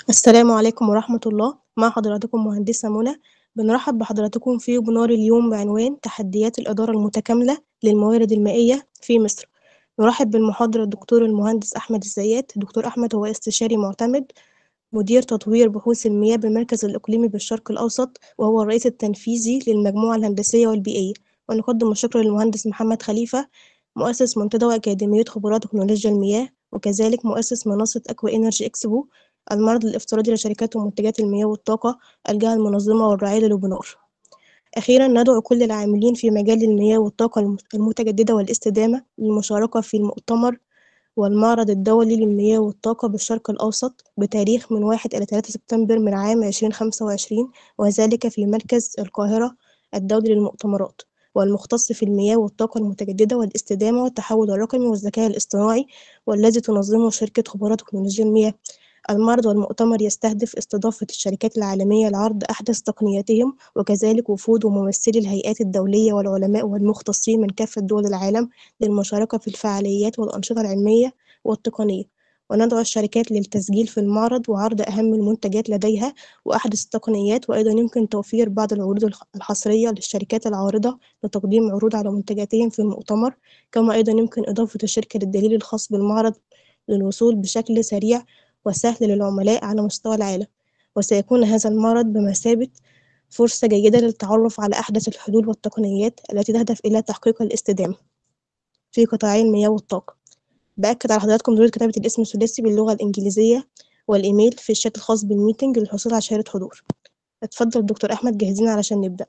السلام عليكم ورحمة الله مع حضراتكم مهندسة منى بنرحب بحضراتكم في ويبينار اليوم بعنوان تحديات الإدارة المتكاملة للموارد المائية في مصر نرحب بالمحاضر الدكتور المهندس أحمد الزيات دكتور أحمد هو استشاري معتمد مدير تطوير بحوث المياه بالمركز الإقليمي بالشرق الأوسط وهو الرئيس التنفيذي للمجموعة الهندسية والبيئية ونقدم الشكر للمهندس محمد خليفة مؤسس منتدى وأكاديمية خبرات تكنولوجيا المياه وكذلك مؤسس منصة أكوا إنرجي إكسبو المعرض الافتراضي لشركات ومنتجات المياه والطاقة الجهة المنظمة والراعية للوبنار أخيرا ندعو كل العاملين في مجال المياه والطاقة المتجددة والاستدامة للمشاركة في المؤتمر والمعرض الدولي للمياه والطاقة بالشرق الأوسط بتاريخ من 1 إلى 3 سبتمبر من عام 2025 وذلك في مركز القاهرة الدولي للمؤتمرات والمختص في المياه والطاقة المتجددة والاستدامة والتحول الرقمي والذكاء الاصطناعي والذي تنظمه شركة خبرات تكنولوجيا المياه المعرض والمؤتمر يستهدف استضافة الشركات العالمية لعرض أحدث تقنياتهم وكذلك وفود وممثلي الهيئات الدولية والعلماء والمختصين من كافة دول العالم للمشاركة في الفعاليات والأنشطة العلمية والتقنية وندعو الشركات للتسجيل في المعرض وعرض أهم المنتجات لديها وأحدث التقنيات وأيضا يمكن توفير بعض العروض الحصرية للشركات العارضة لتقديم عروض على منتجاتهم في المؤتمر كما أيضا يمكن إضافة الشركة للدليل الخاص بالمعرض للوصول بشكل سريع وسهل للعملاء على مستوى العالم وسيكون هذا المعرض بمثابة فرصة جيدة للتعرف على أحدث الحلول والتقنيات التي تهدف إلى تحقيق الاستدامة في قطاعي المياه والطاقة بأكد على حضراتكم ضرورة كتابة الاسم الثلاثي باللغة الإنجليزية والإيميل في الشات الخاص بالميتنج للحصول على شهادة حضور اتفضل دكتور أحمد جاهزين علشان نبدأ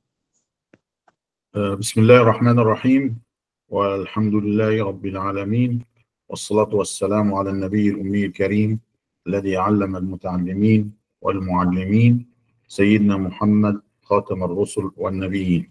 بسم الله الرحمن الرحيم والحمد لله رب العالمين والصلاة والسلام على النبي الأمي الكريم الذي علم المتعلمين والمعلمين سيدنا محمد خاتم الرسل والنبيين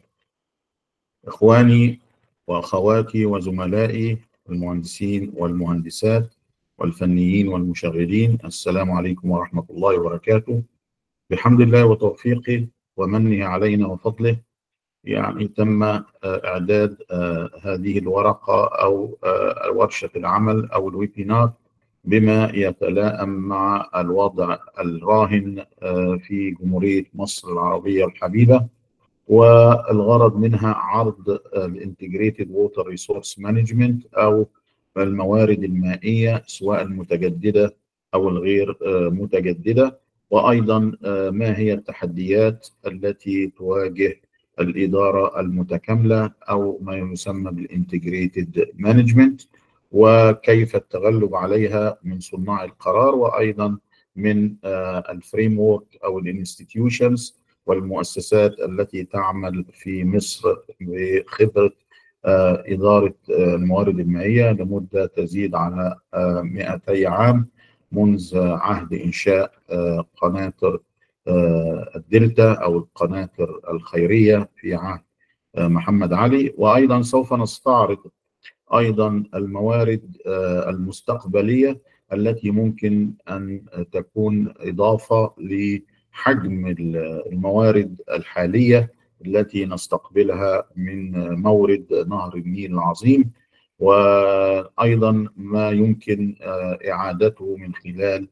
إخواني وأخواتي وزملائي المهندسين والمهندسات والفنيين والمشغلين السلام عليكم ورحمة الله وبركاته بحمد الله وتوفيقه ومنه علينا وفضله يعني تم إعداد هذه الورقة أو ورشة العمل أو الويبينار بما يتلائم مع الوضع الراهن في جمهورية مصر العربية الحبيبة والغرض منها عرض الانتجريتد ووتر ريسورس مانجمنت أو الموارد المائية سواء المتجددة أو الغير متجددة وأيضا ما هي التحديات التي تواجه الإدارة المتكاملة أو ما يسمى بالانتجريتد مانجمنت وكيف التغلب عليها من صناع القرار وأيضا من الفريم وورك أو الانستتيوشنز والمؤسسات التي تعمل في مصر بخبرة إدارة الموارد المائية لمدة تزيد على 200 عام منذ عهد إنشاء قناطر الدلتا أو القناطر الخيرية في عهد محمد علي وأيضا سوف نستعرض أيضا الموارد المستقبلية التي ممكن أن تكون إضافة لحجم الموارد الحالية التي نستقبلها من مورد نهر النيل العظيم وأيضا ما يمكن إعادته من خلال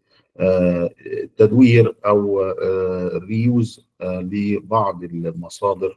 تدوير او ريوز لبعض المصادر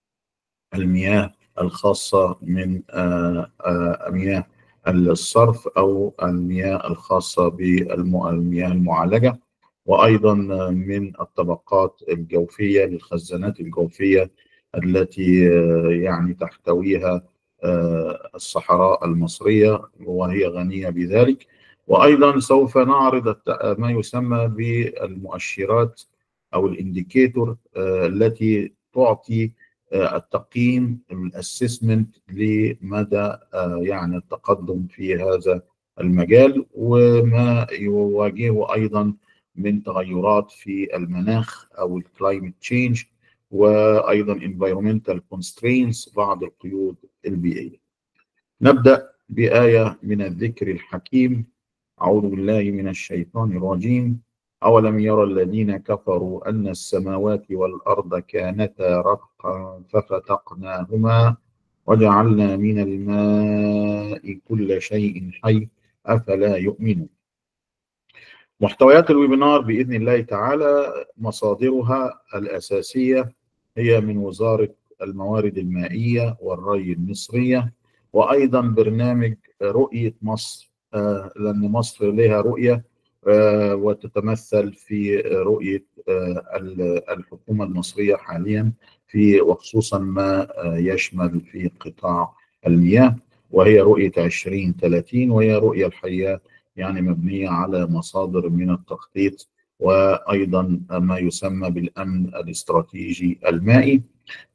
المياه الخاصه من مياه الصرف او المياه الخاصه بالمياه المعالجه وايضا من الطبقات الجوفيه للخزانات الجوفيه التي يعني تحتويها الصحراء المصريه وهي غنيه بذلك وايضا سوف نعرض ما يسمى بالمؤشرات او الانديكيتور التي تعطي التقييم الاسسمنت لمدى يعني التقدم في هذا المجال وما يواجهه ايضا من تغيرات في المناخ او الكلايمت تشينج وايضا environmental constraints بعض القيود البيئيه. نبدا بايه من الذكر الحكيم أعوذ بالله من الشيطان الرجيم أولم يرى الذين كفروا أن السماوات والأرض كانتا رتقا ففتقناهما وجعلنا من الماء كل شيء حي أفلا يؤمنون محتويات الويبينار باذن الله تعالى مصادرها الاساسيه هي من وزاره الموارد المائيه والري المصريه وايضا برنامج رؤيه مصر لان مصر لها رؤيه وتتمثل في رؤيه الحكومه المصريه حاليا في وخصوصا ما يشمل في قطاع المياه وهي رؤيه 2030 وهي رؤيه الحقيقه يعني مبنيه على مصادر من التخطيط وايضا ما يسمى بالامن الاستراتيجي المائي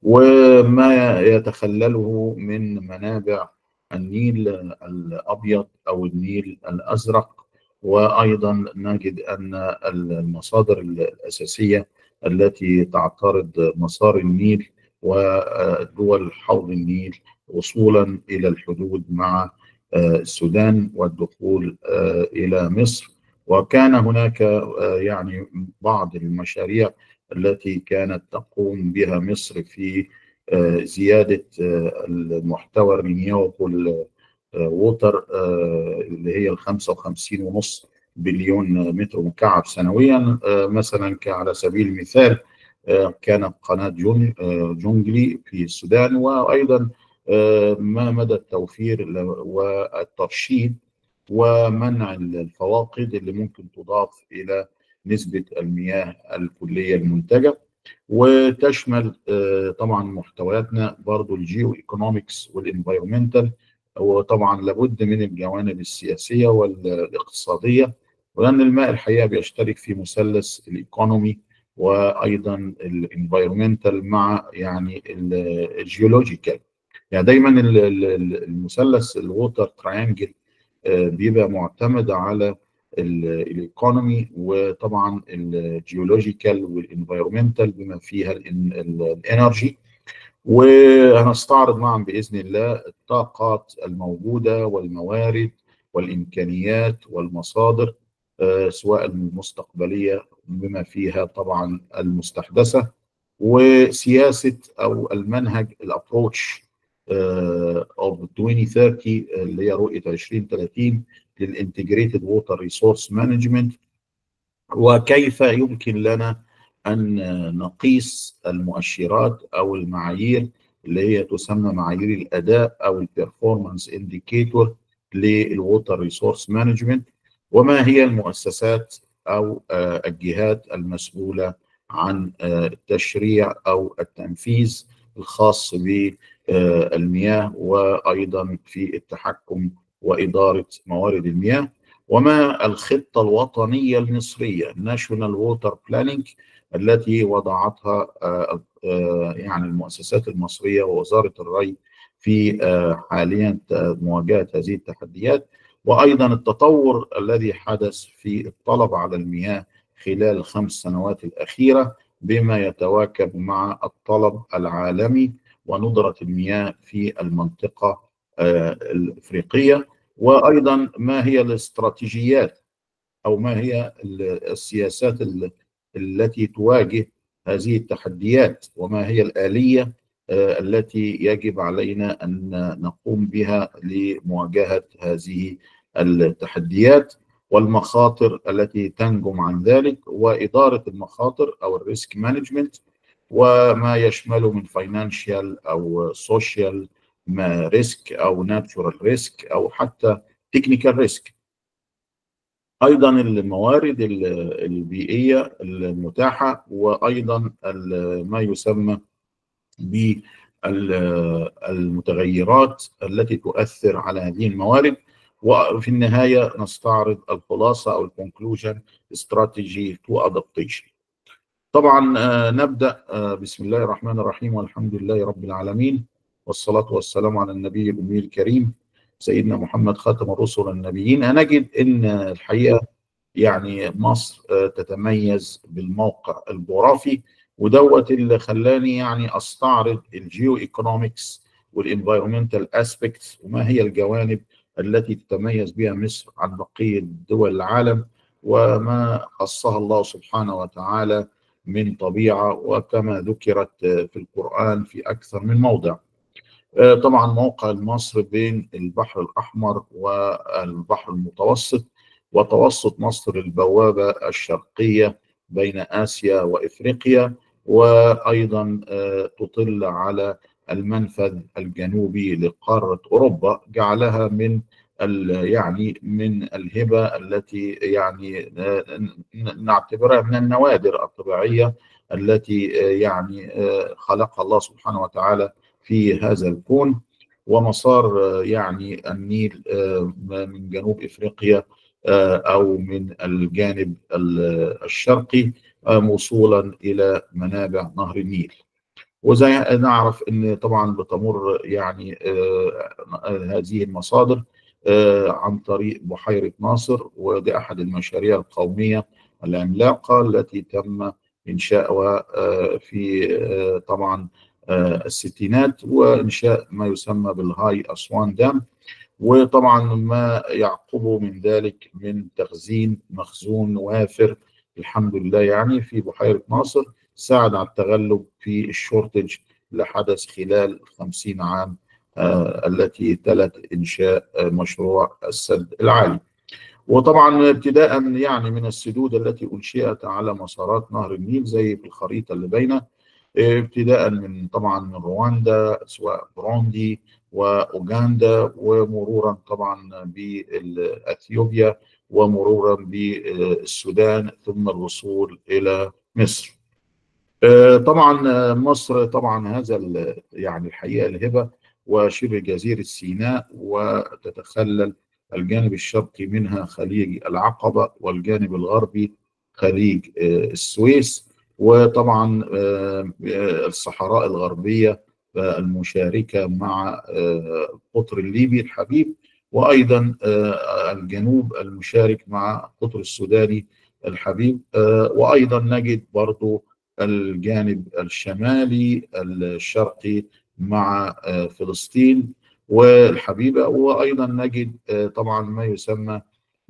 وما يتخلله من منابع النيل الابيض او النيل الازرق وايضا نجد ان المصادر الاساسيه التي تعترض مسار النيل ودول حوض النيل وصولا الى الحدود مع السودان والدخول الى مصر وكان هناك يعني بعض المشاريع التي كانت تقوم بها مصر في زياده المحتوى الرينيوبل ووتر اللي هي ال 55 ونص بليون متر مكعب سنويا مثلا على سبيل المثال كانت قناه جونجلي في السودان وايضا ما مدى التوفير والترشيد ومنع الفواقد اللي ممكن تضاف الى نسبه المياه الكليه المنتجه وتشمل طبعا محتوياتنا برضو الجيو ايكونومكس والانفايرمنتال وطبعا لابد من الجوانب السياسيه والاقتصاديه ولان الماء الحقيقه بيشترك في مثلث الايكونومي وايضا الانفايرمنتال مع يعني الجيولوجيكال يعني دايما المثلث الووتر تراينجل بيبقى معتمد على الايكونومي وطبعا الجيولوجيكال والانفايرمنتال بما فيها الانرجي وهنستعرض معا باذن الله الطاقات الموجوده والموارد والامكانيات والمصادر سواء المستقبليه بما فيها طبعا المستحدثه وسياسه او المنهج الابروتش اوف 2030 اللي هي رؤيه 2030 للانتجريتد ووتر ريسورس مانجمنت وكيف يمكن لنا ان نقيس المؤشرات او المعايير اللي هي تسمى معايير الاداء او البرفورمانس انديكيتور للووتر ريسورس مانجمنت وما هي المؤسسات او الجهات المسؤوله عن التشريع او التنفيذ الخاص بالمياه وايضا في التحكم واداره موارد المياه وما الخطه الوطنيه المصريه ناشونال ووتر بلاننج التي وضعتها يعني المؤسسات المصريه ووزاره الري في حاليا مواجهه هذه التحديات وايضا التطور الذي حدث في الطلب على المياه خلال الخمس سنوات الاخيره بما يتواكب مع الطلب العالمي وندره المياه في المنطقه الافريقيه وايضا ما هي الاستراتيجيات او ما هي السياسات التي تواجه هذه التحديات وما هي الاليه التي يجب علينا ان نقوم بها لمواجهه هذه التحديات والمخاطر التي تنجم عن ذلك واداره المخاطر او الريسك مانجمنت وما يشمله من فاينانشال او سوشيال ريسك او ناتشورال ريسك او حتى تكنيكال ريسك ايضا الموارد البيئيه المتاحه وايضا ما يسمى بالمتغيرات التي تؤثر على هذه الموارد وفي النهايه نستعرض الخلاصه او الكونكلوجن استراتيجي تو ادابتيشن طبعا نبدا بسم الله الرحمن الرحيم والحمد لله رب العالمين والصلاه والسلام على النبي الامي الكريم سيدنا محمد خاتم الرسل النبيين هنجد ان الحقيقه يعني مصر تتميز بالموقع الجغرافي ودوت اللي خلاني يعني استعرض الجيو ايكونومكس والانفايرمنتال اسبيكتس وما هي الجوانب التي تتميز بها مصر عن بقيه دول العالم وما خصها الله سبحانه وتعالى من طبيعه وكما ذكرت في القران في اكثر من موضع. طبعا موقع مصر بين البحر الاحمر والبحر المتوسط وتوسط مصر البوابة الشرقية بين آسيا وإفريقيا وأيضا تطل على المنفذ الجنوبي لقارة أوروبا جعلها من يعني من الهبة التي يعني نعتبرها من النوادر الطبيعية التي يعني خلقها الله سبحانه وتعالى في هذا الكون ومسار يعني النيل من جنوب افريقيا او من الجانب الشرقي موصولا الى منابع نهر النيل وزي نعرف ان طبعا بتمر يعني هذه المصادر عن طريق بحيره ناصر ودي احد المشاريع القوميه العملاقه التي تم انشاؤها في طبعا الستينات وانشاء ما يسمى بالهاي اسوان دام وطبعا ما يعقبه من ذلك من تخزين مخزون وافر الحمد لله يعني في بحيره ناصر ساعد على التغلب في الشورتج اللي حدث خلال 50 عام آه التي تلت انشاء آه مشروع السد العالي. وطبعا ابتداء يعني من السدود التي انشئت على مسارات نهر النيل زي في الخريطه اللي بينه ابتداء من طبعا من رواندا سواء بروندي واوغندا ومرورا طبعا باثيوبيا ومرورا بالسودان ثم الوصول الى مصر. طبعا مصر طبعا هذا يعني الحقيقه الهبه وشبه جزيره سيناء وتتخلل الجانب الشرقي منها خليج العقبه والجانب الغربي خليج السويس وطبعا الصحراء الغربيه المشاركه مع القطر الليبي الحبيب وايضا الجنوب المشارك مع القطر السوداني الحبيب وايضا نجد برضو الجانب الشمالي الشرقي مع فلسطين والحبيبه وايضا نجد طبعا ما يسمى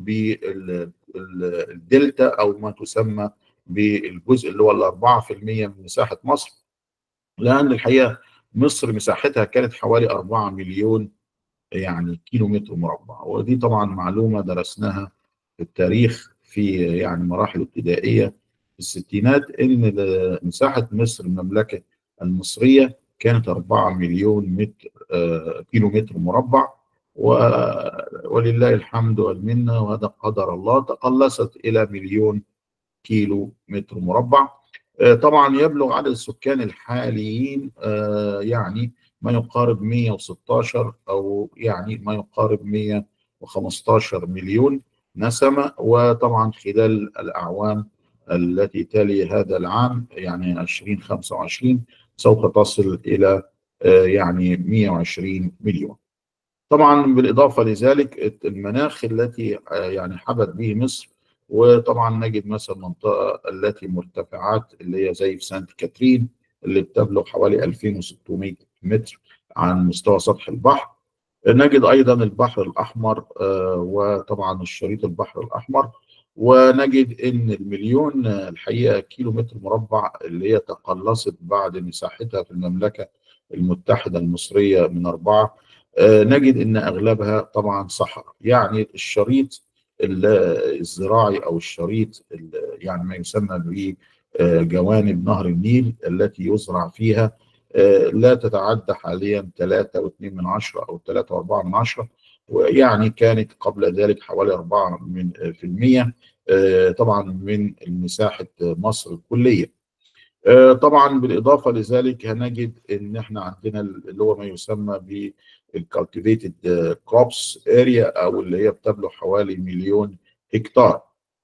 بالدلتا او ما تسمى بالجزء اللي هو ال 4% من مساحه مصر لان الحقيقه مصر مساحتها كانت حوالي 4 مليون يعني كيلو متر مربع ودي طبعا معلومه درسناها في التاريخ في يعني مراحل ابتدائيه في الستينات ان مساحه مصر المملكه المصريه كانت 4 مليون متر آه كيلو متر مربع ولله الحمد والمنه وهذا قدر الله تقلصت الى مليون كيلو متر مربع آه طبعا يبلغ عدد السكان الحاليين آه يعني ما يقارب 116 او يعني ما يقارب 115 مليون نسمه وطبعا خلال الاعوام التي تلي هذا العام يعني 2025 سوف تصل الى يعني 120 مليون. طبعا بالاضافه لذلك المناخ التي يعني حبت به مصر وطبعا نجد مثلا المنطقه التي مرتفعات اللي هي زي في سانت كاترين اللي بتبلغ حوالي 2600 متر عن مستوى سطح البحر. نجد ايضا البحر الاحمر وطبعا الشريط البحر الاحمر ونجد ان المليون الحقيقه كيلو متر مربع اللي هي تقلصت بعد مساحتها في المملكه المتحده المصريه من اربعه نجد ان اغلبها طبعا صحراء يعني الشريط الزراعي او الشريط يعني ما يسمى بجوانب نهر النيل التي يزرع فيها لا تتعدى حاليا 3.2 من عشرة او 3.4 من عشرة ويعني كانت قبل ذلك حوالي 4 من في المية طبعا من مساحة مصر الكلية طبعا بالإضافة لذلك هنجد إن إحنا عندنا اللي هو ما يسمى بالكالتيفيتد كروبس اريا أو اللي هي بتبلغ حوالي مليون هكتار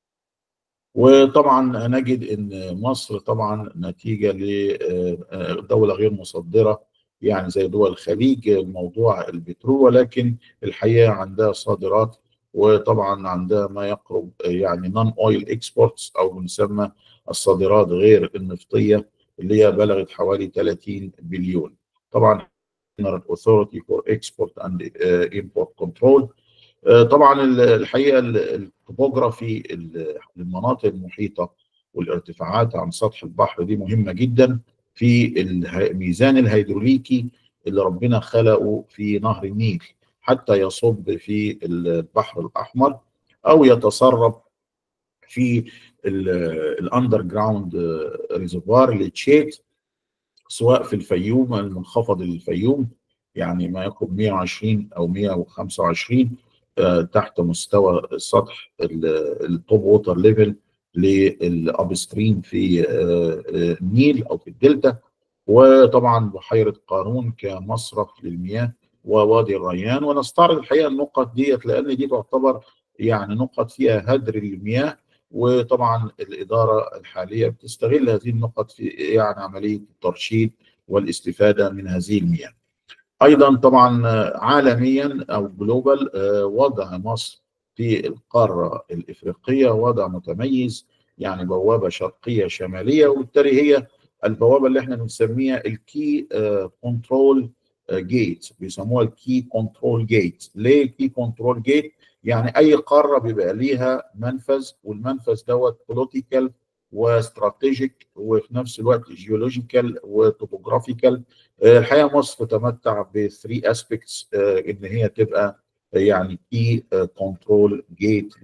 وطبعا نجد ان مصر طبعا نتيجه لدوله غير مصدره يعني زي دول الخليج موضوع البترول ولكن الحقيقه عندها صادرات وطبعا عندها ما يقرب يعني نون اويل اكسبورتس او بنسمى الصادرات غير النفطيه اللي هي بلغت حوالي 30 بليون طبعا Authority for Export and Import Control طبعا الحقيقه الطبوغرافي المناطق المحيطه والارتفاعات عن سطح البحر دي مهمه جدا في الميزان الهيدروليكي اللي ربنا خلقه في نهر النيل حتى يصب في البحر الاحمر او يتسرب في الاندر جراوند ريزرفوار لتشيت سواء في الفيوم المنخفض للفيوم يعني ما يقرب 120 او 125 تحت مستوى سطح التوب ووتر ليفل للاب ستريم في النيل او في الدلتا وطبعا بحيره قارون كمصرف للمياه ووادي الريان ونستعرض الحقيقه النقط ديت لان دي تعتبر يعني نقط فيها هدر المياه وطبعا الاداره الحاليه بتستغل هذه النقط في يعني عمليه الترشيد والاستفاده من هذه المياه. ايضا طبعا عالميا او جلوبال وضع مصر في القاره الافريقيه وضع متميز يعني بوابه شرقيه شماليه وبالتالي هي البوابه اللي احنا بنسميها الكي كنترول جيت بيسموها الكي كنترول جيت ليه الكي كنترول جيت يعني اي قاره بيبقى ليها منفذ والمنفذ دوت بوليتيكال واستراتيجيك وفي نفس الوقت جيولوجيكال وتوبوغرافيكال الحقيقه مصر تتمتع بثري اسبيكتس ان هي تبقى يعني كي كنترول جيت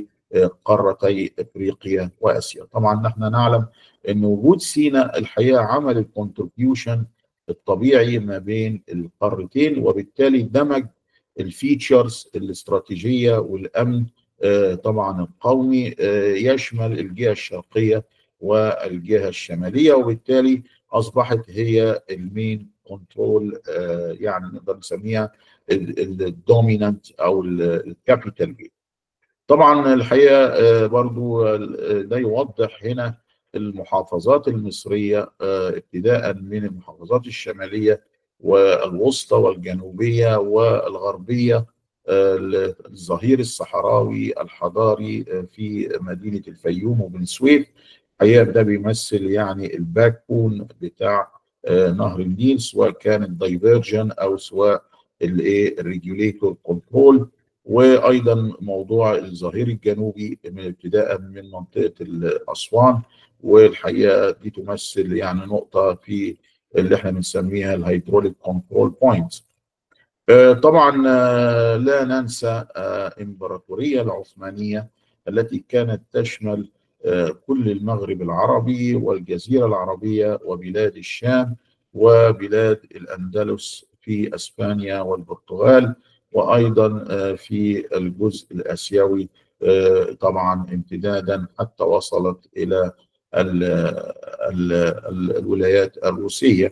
لقارتي افريقيا واسيا طبعا نحن نعلم ان وجود سيناء الحقيقه عمل الكونتريبيوشن الطبيعي ما بين القارتين وبالتالي دمج الفيتشرز الاستراتيجيه والامن طبعا القومي يشمل الجهه الشرقيه والجهه الشماليه وبالتالي اصبحت هي المين كنترول يعني نقدر نسميها الدومينانت او الكابيتال جيت طبعا الحقيقه برضو ده يوضح هنا المحافظات المصريه ابتداء من المحافظات الشماليه والوسطى والجنوبيه والغربيه الظهير الصحراوي الحضاري في مدينه الفيوم وبن سويف الحقيقه ده بيمثل يعني الباك بون بتاع نهر النيل سواء كان الدايفرجن او سواء الايه الريجوليتور كنترول وايضا موضوع الظهير الجنوبي ابتداء من منطقه اسوان والحقيقه دي تمثل يعني نقطه في اللي احنا بنسميها الهيدروليك كنترول بوينت طبعا لا ننسى امبراطوريه العثمانيه التي كانت تشمل كل المغرب العربي والجزيره العربيه وبلاد الشام وبلاد الاندلس في اسبانيا والبرتغال وايضا في الجزء الاسيوي طبعا امتدادا حتى وصلت الى ال ال ال الولايات الروسيه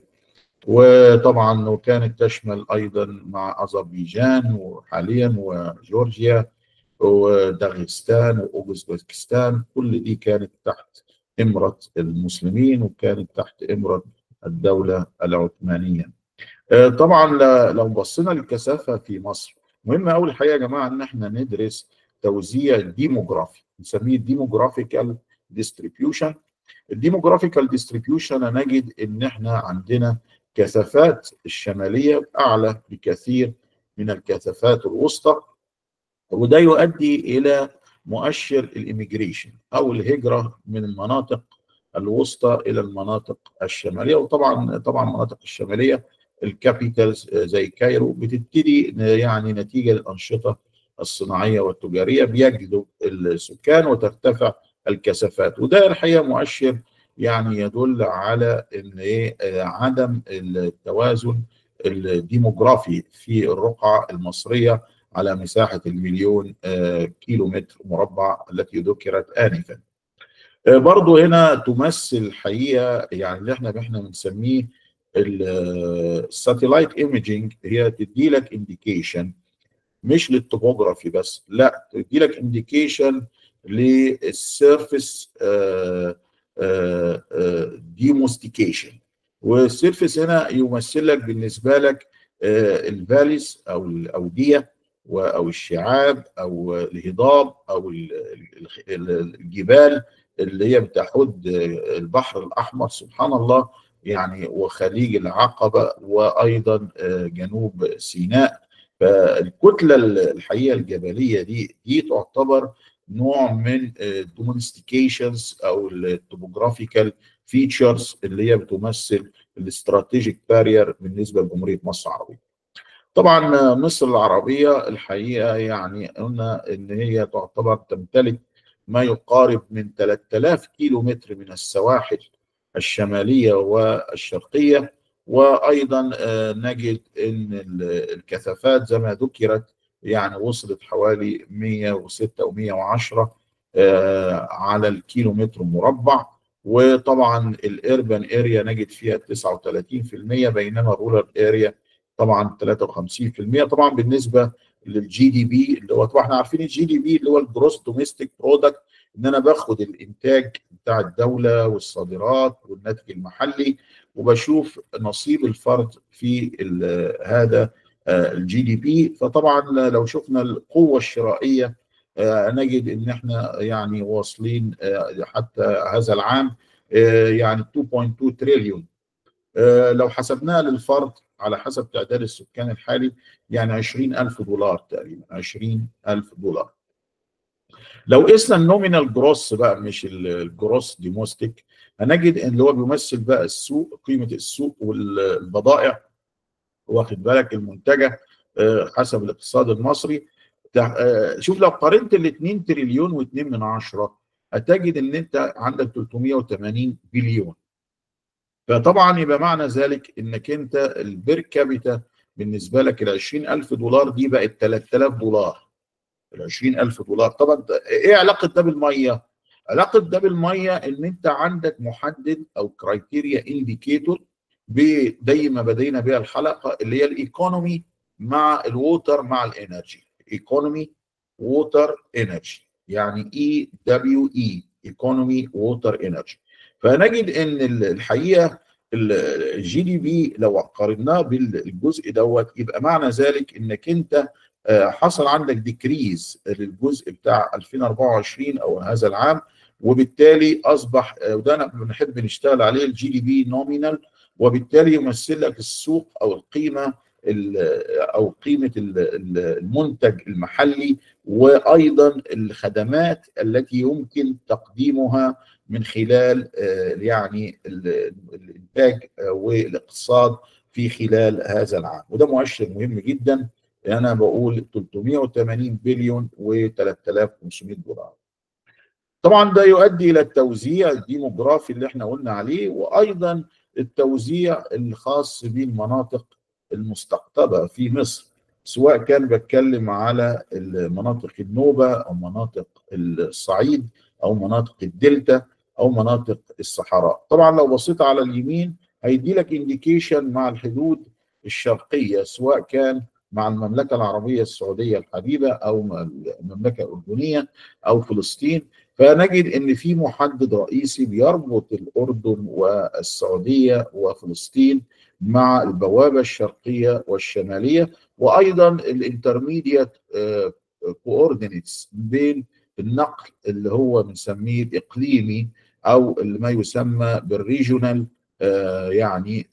وطبعا وكانت تشمل ايضا مع اذربيجان وحاليا وجورجيا وداغستان واوزبكستان كل دي كانت تحت امره المسلمين وكانت تحت امره الدوله العثمانيه. طبعا لو بصينا للكثافه في مصر مهم قوي الحقيقه يا جماعه ان احنا ندرس توزيع ديموغرافي نسميه ديموغرافيكال ديستريبيوشن الديموغرافيكال ديستريبيوشن نجد ان احنا عندنا كثافات الشماليه اعلى بكثير من الكثافات الوسطى وده يؤدي الى مؤشر الاميجريشن او الهجره من المناطق الوسطى الى المناطق الشماليه وطبعا طبعا المناطق الشماليه الكابيتالز زي كايرو بتبتدي يعني نتيجه للانشطه الصناعيه والتجاريه بيجذب السكان وترتفع الكثافات وده الحقيقه مؤشر يعني يدل على ان ايه عدم التوازن الديموغرافي في الرقعه المصريه على مساحه المليون كيلو متر مربع التي ذكرت انفا. برضو هنا تمثل الحقيقه يعني اللي احنا احنا بنسميه الساتلايت ايمجينج هي تدي لك انديكيشن مش للتوبوجرافي بس لا تدي لك انديكيشن للسيرفيس ديموستيكيشن والسيرفيس هنا يمثل لك بالنسبه لك الفاليز او الاوديه او الشعاب او الهضاب او الجبال اللي هي بتحد البحر الاحمر سبحان الله يعني وخليج العقبه وايضا جنوب سيناء فالكتله الحقيقه الجبليه دي دي تعتبر نوع من الدومستيكيشنز او التوبوغرافيكال فيتشرز اللي هي بتمثل الاستراتيجيك بارير بالنسبه لجمهوريه مصر العربيه. طبعا مصر العربيه الحقيقه يعني قلنا ان هي تعتبر تمتلك ما يقارب من 3000 كيلو متر من السواحل الشماليه والشرقيه وايضا نجد ان الكثافات زي ما ذكرت يعني وصلت حوالي 106 و110 على الكيلو متر مربع وطبعا الاربن اريا نجد فيها 39% بينما الرولر اريا طبعا 53% طبعا بالنسبه للجي دي بي اللي هو طبعا احنا عارفين الجي دي بي اللي هو الجروس دوميستيك برودكت ان انا باخد الانتاج بتاع الدوله والصادرات والناتج المحلي وبشوف نصيب الفرد في هذا الجي دي بي فطبعا لو شفنا القوه الشرائيه نجد ان احنا يعني واصلين حتى هذا العام يعني 2.2 تريليون لو حسبناها للفرد على حسب تعداد السكان الحالي يعني 20000 دولار تقريبا 20000 دولار لو قسنا النومينال جروس بقى مش الجروس ديموستيك هنجد ان اللي هو بيمثل بقى السوق قيمه السوق والبضائع واخد بالك المنتجه حسب الاقتصاد المصري شوف لو قارنت ال 2 تريليون و2 من عشرة هتجد ان انت عندك 380 بليون فطبعا يبقى معنى ذلك انك انت البير كابيتا بالنسبه لك ال 20000 دولار دي بقت 3000 دولار ال 20000 دولار طبعا ايه علاقه ده بالميه؟ علاقه ده بالميه ان انت عندك محدد او كرايتيريا انديكيتور زي ما بدينا بها الحلقه اللي هي الايكونومي مع الووتر مع الانرجي ايكونومي ووتر انرجي يعني اي دبليو اي ايكونومي ووتر انرجي فنجد ان الحقيقه الجي دي بي لو قارناه بالجزء دوت يبقى معنى ذلك انك انت حصل عندك ديكريز للجزء بتاع 2024 او هذا العام وبالتالي اصبح وده بنحب نشتغل عليه الجي دي بي نومينال وبالتالي يمثل لك السوق او القيمه او قيمه المنتج المحلي وايضا الخدمات التي يمكن تقديمها من خلال يعني الانتاج والاقتصاد في خلال هذا العام وده مؤشر مهم جدا انا بقول 380 بليون و3500 دولار طبعا ده يؤدي الى التوزيع الديموغرافي اللي احنا قلنا عليه وايضا التوزيع الخاص بالمناطق المستقطبه في مصر سواء كان بتكلم على مناطق النوبه او مناطق الصعيد او مناطق الدلتا او مناطق الصحراء طبعا لو بصيت على اليمين هيدي لك انديكيشن مع الحدود الشرقيه سواء كان مع المملكه العربيه السعوديه الحبيبه او المملكه الاردنيه او فلسطين فنجد ان في محدد رئيسي بيربط الاردن والسعوديه وفلسطين مع البوابه الشرقيه والشماليه وايضا الانترميديت كوردينيتس بين النقل اللي هو بنسميه الاقليمي او اللي ما يسمى بالريجونال يعني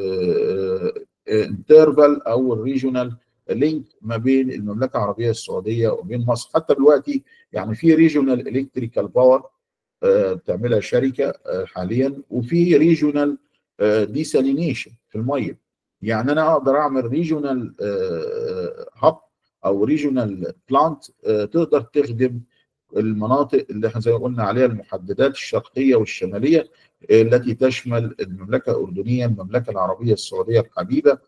انترفال او الريجونال لينك ما بين المملكه العربيه السعوديه وبين مصر حتى دلوقتي يعني في ريجونال الكتريكال باور بتعملها شركه حاليا وفي ريجونال ديسالينيشن في الميه يعني انا اقدر اعمل ريجونال هاب او ريجونال بلانت تقدر تخدم المناطق اللي احنا زي ما قلنا عليها المحددات الشرقيه والشماليه التي تشمل المملكه الاردنيه، المملكه العربيه السعوديه الحبيبه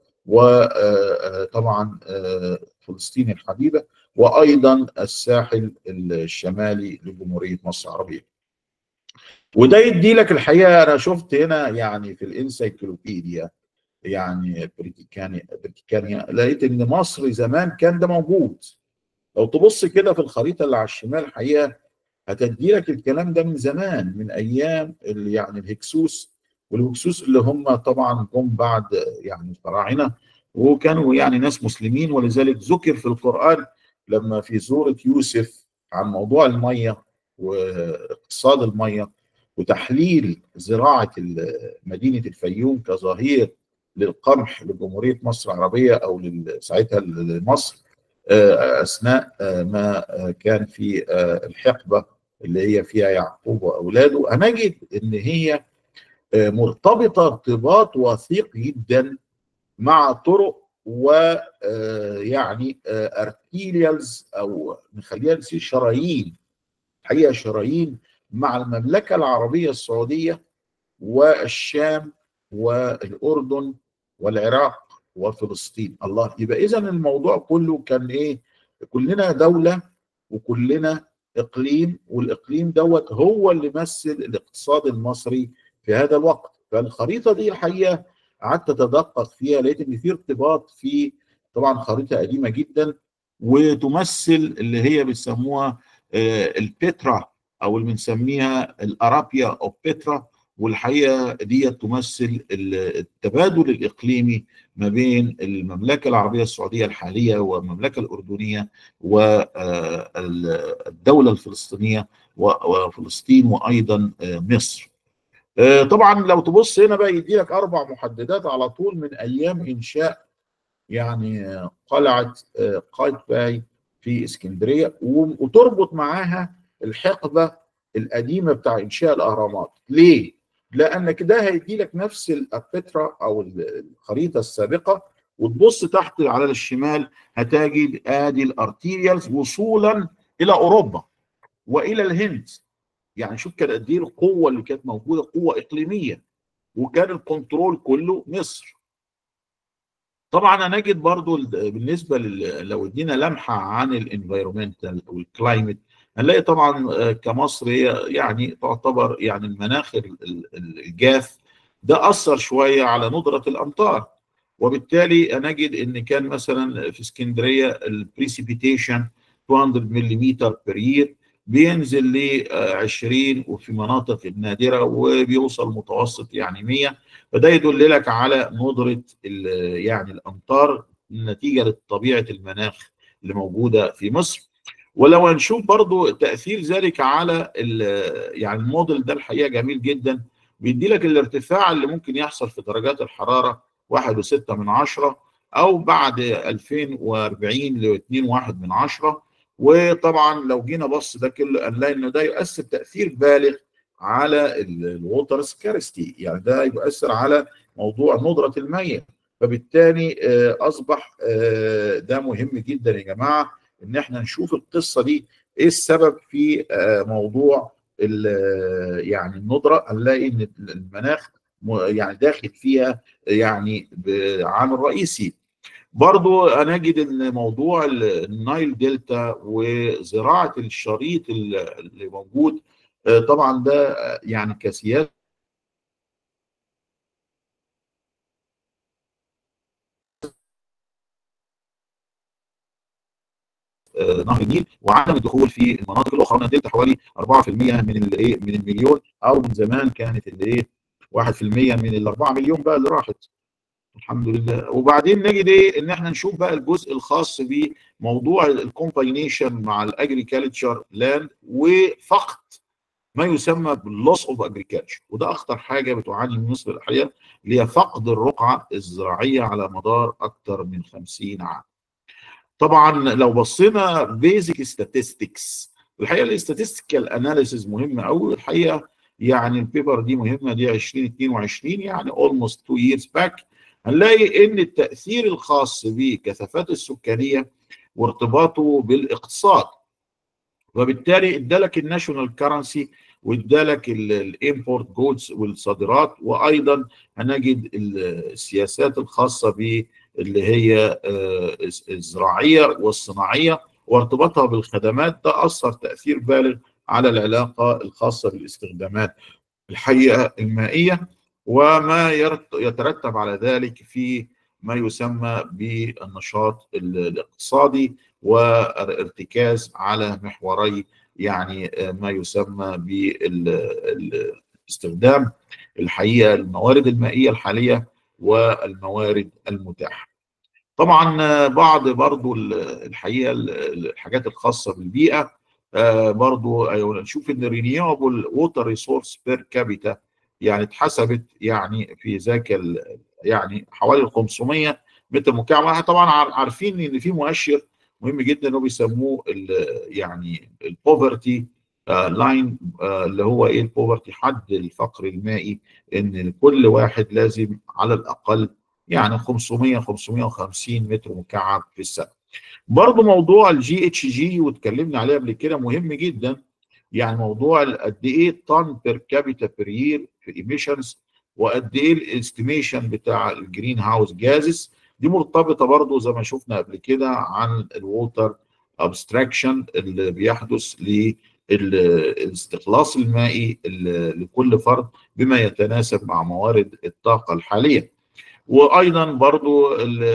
وطبعا فلسطين الحبيبه وايضا الساحل الشمالي لجمهوريه مصر العربيه. وده يدي لك الحقيقه انا شفت هنا يعني في الانسايكلوبيديا يعني بريتيكانيا بريتيكانيا لقيت ان مصر زمان كان ده موجود لو تبص كده في الخريطه اللي على الشمال الحقيقه هتدي لك الكلام ده من زمان من ايام اللي يعني الهكسوس والهكسوس اللي هم طبعا جم بعد يعني الفراعنه وكانوا يعني ناس مسلمين ولذلك ذكر في القران لما في سوره يوسف عن موضوع الميه واقتصاد الميه وتحليل زراعه مدينه الفيوم كظهير للقمح لجمهوريه مصر العربيه او ساعتها لمصر اثناء ما كان في الحقبه اللي هي فيها يعقوب واولاده هنجد ان هي مرتبطه ارتباط وثيق جدا مع طرق ويعني ارتيريالز او نخليها نسير شرايين حقيقه شرايين مع المملكه العربيه السعوديه والشام والاردن والعراق وفلسطين الله يبقى اذا الموضوع كله كان ايه كلنا دوله وكلنا اقليم والاقليم دوت هو اللي مثل الاقتصاد المصري في هذا الوقت فالخريطه دي الحقيقه قعدت اتدقق فيها لقيت ان في ارتباط في طبعا خريطه قديمه جدا وتمثل اللي هي بيسموها البترا او اللي بنسميها الارابيا او بترا والحقيقه دي تمثل التبادل الاقليمي ما بين المملكه العربيه السعوديه الحاليه والمملكه الاردنيه والدوله الفلسطينيه وفلسطين وايضا مصر. طبعا لو تبص هنا بقى يدي لك اربع محددات على طول من ايام انشاء يعني قلعه قايتباي في اسكندريه وتربط معاها الحقبه القديمه بتاع انشاء الاهرامات ليه لانك ده هيدي لك نفس البترا او الخريطه السابقه وتبص تحت على الشمال هتجد ادي الارتيريالز وصولا الى اوروبا والى الهند يعني شوف كان قد ايه القوه اللي كانت موجوده قوه اقليميه وكان الكنترول كله مصر طبعا هنجد برضو بالنسبه لو ادينا لمحه عن الانفيرومنتال والكلايمت هنلاقي طبعا كمصر هي يعني تعتبر يعني المناخ الجاف ده اثر شويه على ندره الامطار وبالتالي نجد ان كان مثلا في اسكندريه البريسيبيتيشن 200 ملم بير يير بينزل ل 20 وفي مناطق نادره وبيوصل متوسط يعني 100 فده يدل لك على ندره يعني الامطار نتيجه لطبيعه المناخ اللي موجوده في مصر ولو هنشوف برضو تاثير ذلك على يعني الموديل ده الحقيقه جميل جدا بيدي لك الارتفاع اللي ممكن يحصل في درجات الحراره 1.6 من عشرة او بعد 2040 ل 2.1 من عشرة وطبعا لو جينا بص ده كله هنلاقي انه ده يؤثر تاثير بالغ على الووتر سكارستي يعني ده يؤثر على موضوع ندره المياه فبالتالي اصبح ده مهم جدا يا جماعه ان احنا نشوف القصه دي ايه السبب في موضوع يعني الندره هنلاقي ان المناخ يعني داخل فيها يعني عامل رئيسي برضو هنجد ان موضوع النايل دلتا وزراعه الشريط اللي موجود طبعا ده يعني كسياسه نهر النيل وعدم الدخول في المناطق الاخرى الدلتا حوالي 4% من الايه من المليون او من زمان كانت الايه 1% من ال 4 مليون بقى اللي راحت الحمد لله وبعدين نجد ايه ان احنا نشوف بقى الجزء الخاص بموضوع الكومباينيشن مع الاجريكالتشر لاند وفقد ما يسمى باللوس اوف اجريكالتشر وده اخطر حاجه بتعاني من مصر الحقيقه اللي هي فقد الرقعه الزراعيه على مدار اكثر من 50 عام. طبعا لو بصينا بيزك statistics الحقيقه الاستاتستيكال اناليسيز مهمه قوي الحقيقه يعني البيبر دي مهمه دي 2022 يعني almost two years back هنلاقي ان التاثير الخاص بالكثافات السكانيه وارتباطه بالاقتصاد وبالتالي ادالك الناشونال كرنسي وادالك الامبورت جودز والصادرات وايضا هنجد السياسات الخاصه ب اللي هي الزراعيه والصناعيه وارتباطها بالخدمات ده اثر تاثير بالغ على العلاقه الخاصه بالاستخدامات الحقيقه المائيه وما يترتب على ذلك في ما يسمى بالنشاط الاقتصادي والارتكاز على محوري يعني ما يسمى بالاستخدام الحقيقه الموارد المائيه الحاليه والموارد المتاحه. طبعا بعض برضو الحقيقه الحاجات الخاصه بالبيئه برضو نشوف ان رينيوبل ووتر ريسورس بير كابيتا يعني اتحسبت يعني في ذاك يعني حوالي 500 متر مكعب احنا طبعا عارفين ان في مؤشر مهم جدا اللي بيسموه يعني البوفرتي لاين اللي هو ايه البوفرتي حد الفقر المائي ان كل واحد لازم على الاقل يعني 500 550 متر مكعب في السنه. برضه موضوع الجي اتش جي واتكلمنا عليه قبل كده مهم جدا يعني موضوع قد ايه طن بير كابيتا بير يير في ايميشنز وقد ايه الاستيميشن بتاع الجرين هاوس جازز دي مرتبطه برضه زي ما شفنا قبل كده عن الووتر ابستراكشن اللي بيحدث للاستخلاص المائي لكل فرد بما يتناسب مع موارد الطاقه الحاليه. وايضا برضو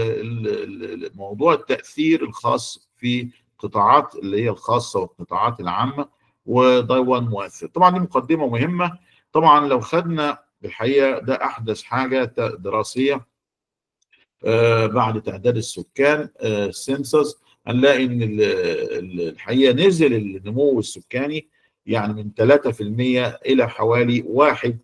موضوع التاثير الخاص في القطاعات اللي هي الخاصه والقطاعات العامه ودايوان مؤثر طبعا دي مقدمه مهمه طبعا لو خدنا الحقيقه ده احدث حاجه دراسيه بعد تعداد السكان السنسس هنلاقي ان الحقيقه نزل النمو السكاني يعني من 3% الى حوالي 1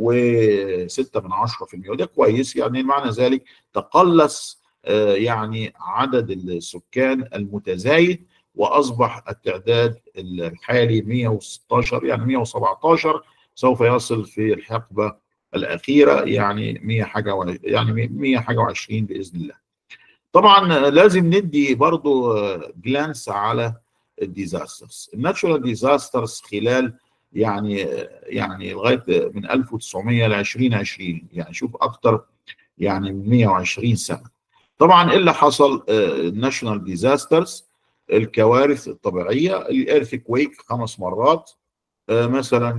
وستة من عشرة في المئة وده كويس يعني معنى ذلك تقلص يعني عدد السكان المتزايد وأصبح التعداد الحالي 116 يعني 117 سوف يصل في الحقبة الأخيرة يعني 100 حاجة يعني 100 حاجة و20 بإذن الله طبعا لازم ندي برضو جلانس على الديزاسترز الناتشورال ديزاسترز خلال يعني يعني لغايه من 1900 ل 2020 يعني شوف اكتر يعني من 120 سنه. طبعا ايه اللي حصل؟ الناشونال ديزاسترز الكوارث الطبيعيه الايرث كويك خمس مرات مثلا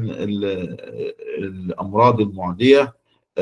الامراض المعديه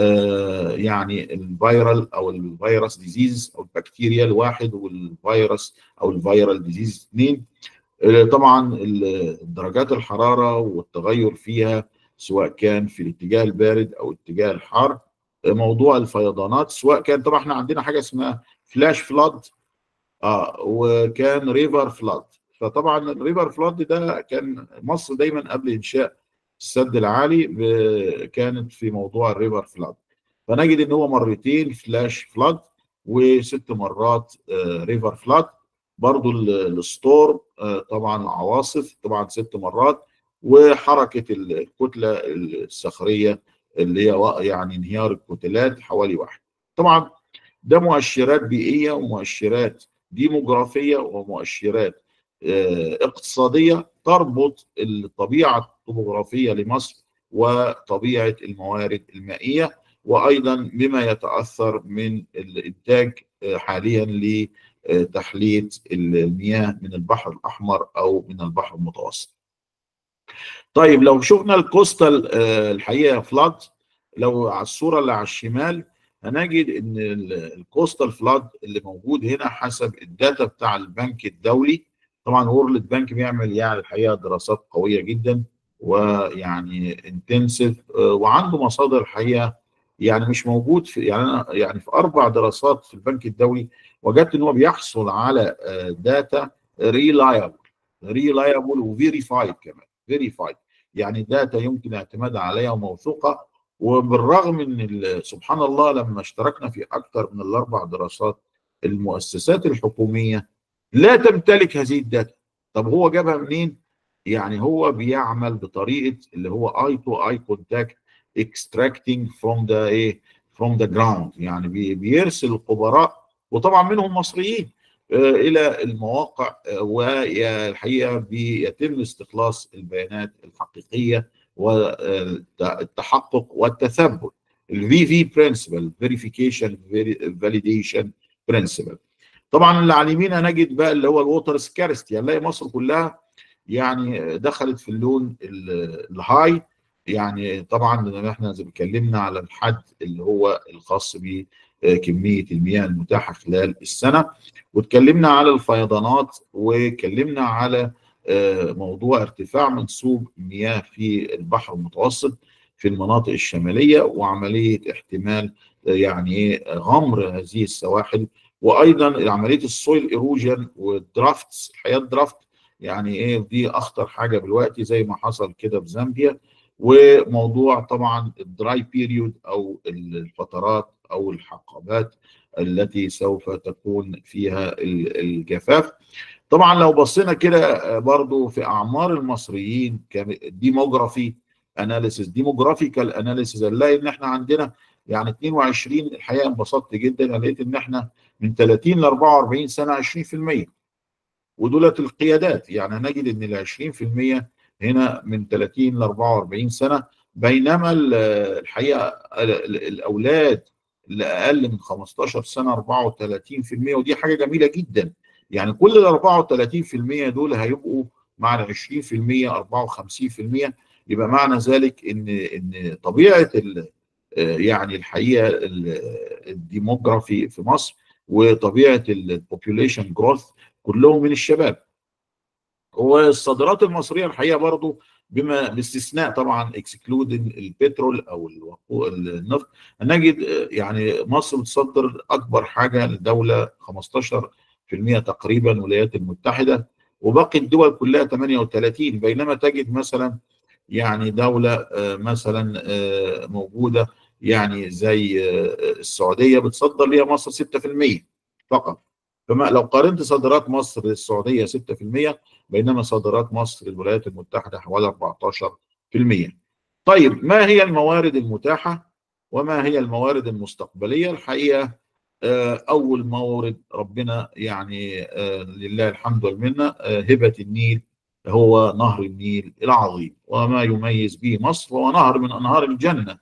يعني الفيرال او الفيروس ديزيز او البكتيريا الواحد والفيروس او الفيرال ديزيز اثنين طبعا درجات الحراره والتغير فيها سواء كان في الاتجاه البارد او الاتجاه الحار موضوع الفيضانات سواء كان طبعا احنا عندنا حاجه اسمها فلاش فلاد اه وكان ريفر فلاد فطبعا الريفر فلاد ده كان مصر دايما قبل انشاء السد العالي كانت في موضوع الريفر فلاد فنجد ان هو مرتين فلاش فلاد وست مرات آه ريفر فلاد برضو الستور طبعا العواصف طبعا ست مرات وحركه الكتله الصخريه اللي هي يعني انهيار الكتلات حوالي واحد طبعا ده مؤشرات بيئيه ومؤشرات ديموغرافيه ومؤشرات اقتصاديه تربط الطبيعه الطبوغرافيه لمصر وطبيعه الموارد المائيه وايضا بما يتاثر من الانتاج حاليا لتحليه المياه من البحر الاحمر او من البحر المتوسط. طيب لو شفنا الكوستال الحقيقه فلاد لو على الصوره اللي على الشمال هنجد ان الكوستال فلاد اللي موجود هنا حسب الداتا بتاع البنك الدولي طبعا وورلد بانك بيعمل يعني الحقيقه دراسات قويه جدا ويعني انتنسيف وعنده مصادر الحقيقه يعني مش موجود في يعني انا يعني في اربع دراسات في البنك الدولي وجدت ان هو بيحصل على داتا ريلايبل ريلايبل وفيريفايد كمان فيريفايد يعني داتا يمكن الاعتماد عليها وموثوقه وبالرغم من سبحان الله لما اشتركنا في اكثر من الاربع دراسات المؤسسات الحكوميه لا تمتلك هذه الداتا طب هو جابها منين يعني هو بيعمل بطريقه اللي هو اي تو اي كونتاكت extracting from the ايه from the ground يعني بيرسل الخبراء وطبعا منهم مصريين الى المواقع والحقيقه بيتم استخلاص البيانات الحقيقيه والتحقق والتثبت الفي في برنسبل فيريفيكيشن فاليديشن برنسبل طبعا اللي على اليمين هنجد بقى اللي هو الووتر سكارستي هنلاقي مصر كلها يعني دخلت في اللون الهاي يعني طبعا احنا زي ما اتكلمنا على الحد اللي هو الخاص بكميه المياه المتاحه خلال السنه واتكلمنا على الفيضانات واتكلمنا على موضوع ارتفاع منسوب المياه في البحر المتوسط في المناطق الشماليه وعمليه احتمال يعني غمر هذه السواحل وايضا عمليه السويل ايروجن والدرافتس الحقيقه الدرافت يعني ايه دي اخطر حاجه دلوقتي زي ما حصل كده في زامبيا وموضوع طبعا الدراي بيريود او الفترات او الحقبات التي سوف تكون فيها الجفاف طبعا لو بصينا كده برضو في اعمار المصريين ديموغرافي اناليسيس ديموغرافيكال اناليسيس نلاقي ان احنا عندنا يعني 22 الحقيقه انبسطت جدا لقيت ان احنا من 30 ل 44 سنه 20% ودولت القيادات يعني نجد ان ال 20% هنا من 30 ل 44 سنه بينما الحقيقه الاولاد اللي اقل من 15 سنه 34% ودي حاجه جميله جدا يعني كل ال 34% دول هيبقوا مع ال 20% 54% يبقى معنى ذلك ان ان طبيعه يعني الحقيقه الديموغرافي في مصر وطبيعه البوبوليشن جروث كلهم من الشباب والصادرات المصريه الحقيقه برضو بما باستثناء طبعا اكسكلود البترول او النفط نجد يعني مصر بتصدر اكبر حاجه لدوله 15% تقريبا الولايات المتحده وباقي الدول كلها 38 بينما تجد مثلا يعني دوله مثلا موجوده يعني زي السعوديه بتصدر ليها مصر 6% فقط فما لو قارنت صادرات مصر للسعوديه 6% بينما صادرات مصر للولايات المتحده حوالي 14%. طيب ما هي الموارد المتاحه وما هي الموارد المستقبليه؟ الحقيقه اول مورد ربنا يعني لله الحمد والمنه هبه النيل هو نهر النيل العظيم وما يميز به مصر هو نهر من انهار الجنه.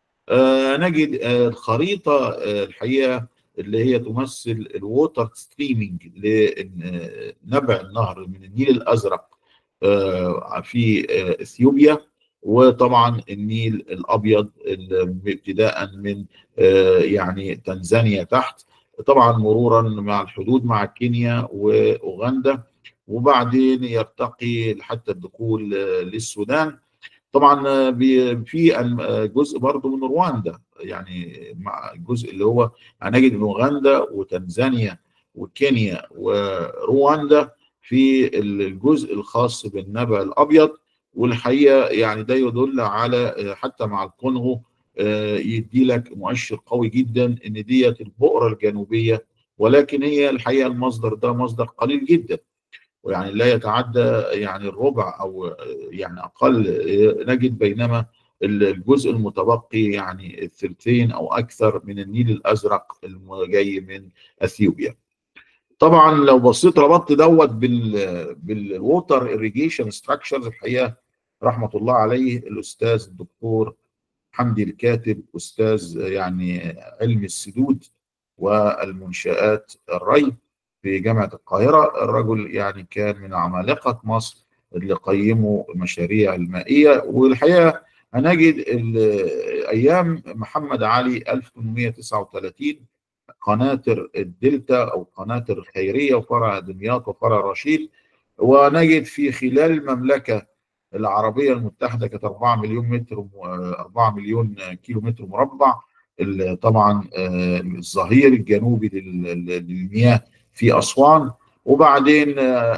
نجد الخريطه الحقيقه اللي هي تمثل الووتر ستريمينج لنبع النهر من النيل الازرق في اثيوبيا وطبعا النيل الابيض ابتداء من يعني تنزانيا تحت طبعا مرورا مع الحدود مع كينيا واوغندا وبعدين يرتقي حتى الدخول للسودان طبعا في جزء برضه من رواندا يعني مع الجزء اللي هو هنجد من اوغندا وتنزانيا وكينيا ورواندا في الجزء الخاص بالنبع الابيض والحقيقه يعني ده يدل على حتى مع الكونغو يدي لك مؤشر قوي جدا ان ديت البؤره الجنوبيه ولكن هي الحقيقه المصدر ده مصدر قليل جدا ويعني لا يتعدى يعني الربع او يعني اقل نجد بينما الجزء المتبقي يعني الثلثين او اكثر من النيل الازرق جاي من اثيوبيا. طبعا لو بصيت ربطت دوت بال بالووتر irrigation ستراكشرز الحقيقه رحمه الله عليه الاستاذ الدكتور حمدي الكاتب استاذ يعني علم السدود والمنشآت الري في جامعه القاهره الرجل يعني كان من عمالقه مصر اللي قيموا المشاريع المائيه والحقيقه هنجد ايام محمد علي 1839 قناطر الدلتا او قناطر الخيريه وفرع دمياط وفرع رشيد ونجد في خلال المملكه العربيه المتحده كانت 4 مليون متر 4 مليون كيلو متر مربع طبعا الظهير الجنوبي للمياه في اسوان وبعدين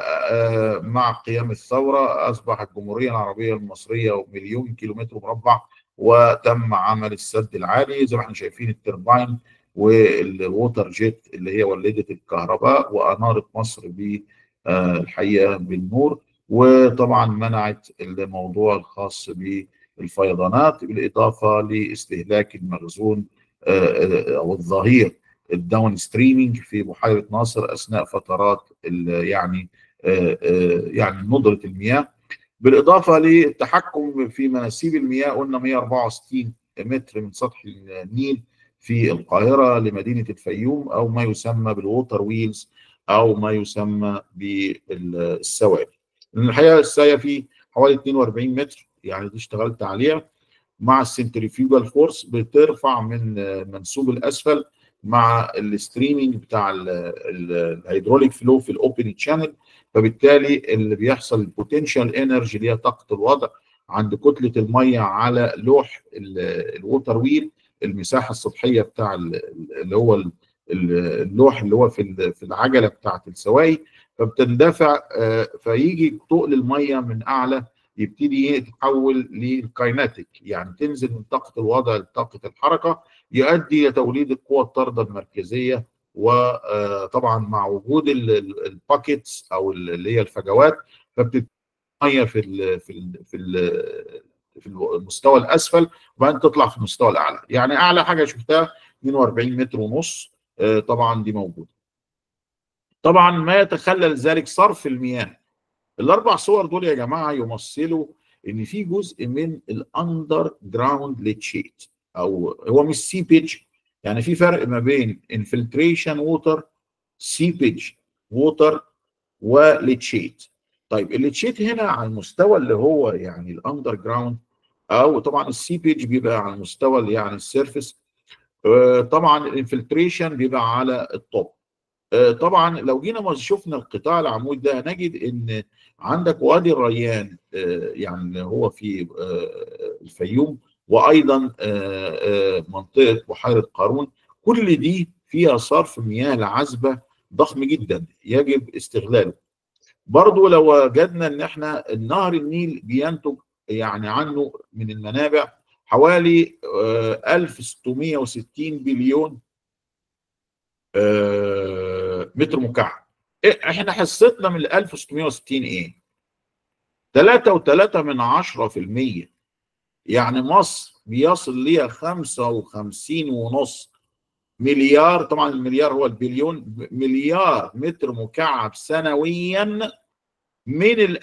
مع قيام الثوره اصبحت الجمهوريه العربيه المصريه مليون كيلومتر مربع وتم عمل السد العالي زي ما احنا شايفين الترباين والووتر جيت اللي هي ولدت الكهرباء وانارت مصر بالحقيقه بالنور وطبعا منعت الموضوع الخاص بالفيضانات بالاضافه لاستهلاك المخزون او الظهير الداون ستريمينج في بحيره ناصر اثناء فترات يعني يعني ندره المياه بالاضافه للتحكم في مناسيب المياه قلنا 164 متر من سطح النيل في القاهره لمدينه الفيوم او ما يسمى بالووتر ويلز او ما يسمى بالسوائل. الحقيقه السايه في حوالي 42 متر يعني دي اشتغلت عليها مع السنتريفيوجال فورس بترفع من منسوب الاسفل مع الستريمينج بتاع الهيدروليك فلو في الاوبن تشانل فبالتالي اللي بيحصل البوتنشال انرجي اللي هي طاقه الوضع عند كتله الميه على لوح الووتر ويل المساحه السطحيه بتاع اللي هو اللوح اللي هو في في العجله بتاعه السواقي فبتندفع فيجي تقل الميه من اعلى يبتدي يتحول للكايناتيك يعني تنزل من طاقه الوضع لطاقه الحركه يؤدي لتوليد القوى الطارده المركزيه وطبعا مع وجود الباكيتس او اللي هي الفجوات فبتبتدي الميه في ال في ال في ال في المستوى الاسفل وبعدين تطلع في المستوى الاعلى يعني اعلى حاجه شفتها 42 متر ونص طبعا دي موجوده طبعا ما يتخلل ذلك صرف المياه الاربع صور دول يا جماعه يمثلوا ان في جزء من الاندر جراوند ليتشيت او هو مش سي بيتش يعني في فرق ما بين انفلتريشن ووتر سي بيتش ووتر وليتشيت طيب الليتشيت هنا على المستوى اللي هو يعني الاندر جراوند او طبعا السي بيتش بيبقى على المستوى يعني السيرفيس طبعا الانفلتريشن بيبقى على التوب طبعا لو جينا شفنا القطاع العمود ده هنجد ان عندك وادي الريان يعني هو في الفيوم وايضا منطقه بحيره قارون كل دي فيها صرف مياه العذبه ضخم جدا يجب استغلاله برضو لو وجدنا ان احنا النهر النيل بينتج يعني عنه من المنابع حوالي 1660 بليون متر مكعب احنا حصتنا من ال 1660 ايه 3.3 من 10% يعني مصر بيصل ليها 55 ونص مليار طبعا المليار هو البليون مليار متر مكعب سنويا من ال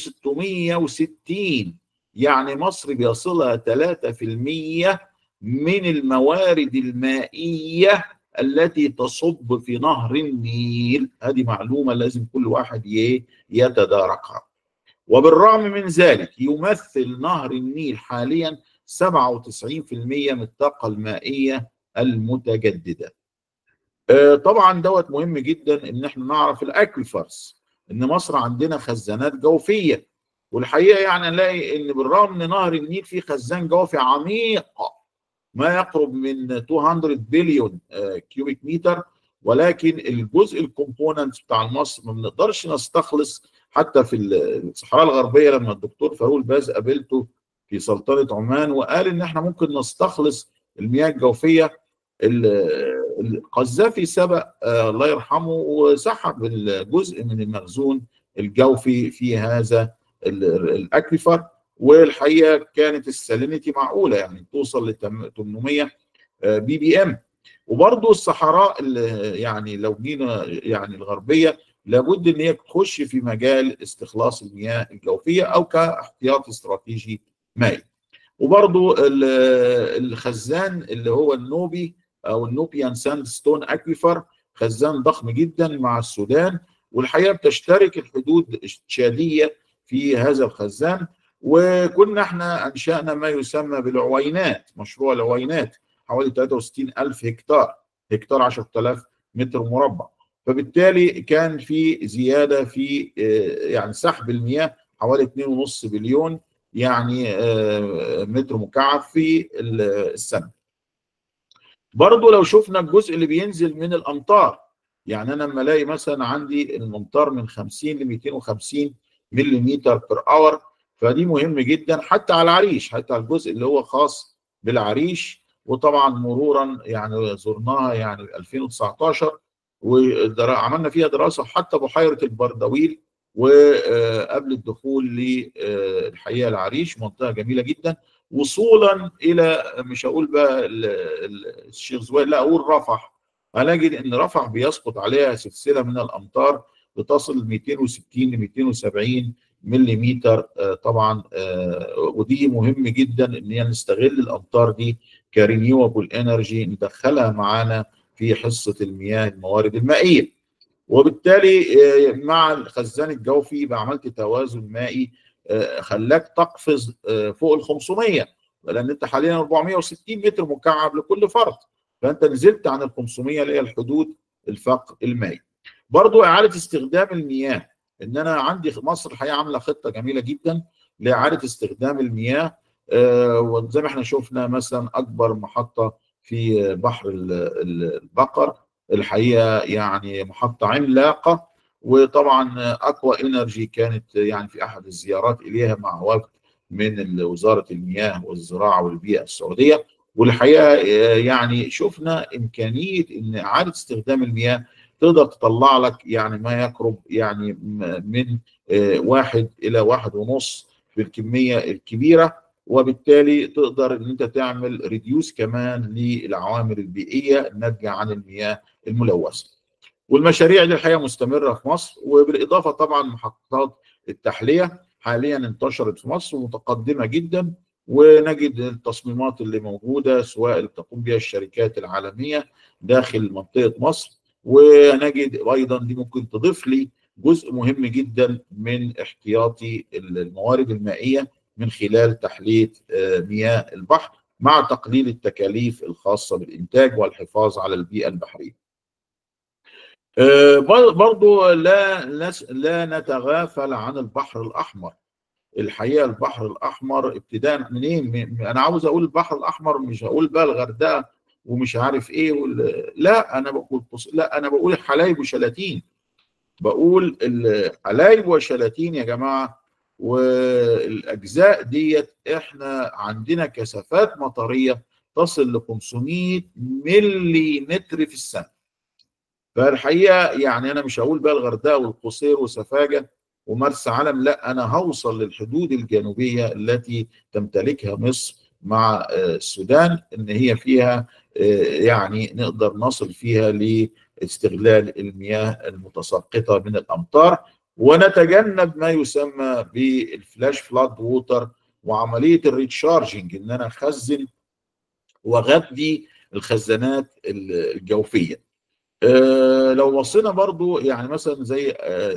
1660 يعني مصر بيصلها 3% من الموارد المائيه التي تصب في نهر النيل هذه معلومة لازم كل واحد يتداركها وبالرغم من ذلك يمثل نهر النيل حاليا 97% من الطاقة المائية المتجددة طبعا دوت مهم جدا ان احنا نعرف الاكويفرز ان مصر عندنا خزانات جوفية والحقيقة يعني نلاقي ان بالرغم ان نهر النيل فيه خزان جوفي عميق ما يقرب من 200 بليون كيوبيك متر ولكن الجزء الكومبوننت بتاع مصر ما بنقدرش نستخلص حتى في الصحراء الغربيه لما الدكتور فاروق الباز قابلته في سلطنه عمان وقال ان احنا ممكن نستخلص المياه الجوفيه القذافي سبق الله يرحمه وسحب الجزء من المخزون الجوفي في هذا الاكويفر والحقيقه كانت السالينيتي معقوله يعني توصل ل 800 بي بي ام وبرضه الصحراء يعني لو جينا يعني الغربيه لابد ان هي تخش في مجال استخلاص المياه الجوفيه او كاحتياط استراتيجي مائي وبرضه الخزان اللي هو النوبي او النوبيان ساند ستون اكويفر خزان ضخم جدا مع السودان والحقيقه بتشترك الحدود التشاديه في هذا الخزان وكنا احنا انشانا ما يسمى بالعوينات مشروع العوينات حوالي 63 ألف هكتار هكتار 10000 متر مربع فبالتالي كان في زياده في يعني سحب المياه حوالي 2.5 بليون يعني متر مكعب في السنه برضو لو شفنا الجزء اللي بينزل من الامطار يعني انا لما الاقي مثلا عندي الامطار من 50 ل 250 ملم بر اور فدي مهم جدا حتى على العريش حتى على الجزء اللي هو خاص بالعريش وطبعا مرورا يعني زرناها يعني 2019 وعملنا فيها دراسه حتى بحيره البردويل وقبل الدخول للحقيقه العريش منطقه جميله جدا وصولا الى مش هقول بقى الشيخ زويل لا اقول رفح هنجد ان رفح بيسقط عليها سلسله من الامطار بتصل 260 ل 270 ملم طبعا ودي مهم جدا ان نستغل الامطار دي كرينيوبل انرجي ندخلها معانا في حصه المياه الموارد المائيه وبالتالي مع الخزان الجوفي يبقى عملت توازن مائي خلاك تقفز فوق ال 500 لان انت حاليا 460 متر مكعب لكل فرد فانت نزلت عن ال 500 اللي هي الحدود الفقر المائي برضو اعاده استخدام المياه ان انا عندي مصر الحقيقه عامله خطه جميله جدا لاعاده استخدام المياه آه وزي ما احنا شفنا مثلا اكبر محطه في بحر البقر الحقيقه يعني محطه عملاقه وطبعا اقوى انرجي كانت يعني في احد الزيارات اليها مع وفد من وزاره المياه والزراعه والبيئه السعوديه والحقيقه يعني شفنا امكانيه ان اعاده استخدام المياه تقدر تطلع لك يعني ما يقرب يعني من واحد الى واحد ونص في الكميه الكبيره وبالتالي تقدر ان انت تعمل ريديوس كمان للعوامل البيئيه الناتجه عن المياه الملوثه. والمشاريع دي الحقيقه مستمره في مصر وبالاضافه طبعا محطات التحليه حاليا انتشرت في مصر ومتقدمه جدا ونجد التصميمات اللي موجوده سواء اللي تقوم بها الشركات العالميه داخل منطقه مصر ونجد ايضا دي ممكن تضيف لي جزء مهم جدا من احتياطي الموارد المائيه من خلال تحليه مياه البحر مع تقليل التكاليف الخاصه بالانتاج والحفاظ على البيئه البحريه. برضو لا لا نتغافل عن البحر الاحمر الحقيقه البحر الاحمر ابتداء منين انا عاوز اقول البحر الاحمر مش هقول بقى الغردقه ومش عارف ايه لا انا بقول لا انا بقول حلايب وشلاتين بقول حلايب وشلاتين يا جماعه والاجزاء ديت احنا عندنا كثافات مطريه تصل ل 500 ملي متر في السنه فالحقيقه يعني انا مش هقول بقى الغردقه والقصير وسفاجه ومرسى علم لا انا هوصل للحدود الجنوبيه التي تمتلكها مصر مع السودان ان هي فيها يعني نقدر نصل فيها لاستغلال المياه المتساقطه من الامطار ونتجنب ما يسمى بالفلاش فلاد ووتر وعمليه الريتشارجنج ان انا اخزن واغذي الخزانات الجوفيه أه لو وصينا برضو يعني مثلا زي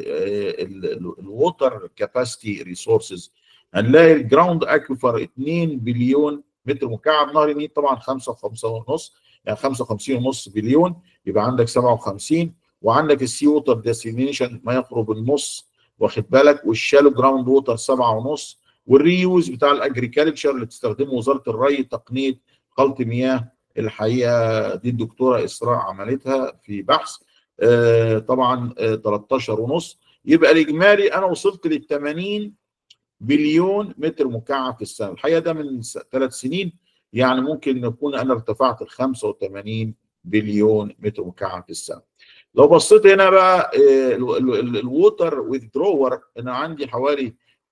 الووتر كاباسيتي ريسورسز هنلاقي الجراوند اكوفر 2 بليون متر مكعب نهر النيل طبعا 5 5 ونص يعني 55 ونص بليون يبقى عندك 57 وعندك السي ووتر ديستنيشن ما يقرب النص واخد بالك والشالو جراوند ووتر 7 ونص والريوز بتاع الاجريكالتشر اللي بتستخدمه وزاره الري تقنيه خلط مياه الحقيقه دي الدكتوره اسراء عملتها في بحث آه طبعا آه 13 ونص يبقى الاجمالي انا وصلت لل 80 بليون متر مكعب في السنه الحقيقه ده من ثلاث سنين يعني ممكن نكون انا ارتفعت ل 85 بليون متر مكعب في السنه لو بصيت هنا بقى آه الووتر ويذرور انا عندي حوالي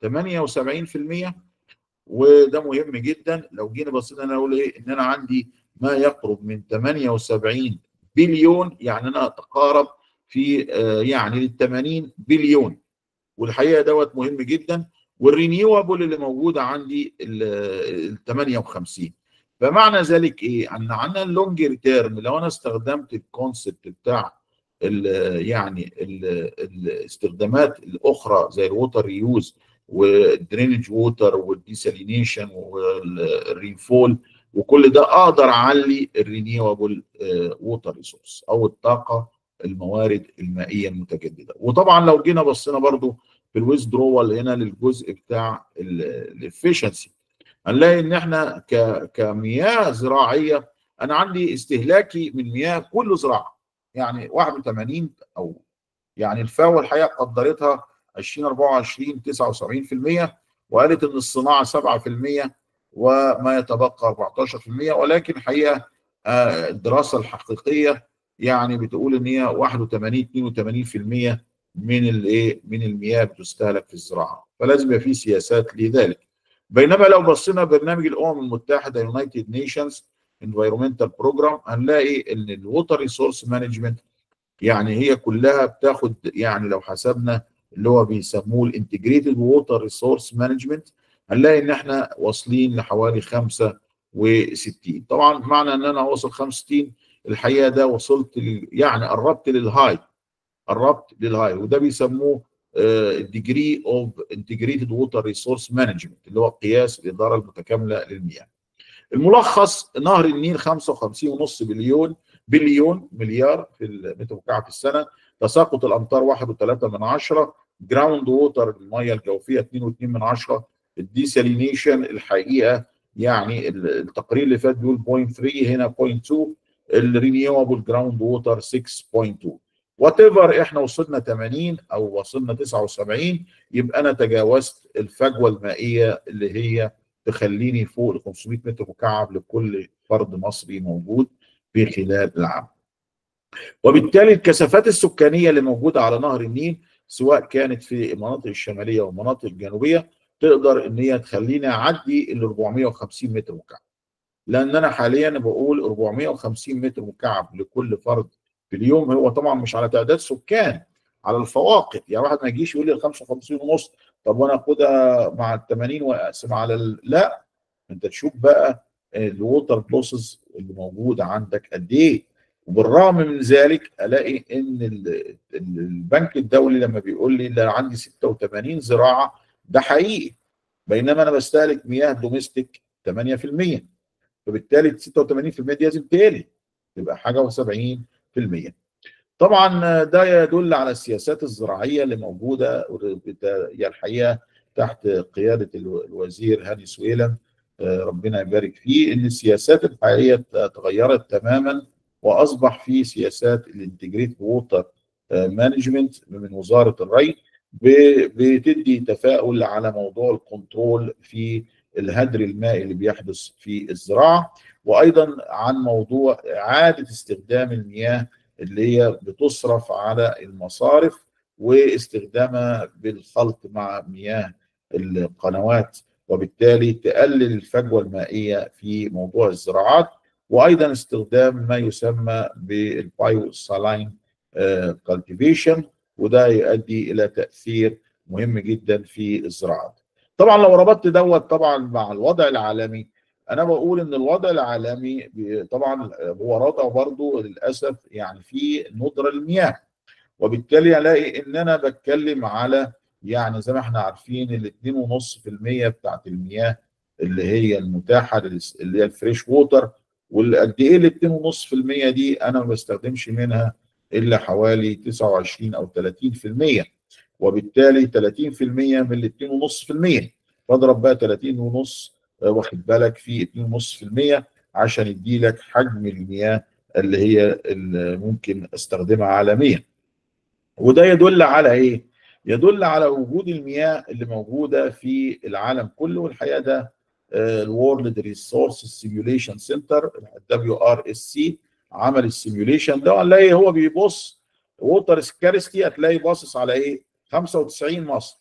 78% وده مهم جدا لو جينا بصينا انا اقول ايه ان انا عندي ما يقرب من 78 بليون يعني انا اتقارب في يعني لل 80 بليون والحقيقه دوت مهم جدا والرينيوبل اللي موجوده عندي ال 58 فمعنى ذلك ايه؟ ان عندنا اللونج تيرم لو انا استخدمت الكونسبت بتاع ال يعني ال الاستخدامات الاخرى زي الووتر ريوز والدرينج ووتر والديسالينيشن والرينفول وكل ده اقدر اعلي الرينيوبل ووتر ريسورس او الطاقه الموارد المائيه المتجدده وطبعا لو جينا بصينا برضو في الويزدرول هنا للجزء بتاع الافشنسي هنلاقي ان احنا كمياه زراعيه انا عندي استهلاكي من مياه كل زراعه يعني 81 او يعني الفاو الحقيقه قدرتها 2024 79% وقالت ان الصناعه 7% وما يتبقى 14% ولكن الحقيقه الدراسه الحقيقيه يعني بتقول ان هي 81 82% من الايه من المياه بتستهلك في الزراعه فلازم يبقى في سياسات لذلك بينما لو بصينا برنامج الامم المتحده يونايتد نيشنز انفايرمنتال بروجرام هنلاقي ان الووتر ريسورس مانجمنت يعني هي كلها بتاخد يعني لو حسبنا اللي هو بيسموه الانتجريتد ووتر ريسورس مانجمنت هنلاقي ان احنا واصلين لحوالي 65 طبعا معنى ان انا اوصل 65 الحقيقه ده وصلت يعني قربت للهاي قربت للهاي وده بيسموه الديجري اوف انتجريتد ووتر ريسورس مانجمنت اللي هو قياس الاداره المتكامله للمياه. الملخص نهر النيل 55.5 بليون بليون مليار في المتر مكعب في السنه تساقط الامطار 1.3 من عشرة جراوند ووتر الميه الجوفيه 2.2 من عشرة الديسالينيشن الحقيقه يعني التقرير اللي فات بيقول 0.3 هنا 0.2 الرينيوبل جراوند ووتر 6.2 وات ايفر احنا وصلنا 80 او وصلنا 79 يبقى انا تجاوزت الفجوه المائيه اللي هي تخليني فوق ال 500 متر مكعب لكل فرد مصري موجود في خلال العام. وبالتالي الكثافات السكانيه اللي موجوده على نهر النيل سواء كانت في المناطق الشماليه والمناطق الجنوبيه تقدر ان هي تخليني اعدي ال 450 متر مكعب لان انا حاليا بقول 450 متر مكعب لكل فرد في اليوم هو طبعا مش على تعداد سكان على الفواقد يعني واحد ما يجيش يقول لي ال 55 ونص طب وانا اخدها مع ال 80 واقسم على ال... لا انت تشوف بقى الووتر لوسز اللي موجوده عندك قد ايه وبالرغم من ذلك الاقي ان البنك الدولي لما بيقول لي ده عندي 86 زراعه ده حقيقي بينما انا بستهلك مياه دوميستيك 8% فبالتالي 86% دي لازم تقل تبقى حاجه و70% طبعا ده يدل على السياسات الزراعيه اللي موجوده هي الحقيقه تحت قياده الوزير هاني سويلم ربنا يبارك فيه ان السياسات الحقيقيه تغيرت تماما واصبح في سياسات الانتجريت ووتر مانجمنت من وزاره الري بتدي تفاؤل على موضوع الكنترول في الهدر المائي اللي بيحدث في الزراعه وايضا عن موضوع اعاده استخدام المياه اللي هي بتصرف على المصارف واستخدامها بالخلط مع مياه القنوات وبالتالي تقلل الفجوه المائيه في موضوع الزراعات وايضا استخدام ما يسمى بالبايو سالاين كالتيفيشن وده يؤدي الى تاثير مهم جدا في الزراعات. طبعا لو ربطت دوت طبعا مع الوضع العالمي انا بقول ان الوضع العالمي طبعا هو وضع برضه للاسف يعني في ندره المياه وبالتالي الاقي ان انا بتكلم على يعني زي ما احنا عارفين ال 2.5% بتاعت المياه اللي هي المتاحه اللي هي الفريش ووتر والقد ايه ال 2.5% دي انا ما بستخدمش منها الا حوالي 29 او 30% وبالتالي 30% من ال 2.5% فاضرب بقى 30 ونص واخد بالك في 2.5% عشان يدي لك حجم المياه اللي هي اللي ممكن استخدمها عالميا وده يدل على ايه؟ يدل على وجود المياه اللي موجوده في العالم كله والحقيقه ده الورلد ريسورس سيميوليشن سنتر دبليو ار اس سي عمل السيميوليشن ده هنلاقي هو بيبص ووتر سكارستي هتلاقي باصص على ايه؟ 95 مصر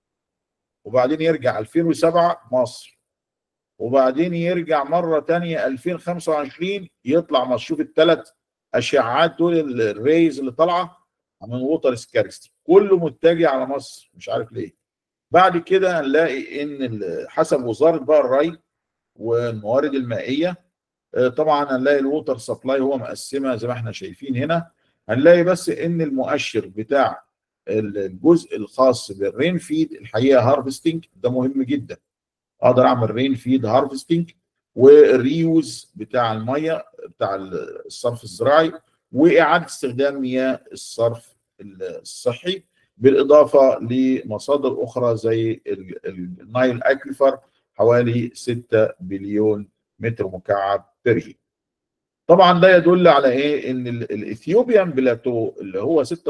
وبعدين يرجع 2007 مصر وبعدين يرجع مره ثانيه 2025 يطلع مصر شوف الثلاث اشعاعات دول الريز اللي طالعه من ووتر سكارستي كله متجه على مصر مش عارف ليه بعد كده هنلاقي ان حسب وزاره بقى الري والموارد المائيه طبعا هنلاقي الووتر سبلاي هو مقسمه زي ما احنا شايفين هنا هنلاقي بس ان المؤشر بتاع الجزء الخاص بالرين فيد الحقيقه هارفستنج ده مهم جدا اقدر اعمل رين فيد هارفستنج والريوز بتاع الميه بتاع الصرف الزراعي واعاده استخدام مياه الصرف الصحي بالاضافه لمصادر اخرى زي النايل اكليفر حوالي 6 بليون متر مكعب بري طبعا ده يدل على ايه ان الاثيوبيان بلاتو اللي هو 86%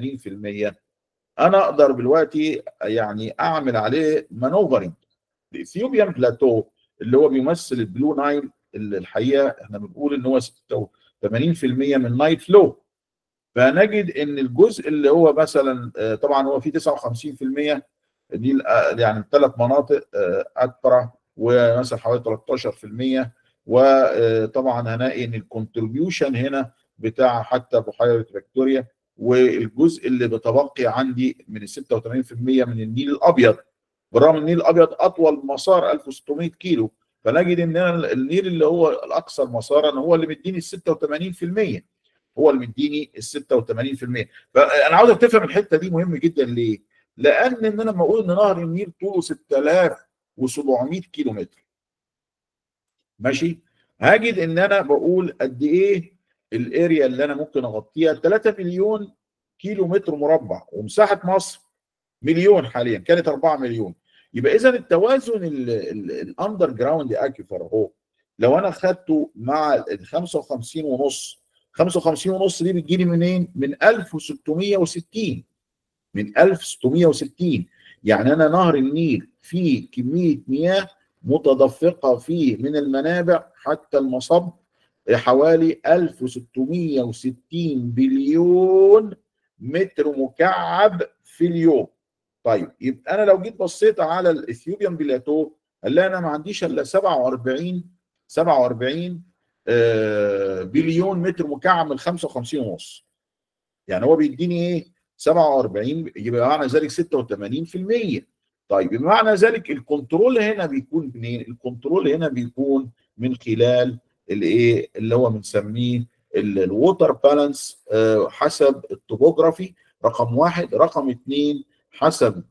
انا اقدر دلوقتي يعني اعمل عليه مانوفرنج الاثيوبيان بلاتو اللي هو بيمثل البلو نايل اللي الحقيقه احنا بنقول ان هو 86% من نايل فلو فنجد ان الجزء اللي هو مثلا طبعا هو في 59% دي يعني الثلاث مناطق اكبر ومثلا حوالي 13% وطبعا هنلاقي ان الكونتريبيوشن هنا بتاع حتى بحيره فيكتوريا والجزء اللي بتبقي عندي من ال 86% من النيل الابيض بالرغم النيل الابيض اطول مسار 1600 كيلو فنجد ان النيل اللي هو الاكثر مسارا هو اللي مديني ال 86% هو اللي مديني ال 86% فانا عاوزك تفهم الحته دي مهم جدا ليه؟ لان ان انا لما اقول ان نهر النيل طوله 6700 كيلو متر ماشي هاجد ان انا بقول قد ايه الاريا اللي انا ممكن اغطيها 3 مليون كيلو متر مربع ومساحه مصر مليون حاليا كانت 4 مليون يبقى اذا التوازن الاندر جراوند اكيفر اهو لو انا خدته مع ال 55 ونص 55 ونص دي بتجيلي منين؟ من 1660 من 1660 يعني انا نهر النيل فيه كميه مياه متدفقه فيه من المنابع حتى المصب حوالي 1660 بليون متر مكعب في اليوم طيب يبقى انا لو جيت بصيت على الاثيوبيان بلاتو هنلاقي انا ما عنديش الا 47 47 آه، بليون متر مكعب من 55 ونص يعني هو بيديني ايه 47 يبقى معنى ذلك 86% طيب بمعنى ذلك الكنترول هنا بيكون منين الكنترول هنا بيكون من خلال الايه اللي هو بنسميه الووتر بالانس حسب التوبوجرافي رقم واحد رقم اثنين حسب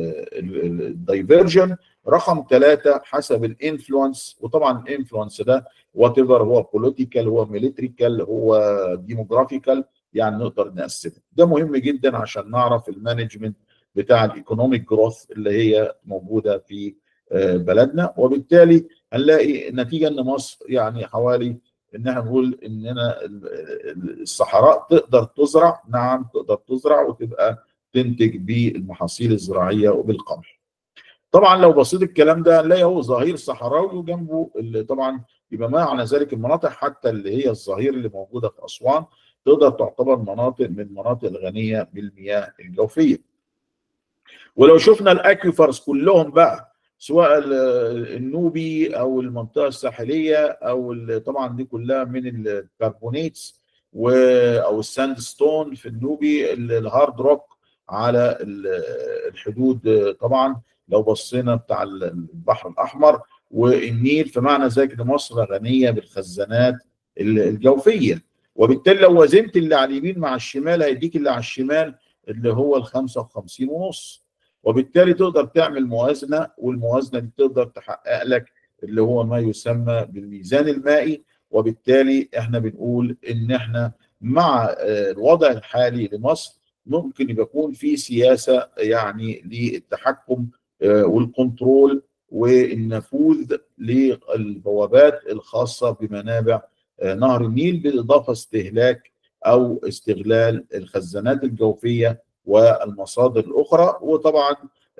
الدايفرجن رقم ثلاثة حسب الانفلونس وطبعا الانفلونس ده وات ايفر هو بوليتيكال هو ميليتريكال هو ديموغرافيكال يعني نقدر نقسمه ده مهم جدا عشان نعرف المانجمنت بتاع الايكونوميك جروث اللي هي موجوده في بلدنا وبالتالي هنلاقي النتيجه ان مصر يعني حوالي ان احنا نقول اننا الصحراء تقدر تزرع نعم تقدر تزرع وتبقى تنتج بالمحاصيل الزراعيه وبالقمح. طبعا لو بصيت الكلام ده هنلاقي هو ظهير صحراوي وجنبه اللي طبعا يبقى معنى ذلك المناطق حتى اللي هي الظهير اللي موجوده في اسوان تقدر تعتبر مناطق من المناطق الغنيه بالمياه الجوفيه. ولو شفنا الاكويفرز كلهم بقى سواء النوبي او المنطقه الساحليه او طبعا دي كلها من الكربونيتس او الساند ستون في النوبي الهارد روك على الحدود طبعا لو بصينا بتاع البحر الاحمر والنيل فمعنى ذلك ان مصر غنيه بالخزانات الجوفيه وبالتالي لو وزنت اللي على اليمين مع الشمال هيديك اللي على الشمال اللي هو ال 55 ونص وبالتالي تقدر تعمل موازنه والموازنه دي تقدر تحقق لك اللي هو ما يسمى بالميزان المائي وبالتالي احنا بنقول ان احنا مع الوضع الحالي لمصر ممكن يكون في سياسه يعني للتحكم والكنترول والنفوذ للبوابات الخاصه بمنابع نهر النيل بالاضافه استهلاك او استغلال الخزانات الجوفيه والمصادر الاخرى وطبعا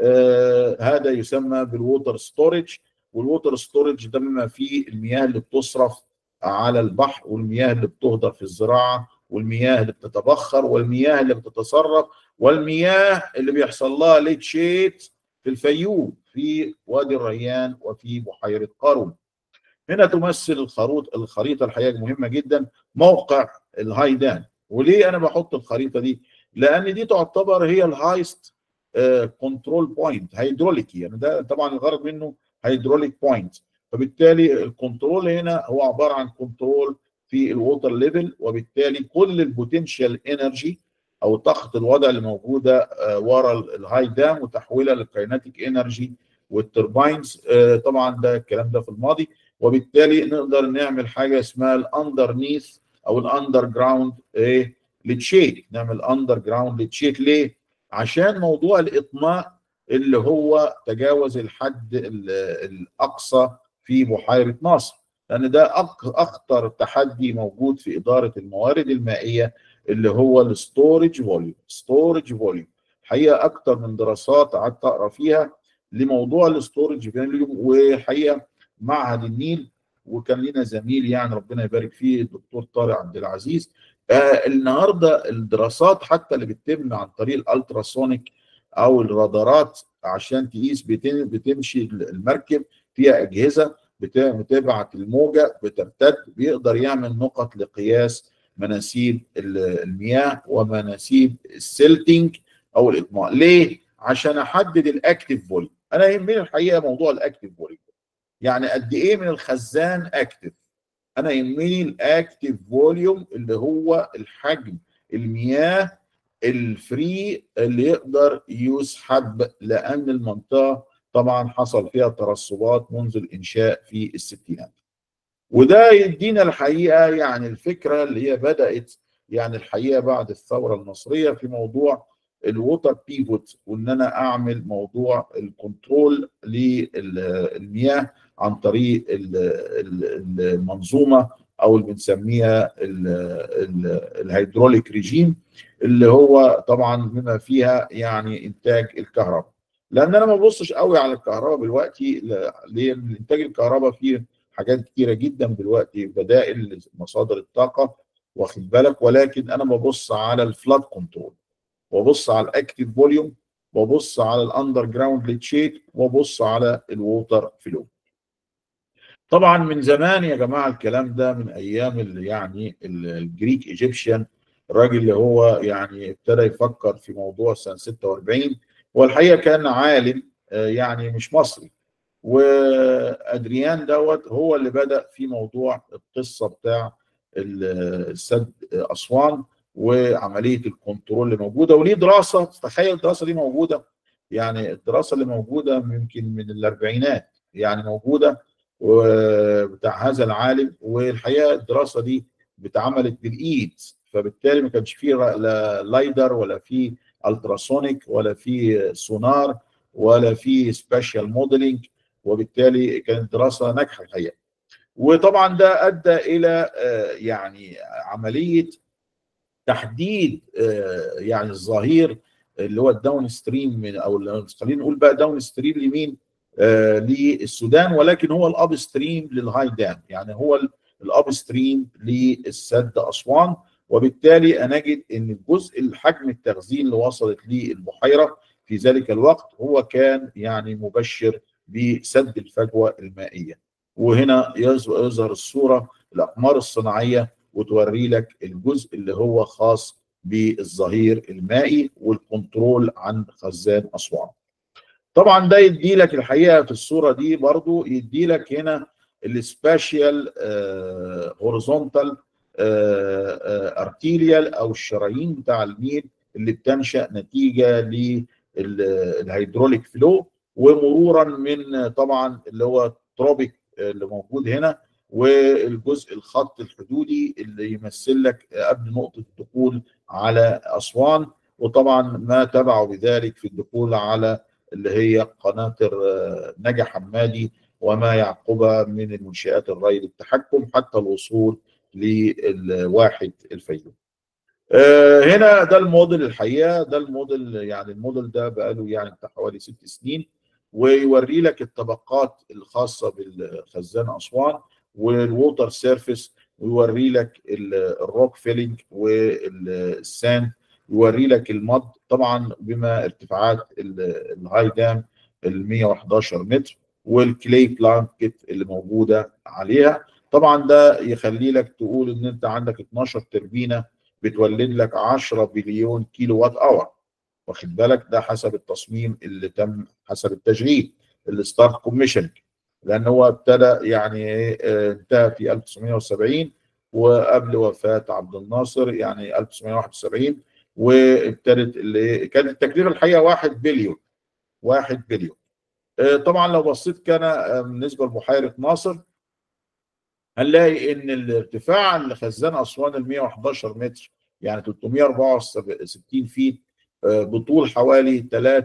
آه هذا يسمى بالووتر ستورج والووتر ستورج ده بما فيه المياه اللي بتصرف على البحر والمياه اللي بتهدر في الزراعه والمياه اللي بتتبخر والمياه اللي بتتصرف والمياه اللي بيحصل لها ليتشيت في الفيوم في وادي الريان وفي بحيره قارون هنا تمثل الخروط الخريطه الحقيقه مهمه جدا موقع الهايدان وليه انا بحط الخريطه دي؟ لان دي تعتبر هي الهايست كنترول بوينت هيدروليكي يعني ده طبعا الغرض منه هيدروليك بوينت فبالتالي الكنترول هنا هو عباره عن كنترول في الووتر ليفل وبالتالي كل البوتنشال انرجي او طاقه الوضع اللي موجوده ورا الهاي دام وتحويلها للكايناتيك انرجي والترباينز طبعا ده الكلام ده في الماضي وبالتالي نقدر نعمل حاجه اسمها الاندرنيث او الاندر جراوند ايه لتشيك نعمل اندر جراوند لتشيك ليه؟ عشان موضوع الاطماء اللي هو تجاوز الحد الاقصى في بحيره ناصر لان ده اخطر تحدي موجود في اداره الموارد المائيه اللي هو الستورج فوليوم ستورج فوليوم حقيقه اكتر من دراسات قعدت اقرا فيها لموضوع الستورج فوليوم وحقيقه معهد النيل وكان لنا زميل يعني ربنا يبارك فيه الدكتور طارق عبد العزيز آه النهارده الدراسات حتى اللي بتتم عن طريق الالتراسونيك او الرادارات عشان تقيس بتمشي المركب فيها اجهزه بتبعت الموجه بترتد بيقدر يعمل نقط لقياس مناسيب المياه ومناسيب السيلتنج او الاطماء ليه؟ عشان احدد الاكتف فوليوم انا يهمني الحقيقه موضوع الاكتف فوليوم يعني قد ايه من الخزان اكتف انا يهمني الاكتف فوليوم اللي هو الحجم المياه الفري اللي يقدر يسحب لان المنطقه طبعا حصل فيها ترسبات منذ الانشاء في الستينات وده يدينا الحقيقه يعني الفكره اللي هي بدات يعني الحقيقه بعد الثوره المصريه في موضوع الووتر بيفوت وان انا اعمل موضوع الكنترول للمياه عن طريق المنظومه او اللي بنسميها الهيدروليك ريجيم اللي هو طبعا بما فيها يعني انتاج الكهرباء لان انا ما ببصش قوي على الكهرباء دلوقتي لان انتاج الكهرباء فيه حاجات كتيره جدا دلوقتي بدائل مصادر الطاقه واخد بالك ولكن انا ببص على الفلاد كنترول وابص على الاكتيف فوليوم وابص على الاندر جراوند ليتشيت وابص على الووتر فلو طبعا من زمان يا جماعه الكلام ده من ايام اللي يعني الجريك ايجيبشن الراجل اللي هو يعني ابتدى يفكر في موضوع سنه 46 والحقيقه كان عالم يعني مش مصري وادريان دوت هو اللي بدا في موضوع القصه بتاع السد اسوان وعمليه الكنترول اللي موجوده وليه دراسه تخيل الدراسه دي موجوده يعني الدراسه اللي موجوده يمكن من الاربعينات يعني موجوده بتاع هذا العالم والحقيقه الدراسه دي اتعملت بالايد فبالتالي ما كانش فيه لا لايدر ولا في التراسونيك ولا في سونار ولا في سبيشال موديلنج وبالتالي كانت دراسه ناجحه الحقيقه وطبعا ده ادى الى يعني عمليه تحديد يعني الظهير اللي هو الداون ستريم من او خلينا نقول بقى داون ستريم لمين آه للسودان ولكن هو الاب ستريم للهاي دام يعني هو الاب ستريم للسد اسوان وبالتالي نجد ان الجزء الحجم التخزين اللي وصلت للبحيره في ذلك الوقت هو كان يعني مبشر بسد الفجوه المائيه وهنا يظهر الصوره الاقمار الصناعيه وتوري لك الجزء اللي هو خاص بالظهير المائي والكنترول عن خزان اسوان طبعا ده يدي لك الحقيقه في الصوره دي برضو يدي لك هنا السباشيال هوريزونتال ارتيريال او الشرايين بتاع النيل اللي بتنشا نتيجه للهيدروليك فلو ومرورا من طبعا اللي هو تروبيك اللي موجود هنا والجزء الخط الحدودي اللي يمثل لك قبل نقطه الدخول على اسوان وطبعا ما تبعه بذلك في الدخول على اللي هي قناطر نجا حمادي وما يعقبها من المنشآت الري للتحكم حتى الوصول للواحد الفيوم. هنا ده الموديل الحقيقه ده الموديل يعني الموديل ده بقاله يعني بتاع حوالي ست سنين ويوري لك الطبقات الخاصه بالخزان اسوان والووتر سيرفيس ويوري لك الروك فيلينج والساند يوري لك المض طبعا بما ارتفاعات الهاي دام ال 111 متر والكلي بلانكت اللي موجوده عليها طبعا ده يخلي لك تقول ان انت عندك 12 تربينه بتولد لك 10 بليون كيلو وات اور واخد بالك ده حسب التصميم اللي تم حسب التشغيل الستارت كوميشن لان هو ابتدى يعني انتهى في 1970 وقبل وفاه عبد الناصر يعني 1971 وابتدت اللي كانت التكلفه الحقيقه 1 بليون 1 بليون طبعا لو بصيت كان بالنسبه لبحيره ناصر هنلاقي ان الارتفاع اللي خزان اسوان ال 111 متر يعني 364 فيت بطول حوالي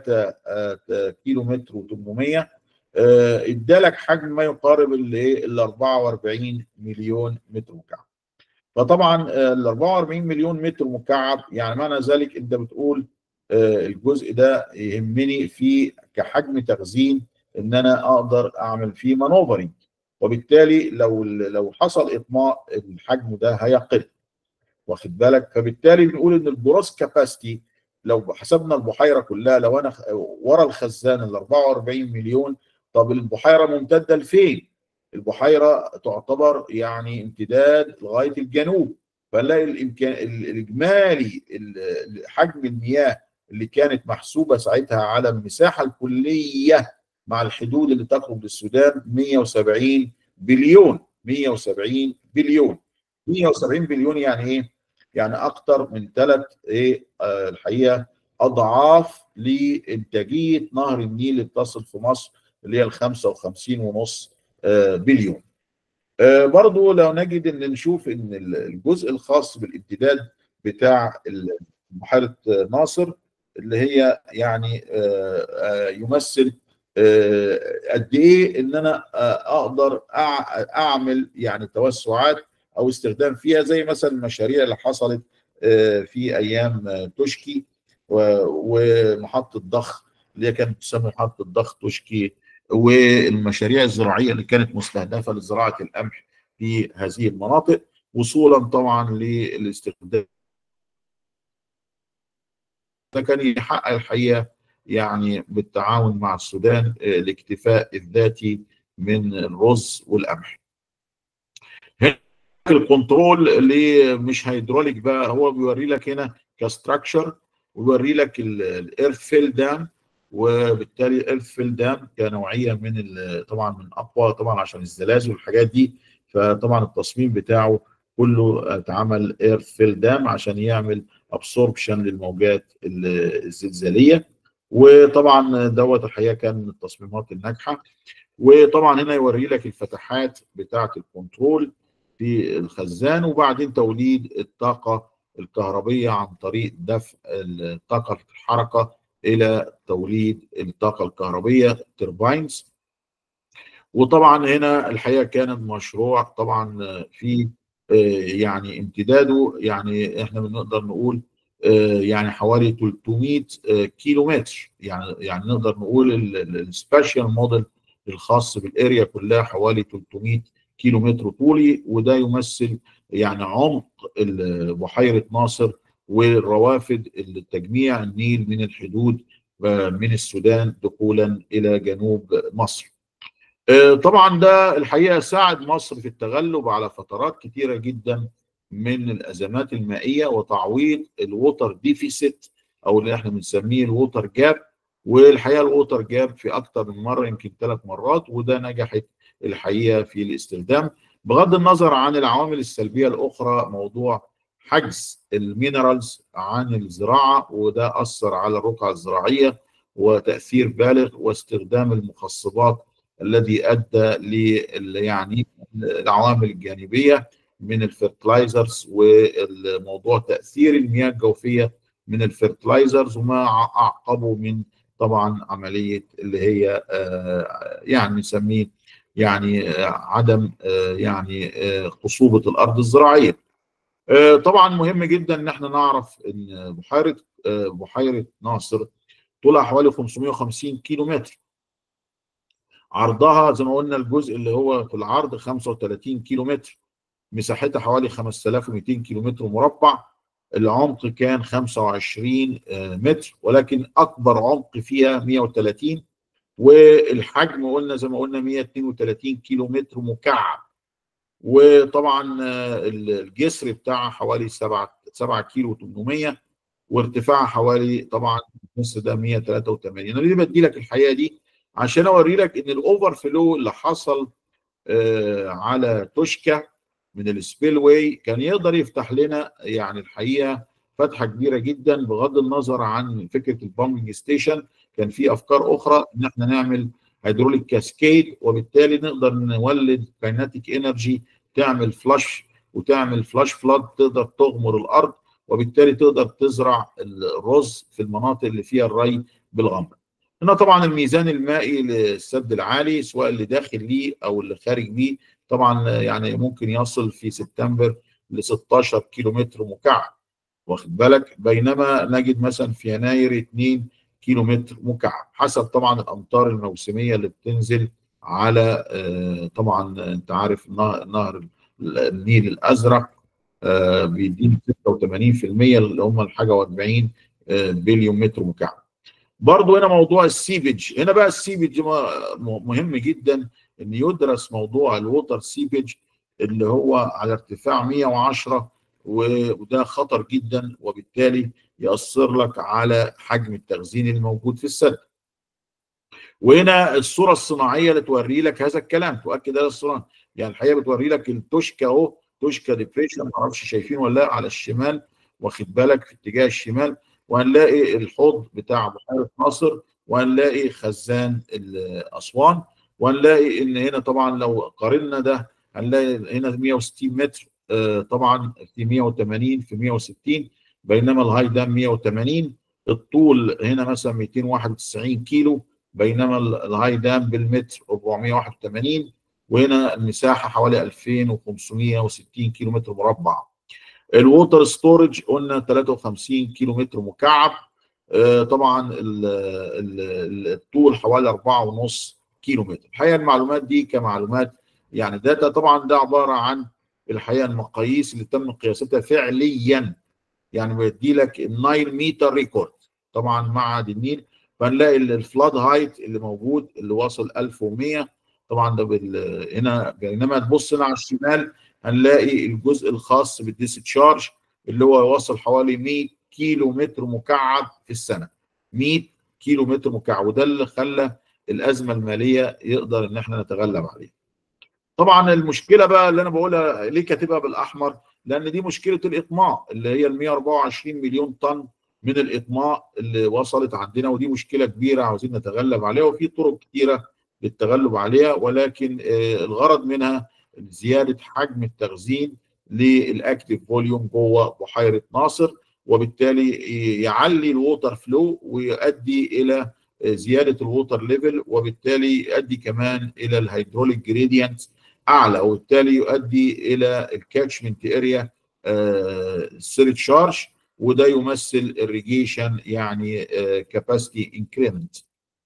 3 كيلو متر و800 ادالك حجم ما يقارب ال 44 مليون متر مكعب فطبعا ال 44 مليون متر مكعب يعني معنى ذلك انت بتقول الجزء ده يهمني في كحجم تخزين ان انا اقدر اعمل فيه مانوفرنج وبالتالي لو لو حصل اطماء الحجم ده هيقل واخد بالك فبالتالي بنقول ان البروس كاباسيتي لو حسبنا البحيره كلها لو انا ورا الخزان ال 44 مليون طب البحيره ممتده لفين؟ البحيره تعتبر يعني امتداد لغايه الجنوب فنلاقي الامكان الاجمالي حجم المياه اللي كانت محسوبه ساعتها على المساحه الكليه مع الحدود اللي تقرب للسودان 170 بليون 170 بليون 170 بليون يعني ايه؟ يعني اكثر من ثلاث ايه آه الحقيقه اضعاف لانتاجيه نهر النيل اللي بتصل في مصر اللي هي ال 55 ونص آه بليون. آه برضو لو نجد ان نشوف ان الجزء الخاص بالامتداد بتاع بحيره ناصر اللي هي يعني يمثل قد ايه ان انا اقدر اعمل يعني توسعات او استخدام فيها زي مثلا المشاريع اللي حصلت في ايام توشكي ومحطه ضخ اللي هي كانت تسمى محطه ضخ توشكي والمشاريع الزراعيه اللي كانت مستهدفه لزراعه القمح في هذه المناطق وصولا طبعا للاستخدام ده كان يحقق الحقيقه يعني بالتعاون مع السودان الاكتفاء الذاتي من الرز والقمح. هنا الكنترول اللي مش هيدروليك بقى هو بيوري لك هنا كستراكشر ويوري لك الايرث فيل دام وبالتالي الايرث فيل دام كنوعيه من طبعا من اقوى طبعا عشان الزلازل والحاجات دي فطبعا التصميم بتاعه كله اتعمل ايرث فيل دام عشان يعمل ابسوربشن للموجات الزلزاليه وطبعا دوت الحقيقه كان من التصميمات الناجحه وطبعا هنا يوري لك الفتحات بتاعه الكنترول في الخزان وبعدين توليد الطاقه الكهربيه عن طريق دفع الطاقه الحركه الى توليد الطاقه الكهربيه الترباينز وطبعا هنا الحقيقه كان المشروع طبعا في يعني امتداده يعني احنا بنقدر نقول يعني حوالي 300 كيلو متر يعني يعني نقدر نقول السبيشال موديل الخاص بالاريا كلها حوالي 300 كيلو متر طولي وده يمثل يعني عمق بحيره ناصر والروافد التجميع النيل من الحدود من السودان دخولا الى جنوب مصر. طبعا ده الحقيقه ساعد مصر في التغلب على فترات كثيره جدا من الازمات المائيه وتعويض الووتر ديفيسيت او اللي احنا بنسميه الووتر جاب والحقيقه الووتر جاب في اكثر من مره يمكن ثلاث مرات وده نجحت الحقيقه في الاستخدام بغض النظر عن العوامل السلبيه الاخرى موضوع حجز المينرالز عن الزراعه وده اثر على الرقعه الزراعيه وتاثير بالغ واستخدام المخصبات الذي ادى ل يعني العوامل الجانبيه من الفيرتلايزرز والموضوع تاثير المياه الجوفيه من الفيرتلايزرز وما اعقبه من طبعا عمليه اللي هي يعني نسميه يعني عدم يعني خصوبه الارض الزراعيه. طبعا مهم جدا ان احنا نعرف ان بحيره بحيره ناصر طولها حوالي 550 كيلو متر. عرضها زي ما قلنا الجزء اللي هو في العرض 35 كيلو متر. مساحتها حوالي 5200 كيلو متر مربع. العمق كان 25 متر ولكن اكبر عمق فيها 130 والحجم قلنا زي ما قلنا 132 كيلو متر مكعب وطبعا الجسر بتاعها حوالي 7 7 كيلو 800 وارتفاعها حوالي طبعا النص ده 183 انا ليه بدي لك الحقيقه دي عشان اوري لك ان الاوفر فلو اللي حصل على توشكا من السبيل واي كان يقدر يفتح لنا يعني الحقيقه فتحه كبيره جدا بغض النظر عن فكره البامبنج ستيشن كان في افكار اخرى ان احنا نعمل هيدروليك كاسكيد وبالتالي نقدر نولد كايناتيك انرجي تعمل فلاش وتعمل فلاش فلاد تقدر تغمر الارض وبالتالي تقدر تزرع الرز في المناطق اللي فيها الري بالغمر. هنا طبعا الميزان المائي للسد العالي سواء اللي داخل ليه او اللي خارج ليه طبعا يعني ممكن يصل في سبتمبر ل 16 كيلو متر مكعب واخد بالك بينما نجد مثلا في يناير 2 كيلو متر مكعب حسب طبعا الامطار الموسميه اللي بتنزل على طبعا انت عارف نهر النيل الازرق بيدينا 86% اللي هم الحاجه و40 بليون متر مكعب برضو هنا موضوع السيبج هنا بقى السيبج مهم جدا ان يدرس موضوع الووتر سيبج اللي هو على ارتفاع 110 وده خطر جدا وبالتالي يأثر لك على حجم التخزين الموجود في السد وهنا الصورة الصناعية اللي توري لك هذا الكلام تؤكد هذا الصورة يعني الحقيقة بتوري لك التوشكا اهو توشكا ديبريشن ما اعرفش شايفين ولا لا على الشمال واخد بالك في اتجاه الشمال وهنلاقي الحوض بتاع بحيرة ناصر وهنلاقي خزان أسوان وهنلاقي ان هنا طبعا لو قارنا ده هنلاقي هنا 160 متر طبعا في 180 في 160 بينما الهاي دام 180 الطول هنا مثلا 291 كيلو بينما الهاي دام بالمتر 481 وهنا المساحه حوالي 2560 كيلو متر مربع الووتر ستورج قلنا 53 كيلو متر مكعب طبعا الطول حوالي 4.5 كيلو متر الحقيقه المعلومات دي كمعلومات يعني داتا طبعا ده عباره عن الحقيقه المقاييس اللي تم قياستها فعليا يعني بيدي لك النايل متر ريكورد طبعا معهد النيل فنلاقي الفلاد هايت اللي موجود اللي واصل 1100 طبعا ده بال... هنا بينما تبص هنا على الشمال هنلاقي الجزء الخاص بالديسشارج اللي هو واصل حوالي 100 كيلو متر مكعب في السنه 100 كيلو متر مكعب وده اللي خلى الازمه الماليه يقدر ان احنا نتغلب عليها. طبعا المشكله بقى اللي انا بقولها ليه كاتبها بالاحمر؟ لان دي مشكله الاطماع اللي هي ال 124 مليون طن من الاطماع اللي وصلت عندنا ودي مشكله كبيره عاوزين نتغلب عليها وفي طرق كثيره للتغلب عليها ولكن الغرض منها زياده حجم التخزين للاكتيف فوليوم جوه بحيره ناصر وبالتالي يعلي الووتر فلو ويؤدي الى زياده الووتر ليفل وبالتالي يؤدي كمان الى الهيدروليك جريدينت اعلى وبالتالي يؤدي الى الكاتشمنت اريا سيرت شارج وده يمثل الريجيشن يعني كاباسيتي انكريمنت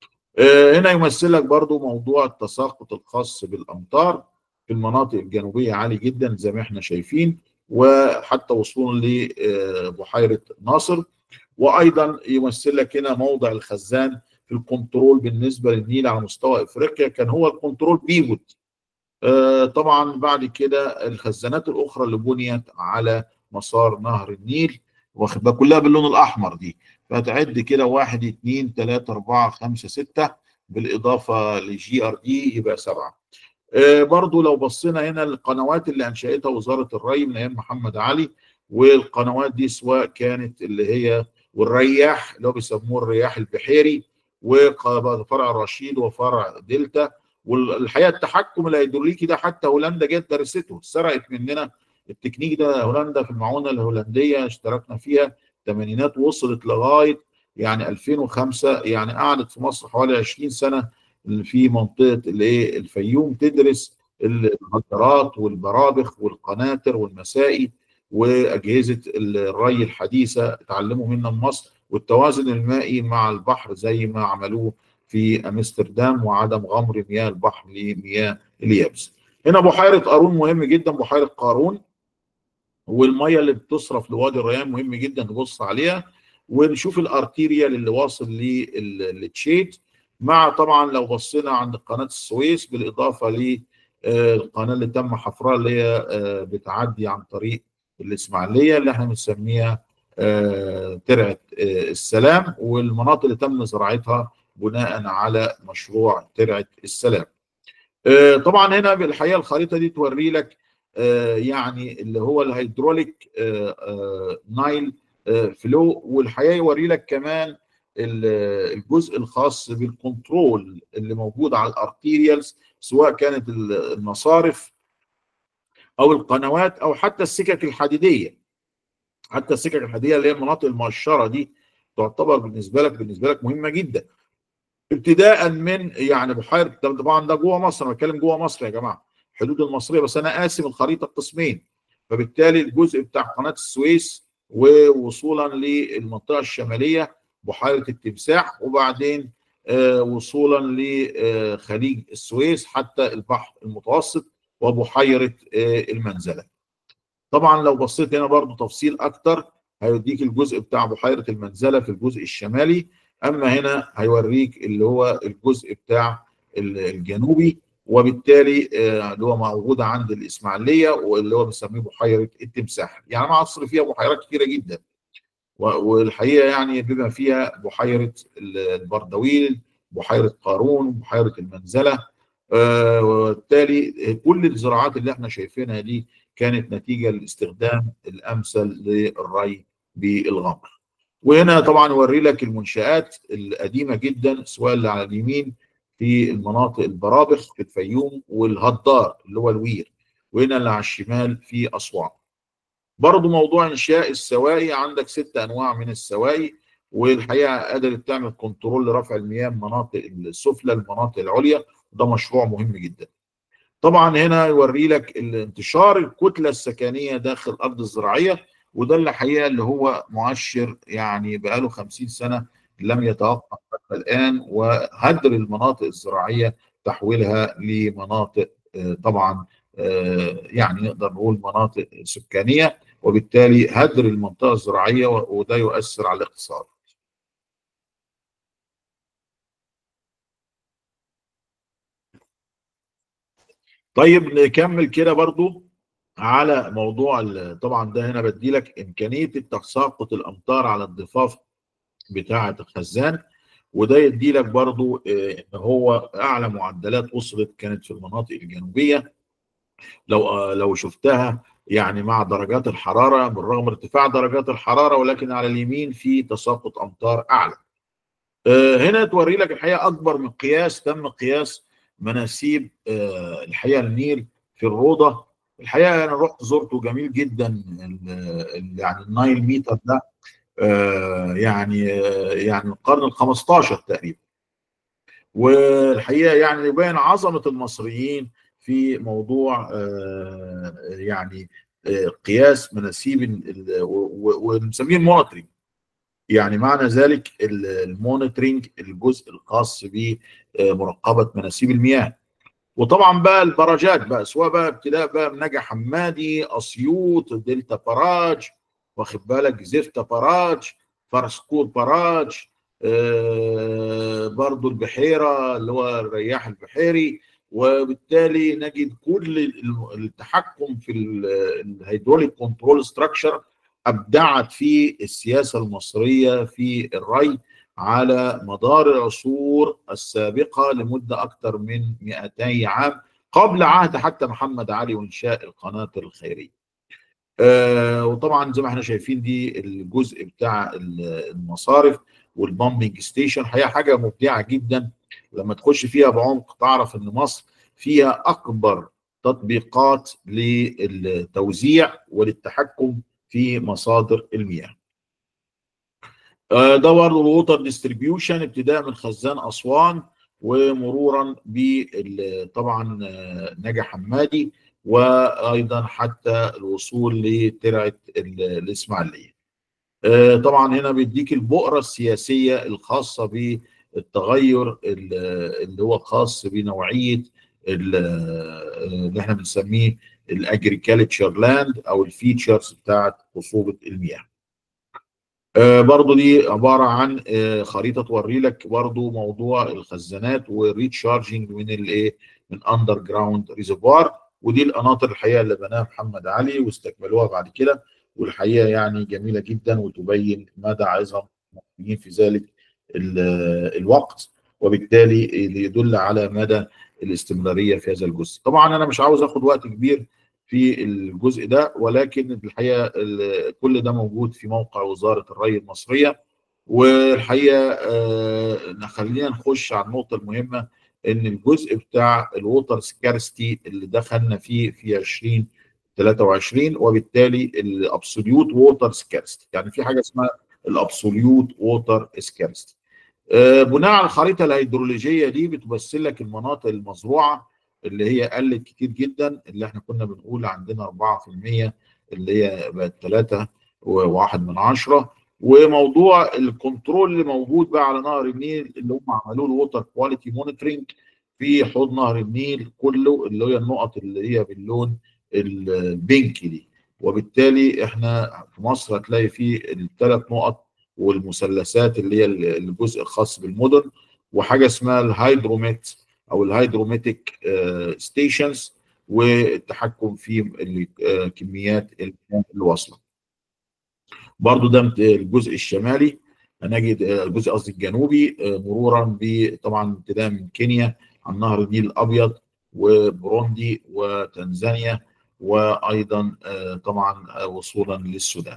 هنا يمثل لك برضو موضوع التساقط الخاص بالامطار في المناطق الجنوبيه عالي جدا زي ما احنا شايفين وحتى وصولا لبحيره ناصر وايضا يمثل لك هنا موضع الخزان في الكنترول بالنسبه للنيل على مستوى افريقيا كان هو الكنترول بيفوت طبعا بعد كده الخزانات الاخرى اللي بنيت على مسار نهر النيل واخد كلها باللون الاحمر دي فتعد كده واحد اثنين ثلاثة أربعة خمسة ستة بالإضافة لجي ار دي يبقى سبعة. آه برضو لو بصينا هنا القنوات اللي أنشأتها وزارة الري من أيام محمد علي والقنوات دي سواء كانت اللي هي والرياح اللي هو بيسموه الرياح البحيري وفرع رشيد وفرع دلتا والحقيقه التحكم الهيدروليكي ده حتى هولندا جت درسته سرقت مننا التكنيك ده هولندا في المعونه الهولنديه اشتركنا فيها الثمانينات وصلت لغايه يعني 2005 يعني قعدت في مصر حوالي 20 سنه في منطقه الايه الفيوم تدرس المهدرات والبرابخ والقناتر والمسائي واجهزه الري الحديثه اتعلموا منها مصر والتوازن المائي مع البحر زي ما عملوه في امستردام وعدم غمر مياه البحر لمياه اليابس. هنا بحيره قارون مهم جدا بحيره قارون والميه اللي بتصرف لوادي الريان مهم جدا نبص عليها ونشوف الارتيريال اللي واصل للتشيد مع طبعا لو بصينا عند قناه السويس بالاضافه للقناه اللي تم حفرها اللي هي بتعدي عن طريق الاسماعيليه اللي احنا بنسميها ترعه السلام والمناطق اللي تم زراعتها بناء على مشروع ترعه السلام. طبعا هنا بالحقيقه الخريطه دي توري لك يعني اللي هو الهيدروليك نايل فلو والحقيقه يوري لك كمان الجزء الخاص بالكنترول اللي موجود على الارتيريالز سواء كانت المصارف او القنوات او حتى السكك الحديديه حتى السكك الحديديه اللي هي المناطق المؤشره دي تعتبر بالنسبه لك بالنسبه لك مهمه جدا ابتداء من يعني بحيره طبعا ده جوه مصر انا بتكلم جوه مصر يا جماعه الحدود المصريه بس انا قاسم الخريطه قسمين فبالتالي الجزء بتاع قناه السويس ووصولا للمنطقه الشماليه بحيره التمساح وبعدين آه وصولا لخليج السويس حتى البحر المتوسط وبحيره آه المنزله. طبعا لو بصيت هنا برضو تفصيل اكتر هيديك الجزء بتاع بحيره المنزله في الجزء الشمالي اما هنا هيوريك اللي هو الجزء بتاع الجنوبي وبالتالي اللي هو موجود عند الاسماعيليه واللي هو بنسميه بحيره التمساح يعني مصر فيها بحيرات كثيره جدا والحقيقه يعني بما فيها بحيره البردويل بحيره قارون بحيره المنزله وبالتالي كل الزراعات اللي احنا شايفينها دي كانت نتيجه لاستخدام الامثل للري بالغمر وهنا طبعا يوري لك المنشآت القديمه جدا سواء اللي على اليمين في المناطق البرابخ في الفيوم والهدار اللي هو الوير وهنا اللي على الشمال في اسوان برضو موضوع انشاء السواقي عندك ست انواع من السواقي والحقيقه قدرت تعمل كنترول لرفع المياه من المناطق السفلى للمناطق العليا وده مشروع مهم جدا طبعا هنا يوري لك انتشار الكتله السكنيه داخل الارض الزراعيه وده اللي الحقيقه اللي هو مؤشر يعني بقاله 50 سنه لم يتوقف حتى الان وهدر المناطق الزراعيه تحويلها لمناطق طبعا يعني نقدر نقول مناطق سكانيه وبالتالي هدر المنطقه الزراعيه وده يؤثر على الاقتصاد. طيب نكمل كده برضو على موضوع طبعا ده هنا بدي لك امكانيه تساقط الامطار على الضفاف بتاعه الخزان وده يدي لك برضو ان هو اعلى معدلات وصلت كانت في المناطق الجنوبيه لو لو شفتها يعني مع درجات الحراره بالرغم من ارتفاع درجات الحراره ولكن على اليمين في تساقط امطار اعلى. هنا توري لك الحقيقه اكبر من قياس تم قياس مناسيب الحقيقه النيل في الروضه الحقيقه انا رحت زرته جميل جدا يعني النايل ميتر ده يعني يعني القرن ال 15 تقريبا والحقيقه يعني يبين عظمه المصريين في موضوع يعني قياس مناسيب ونسميه المونيتورنج يعني معنى ذلك المونيتورنج الجزء الخاص بمراقبه مناسيب المياه وطبعا بقى البراجات بقى سواء بقى ابتداء بقى من نجا حمادي اسيوط دلتا باراج واخد بالك زفتا باراج فرسكور باراج آه برضو البحيره اللي هو الرياح البحيري وبالتالي نجد كل التحكم في الهيدروليك كنترول ستراكشر ابدعت في السياسه المصريه في الري على مدار العصور السابقه لمده اكثر من 200 عام قبل عهد حتى محمد علي وانشاء القناه الخيريه. آه وطبعا زي ما احنا شايفين دي الجزء بتاع المصارف والبامبنج ستيشن هي حاجه مبدعه جدا لما تخش فيها بعمق تعرف ان مصر فيها اكبر تطبيقات للتوزيع وللتحكم في مصادر المياه. ده برضه الووتر ديستريبيوشن ابتداء من خزان اسوان ومرورا ب طبعا نجا حمادي وايضا حتى الوصول لترعه الاسماعيليه. طبعا هنا بيديك البؤره السياسيه الخاصه بالتغير اللي هو خاص بنوعيه اللي احنا بنسميه الاجريكالتشر لاند او الفيتشرز بتاعت خصوبه المياه. آه برضو دي عبارة عن آه خريطة توري لك برضو موضوع الخزانات والريتشارجنج من الايه من اندر جراوند ريزرفوار ودي القناطر الحقيقة اللي بناها محمد علي واستكملوها بعد كده والحقيقة يعني جميلة جدا وتبين مدى عظم المصريين في ذلك الوقت وبالتالي يدل على مدى الاستمرارية في هذا الجزء طبعا أنا مش عاوز أخد وقت كبير في الجزء ده ولكن الحقيقه كل ده موجود في موقع وزاره الري المصريه والحقيقه خلينا نخش على النقطه المهمه ان الجزء بتاع الووتر سكارستي اللي دخلنا فيه في 2023 وبالتالي الابسوليوت ووتر سكارستي يعني في حاجه اسمها الابسوليوت ووتر سكارستي بناء على الخريطه الهيدرولوجيه دي بتمثل لك المناطق المزروعه اللي هي قلت كتير جدا اللي احنا كنا بنقول عندنا 4% اللي هي بقت 3 وواحد من عشرة وموضوع الكنترول اللي موجود بقى على نهر النيل اللي هم عملوه الووتر كواليتي مونيتورنج في حوض نهر النيل كله اللي هي النقط اللي هي باللون البينكي دي وبالتالي احنا في مصر هتلاقي فيه الثلاث نقط والمثلثات اللي هي الجزء الخاص بالمدن وحاجه اسمها الهيدروميت او الهيدروميتيك ستيشنز والتحكم في كميات المياه اللي واصله. برضو ده الجزء الشمالي هنجد الجزء قصدي الجنوبي مرورا طبعا ابتداء من كينيا عن نهر النيل الابيض وبروندي وتنزانيا وايضا طبعا وصولا للسودان.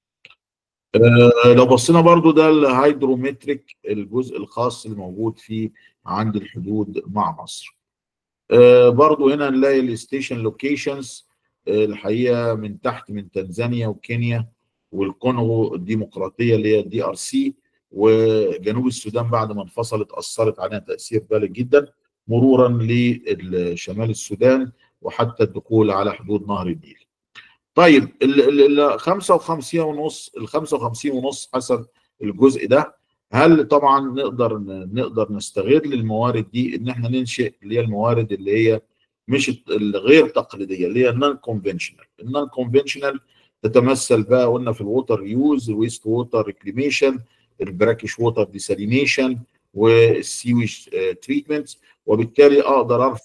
لو بصينا برضو ده الهيدرومتريك الجزء الخاص الموجود فيه عند الحدود مع مصر برضو هنا نلاقي الستيشن لوكيشنز الحقيقه من تحت من تنزانيا وكينيا والكونغو الديمقراطيه اللي هي الدي ار سي وجنوب السودان بعد ما انفصلت اثرت عليها تاثير بالغ جدا مرورا لشمال السودان وحتى الدخول على حدود نهر النيل. طيب ال 55 ونص ال 55 ونص حسب الجزء ده هل طبعا نقدر نقدر نستغل الموارد دي ان احنا ننشئ اللي هي الموارد اللي هي مش الغير تقليديه اللي هي النون كونفنشنال النون كونفنشنال تتمثل بقى قلنا في الووتر يوز الويست ووتر ريكليميشن البراكش ووتر ديسالينيشن والسيويج تريتمنت وبالتالي اقدر ارفع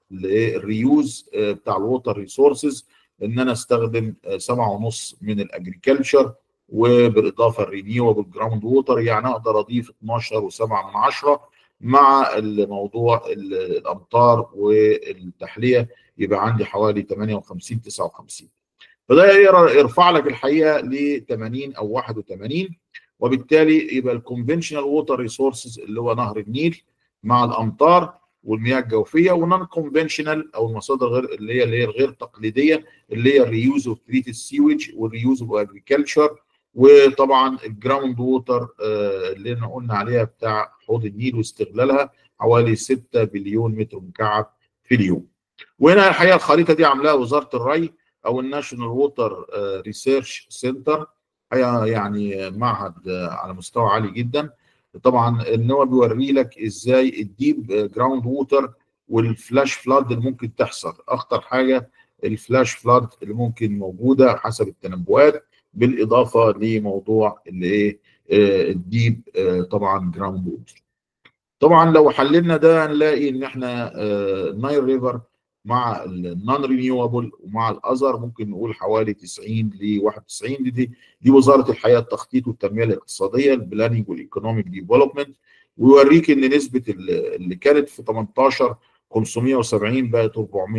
الريوز بتاع الووتر ريسورسز ان انا استخدم 7.5 من الاجريكلتشر وبالاضافه الرينيوبل جراوند ووتر يعني اقدر اضيف 12 و7 من 10 مع الموضوع الامطار والتحليه يبقى عندي حوالي 58 59 فده يرفع لك الحقيقه ل 80 او 81 وبالتالي يبقى الكونفنشنال ووتر ريسورسز اللي هو نهر النيل مع الامطار والمياه الجوفيه ونون كونفنشنال او المصادر غير اللي هي اللي هي الغير تقليديه اللي هي الريوز اوف تريتد سيوج والريوز اوف اجريكلتشر وطبعا الجراوند ووتر اللي احنا قلنا عليها بتاع حوض النيل واستغلالها حوالي 6 بليون متر مكعب في اليوم. وهنا الحقيقه الخريطه دي عاملاها وزاره الري او الناشونال ووتر ريسيرش سنتر يعني معهد على مستوى عالي جدا طبعا ان هو بيوري لك ازاي الديب جراوند ووتر والفلاش فلاد اللي ممكن تحصل اخطر حاجه الفلاش فلاد اللي ممكن موجوده حسب التنبؤات بالاضافه لموضوع اللي ايه الديب طبعا جراوند ووتر طبعا لو حللنا ده هنلاقي ان احنا النايل ريفر مع النون رينيوبل ومع الاذر ممكن نقول حوالي 90 ل 91 دي دي وزاره الحياه التخطيط والتنميه الاقتصاديه البلاننج والايكونوميك ديفلوبمنت ويوريك ان نسبه اللي كانت في 18 570 بقت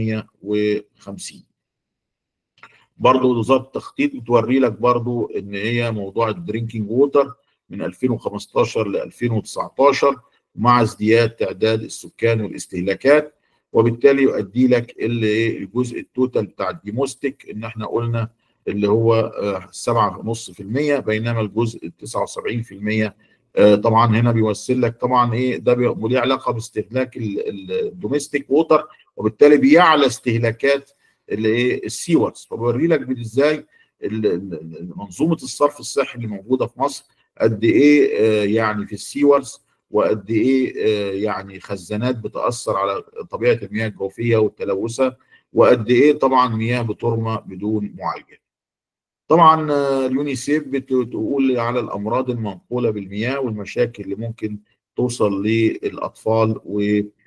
450 برضه وزاره التخطيط بتوري لك برضه ان هي موضوع الدرينكينج ووتر من 2015 ل 2019 مع ازدياد تعداد السكان والاستهلاكات وبالتالي يؤدي لك الجزء التوتال بتاع الديموستيك ان احنا قلنا اللي هو 7.5% بينما الجزء 79% طبعا هنا بيوصل لك طبعا ايه ده ليه علاقه باستهلاك الدوميستيك ووتر وبالتالي بيعلى استهلاكات اللي ايه السيورز فبوري لك ازاي منظومه الصرف الصحي اللي موجوده في مصر قد ايه يعني في السيورز وقد ايه يعني خزانات بتاثر على طبيعه المياه الجوفيه والتلوثه وقد ايه طبعا مياه بترمى بدون معالجه. طبعا اليونيسيف بتقول على الامراض المنقوله بالمياه والمشاكل اللي ممكن توصل للاطفال و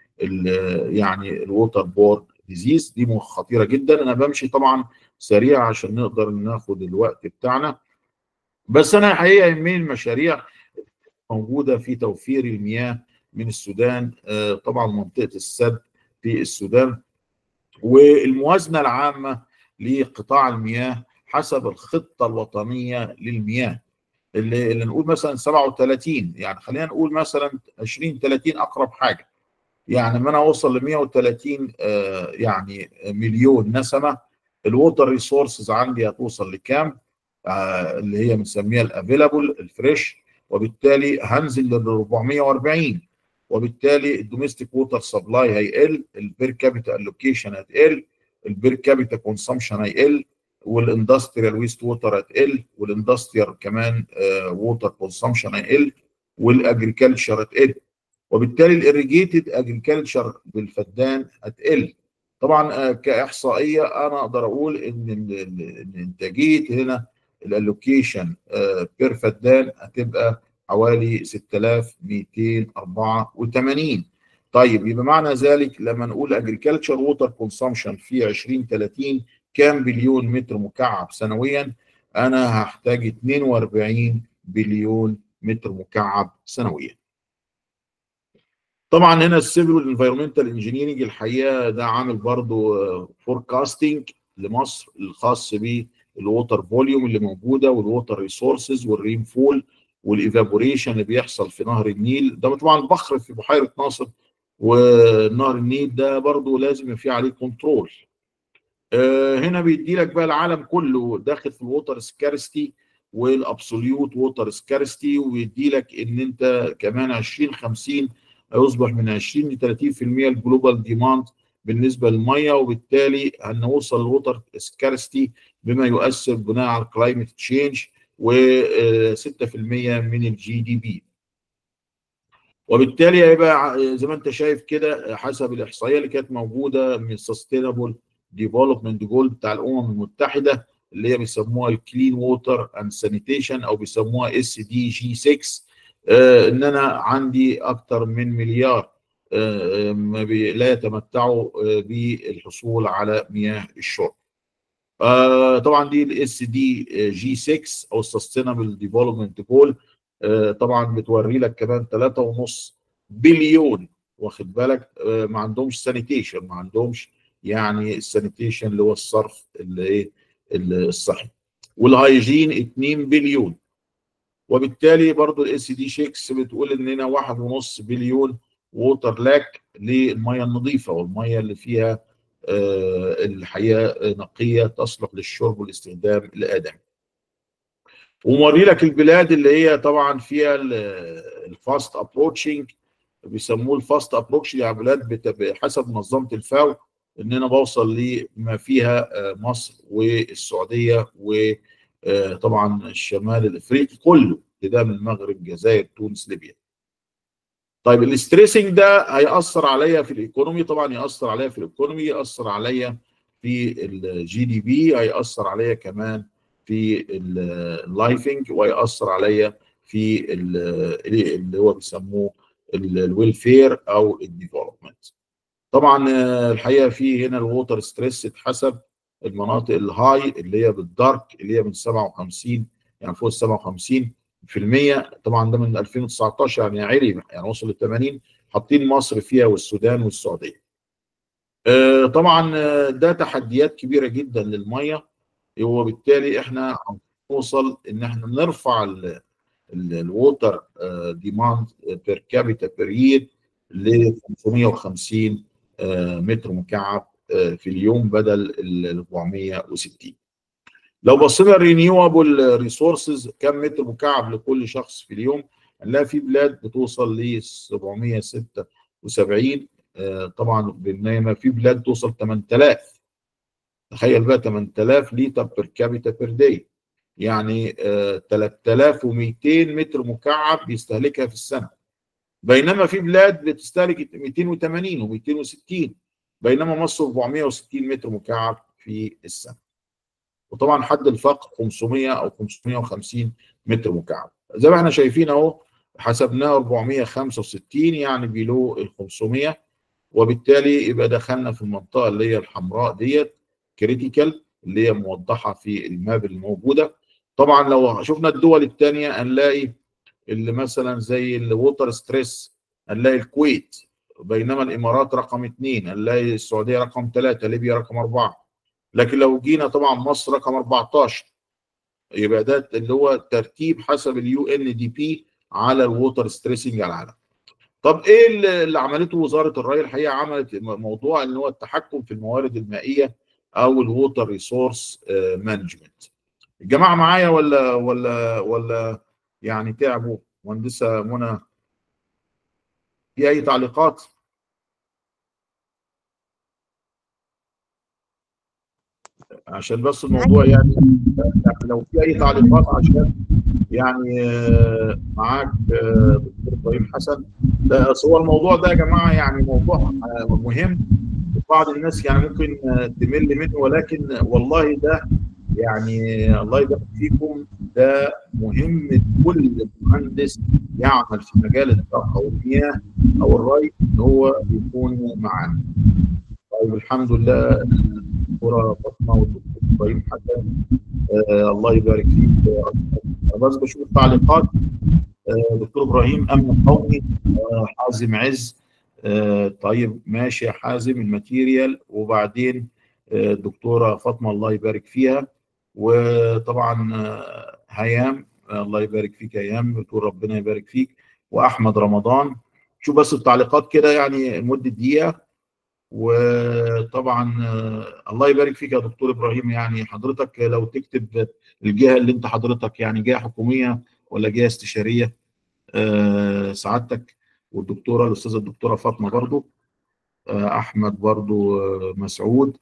يعني الووتر بورد ديزيز دي خطيره جدا انا بمشي طبعا سريع عشان نقدر ناخد الوقت بتاعنا بس انا حقيقه يهمني المشاريع موجوده في توفير المياه من السودان طبعا منطقه السد في السودان والموازنه العامه لقطاع المياه حسب الخطه الوطنيه للمياه اللي, اللي نقول مثلا 37 يعني خلينا نقول مثلا 20 30 اقرب حاجه يعني ما انا اوصل ل 130 آه يعني مليون نسمه الووتر ريسورسز عندي هتوصل لكام؟ آه اللي هي بنسميها الافيلابل الفريش وبالتالي هنزل لل 440 وبالتالي الدوميستيك ووتر سبلاي هيقل البير كابيتا الوكيشن هتقل البير كابيتا كونسامشن هيقل والاندستريال ويست ووتر هتقل والاندستريال كمان ووتر كونسامشن هيقل والاجريكلتشر هتقل وبالتالي الاريجيتد اجريكلتشر بالفدان هتقل طبعا كاحصائيه انا اقدر اقول ان انتاجيه هنا الالوكيشن بير فدان هتبقى حوالي 6284 طيب يبقى معنى ذلك لما نقول اجريكلتشر ووتر كونسامشن في 2030 كام بليون متر مكعب سنويا انا هحتاج 42 بليون متر مكعب سنويا طبعا هنا السيفل والانفيرمنتال انجينيرنج الحقيقه ده عامل برضه فوركاستنج لمصر الخاص بالووتر فوليوم اللي موجوده والووتر ريسورسز والرين فول والايفابوريشن اللي بيحصل في نهر النيل ده طبعا البخر في بحيره ناصر ونهر النيل ده برضه لازم يبقى فيه عليه كنترول آه هنا بيدي لك بقى العالم كله داخل في الووتر سكارستي والابسوليوت ووتر سكارستي ويدي لك ان انت كمان 2050 هيصبح من 20 ل 30% الجلوبال ديماند بالنسبه للميه وبالتالي هنوصل للووتر سكارستي بما يؤثر بناء على الكلايمت تشينج و6% من الجي دي بي وبالتالي هيبقى زي ما انت شايف كده حسب الاحصائيه اللي كانت موجوده من السستينبل ديفلوبمنت جول بتاع الامم المتحده اللي هي بيسموها الكلين ووتر اند سانيتيشن او بيسموها اس دي جي 6 آه ان انا عندي اكتر من مليار ما لا يتمتعوا بالحصول على مياه الشرب. طبعا دي الاس دي جي 6 او السستينبل ديفلوبمنت جول طبعا بتوري لك كمان 3.5 بليون واخد بالك ما عندهمش سانيتيشن ما عندهمش يعني السانيتيشن اللي هو الصرف اللي ايه الصحي والهايجين 2 بليون وبالتالي برضو الاس دي 6 بتقول اننا 1.5 بليون ووتر لاك للميه النظيفه والميه اللي فيها آه الحقيقه نقيه تصلح للشرب والاستخدام الادمي. وموري لك البلاد اللي هي طبعا فيها الفاست ابروتشنج بيسموه الفاست ابروتش يعني بلاد بحسب منظمه الفاو ان انا بوصل لما فيها مصر والسعوديه وطبعا الشمال الافريقي كله ابتداء من المغرب الجزائر تونس ليبيا. طيب الاستريسنج ده هيأثر عليا في الايكونومي طبعا يأثر عليا في الايكونومي يأثر عليا في الجي دي بي هيأثر عليا كمان في اللايفنج ويأثر عليا في اللي هو بيسموه الويلفير او الديفلوبمنت طبعا الحقيقه في هنا الووتر ستريس اتحسب المناطق الهاي اللي هي بالدارك اللي هي من 57 يعني فوق ال 57 في المية طبعا ده من 2019 يعني عالي يعني وصل ل 80 حاطين مصر فيها والسودان والسعوديه. طبعا ده تحديات كبيره جدا للميه وبالتالي احنا هنوصل ان احنا نرفع الووتر ديماند بير كابيتا بير يير ل 550 متر مكعب في اليوم بدل ال 460 لو بصينا الرينيوبل ريسورسز كم متر مكعب لكل شخص في اليوم هنلاقي في بلاد بتوصل ل 776 طبعا بينما في بلاد توصل 8000 تخيل بقى 8000 لتر بير كابيتا بير داي يعني 3200 متر مكعب بيستهلكها في السنه بينما في بلاد بتستهلك 280 و260 بينما مصر 460 متر مكعب في السنه وطبعا حد الفقر 500 او 550 متر مكعب زي ما احنا شايفين اهو حسبناه 465 يعني بيلو ال 500 وبالتالي يبقى دخلنا في المنطقه اللي هي الحمراء ديت كريتيكال اللي هي موضحه في الماب الموجوده طبعا لو شفنا الدول الثانيه هنلاقي اللي مثلا زي الووتر ستريس هنلاقي الكويت بينما الامارات رقم اثنين هنلاقي السعوديه رقم ثلاثه ليبيا رقم اربعه لكن لو جينا طبعا مصر رقم 14 يبقى ده اللي هو ترتيب حسب اليو ان دي بي على الووتر ستريسنج على العالم. طب ايه اللي عملته وزاره الري الحقيقه عملت موضوع ان هو التحكم في الموارد المائيه او الووتر ريسورس مانجمنت. الجماعه معايا ولا ولا ولا يعني تعبوا مهندسه منى في اي تعليقات؟ عشان بس الموضوع يعني لو في اي تعليقات عشان يعني معاك دكتور ابراهيم حسن ده هو الموضوع ده يا جماعه يعني موضوع مهم بعض الناس يعني ممكن تمل منه ولكن والله ده يعني الله يبارك فيكم ده مهم كل مهندس يعمل في مجال الطاقه والمياه او الري ان هو يكون معانا. طيب الحمد لله الدكتوره فاطمه والدكتور ابراهيم حسن آه الله يبارك فيك آه بس بشوف التعليقات آه دكتور ابراهيم امن قومي آه حازم عز آه طيب ماشي يا حازم الماتيريال وبعدين الدكتوره آه فاطمه الله يبارك فيها وطبعا آه هيام آه الله يبارك فيك يا هيام بتقول ربنا يبارك فيك واحمد رمضان شوف بس التعليقات كده يعني لمده دقيقه وطبعا الله يبارك فيك يا دكتور ابراهيم يعني حضرتك لو تكتب الجهه اللي انت حضرتك يعني جهه حكوميه ولا جهه استشاريه أه سعادتك والدكتوره الاستاذه الدكتوره فاطمه برضو أه احمد برضو مسعود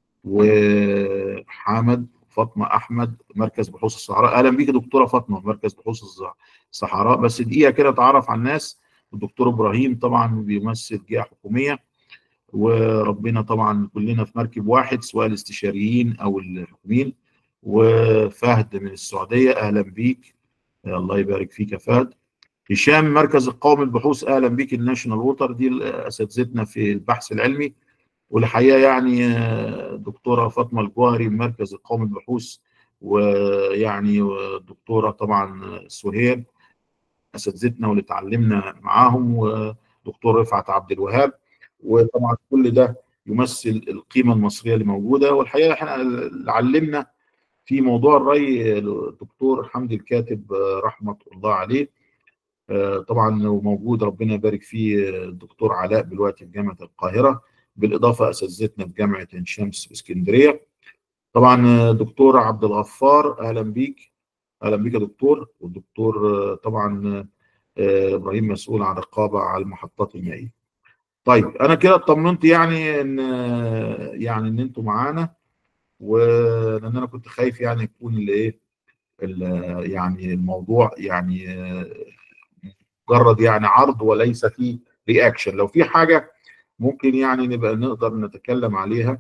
وحامد فاطمه احمد مركز بحوث الصحراء اهلا بيك دكتوره فاطمه مركز بحوث الصحراء بس دقيقه كده تعرف على الناس الدكتور ابراهيم طبعا بيمثل جهه حكوميه وربنا طبعا كلنا في مركب واحد سواء الاستشاريين او الحكوميين وفهد من السعوديه اهلا بيك الله يبارك فيك يا فهد هشام مركز القومي للبحوث اهلا بك الناشونال ووتر دي اساتذتنا في البحث العلمي والحقيقه يعني دكتوره فاطمه الجوهري من مركز القومي للبحوث ويعني دكتوره طبعا سهير اساتذتنا واللي اتعلمنا معاهم ودكتور رفعت عبد الوهاب وطبعا كل ده يمثل القيمه المصريه اللي موجوده والحقيقه احنا اللي علمنا في موضوع الري الدكتور حمدي الكاتب رحمه الله عليه طبعا موجود ربنا يبارك فيه الدكتور علاء دلوقتي في جامعه القاهره بالاضافه اساتذتنا في جامعه عين شمس اسكندريه طبعا دكتور عبد الغفار اهلا بيك اهلا بيك يا دكتور والدكتور طبعا ابراهيم مسؤول عن الرقابه على المحطات المائيه. طيب انا كده اطمنت يعني ان يعني ان انتوا معانا ولان انا كنت خايف يعني يكون الايه يعني الموضوع يعني مجرد يعني عرض وليس فيه رياكشن لو في حاجه ممكن يعني نبقى نقدر نتكلم عليها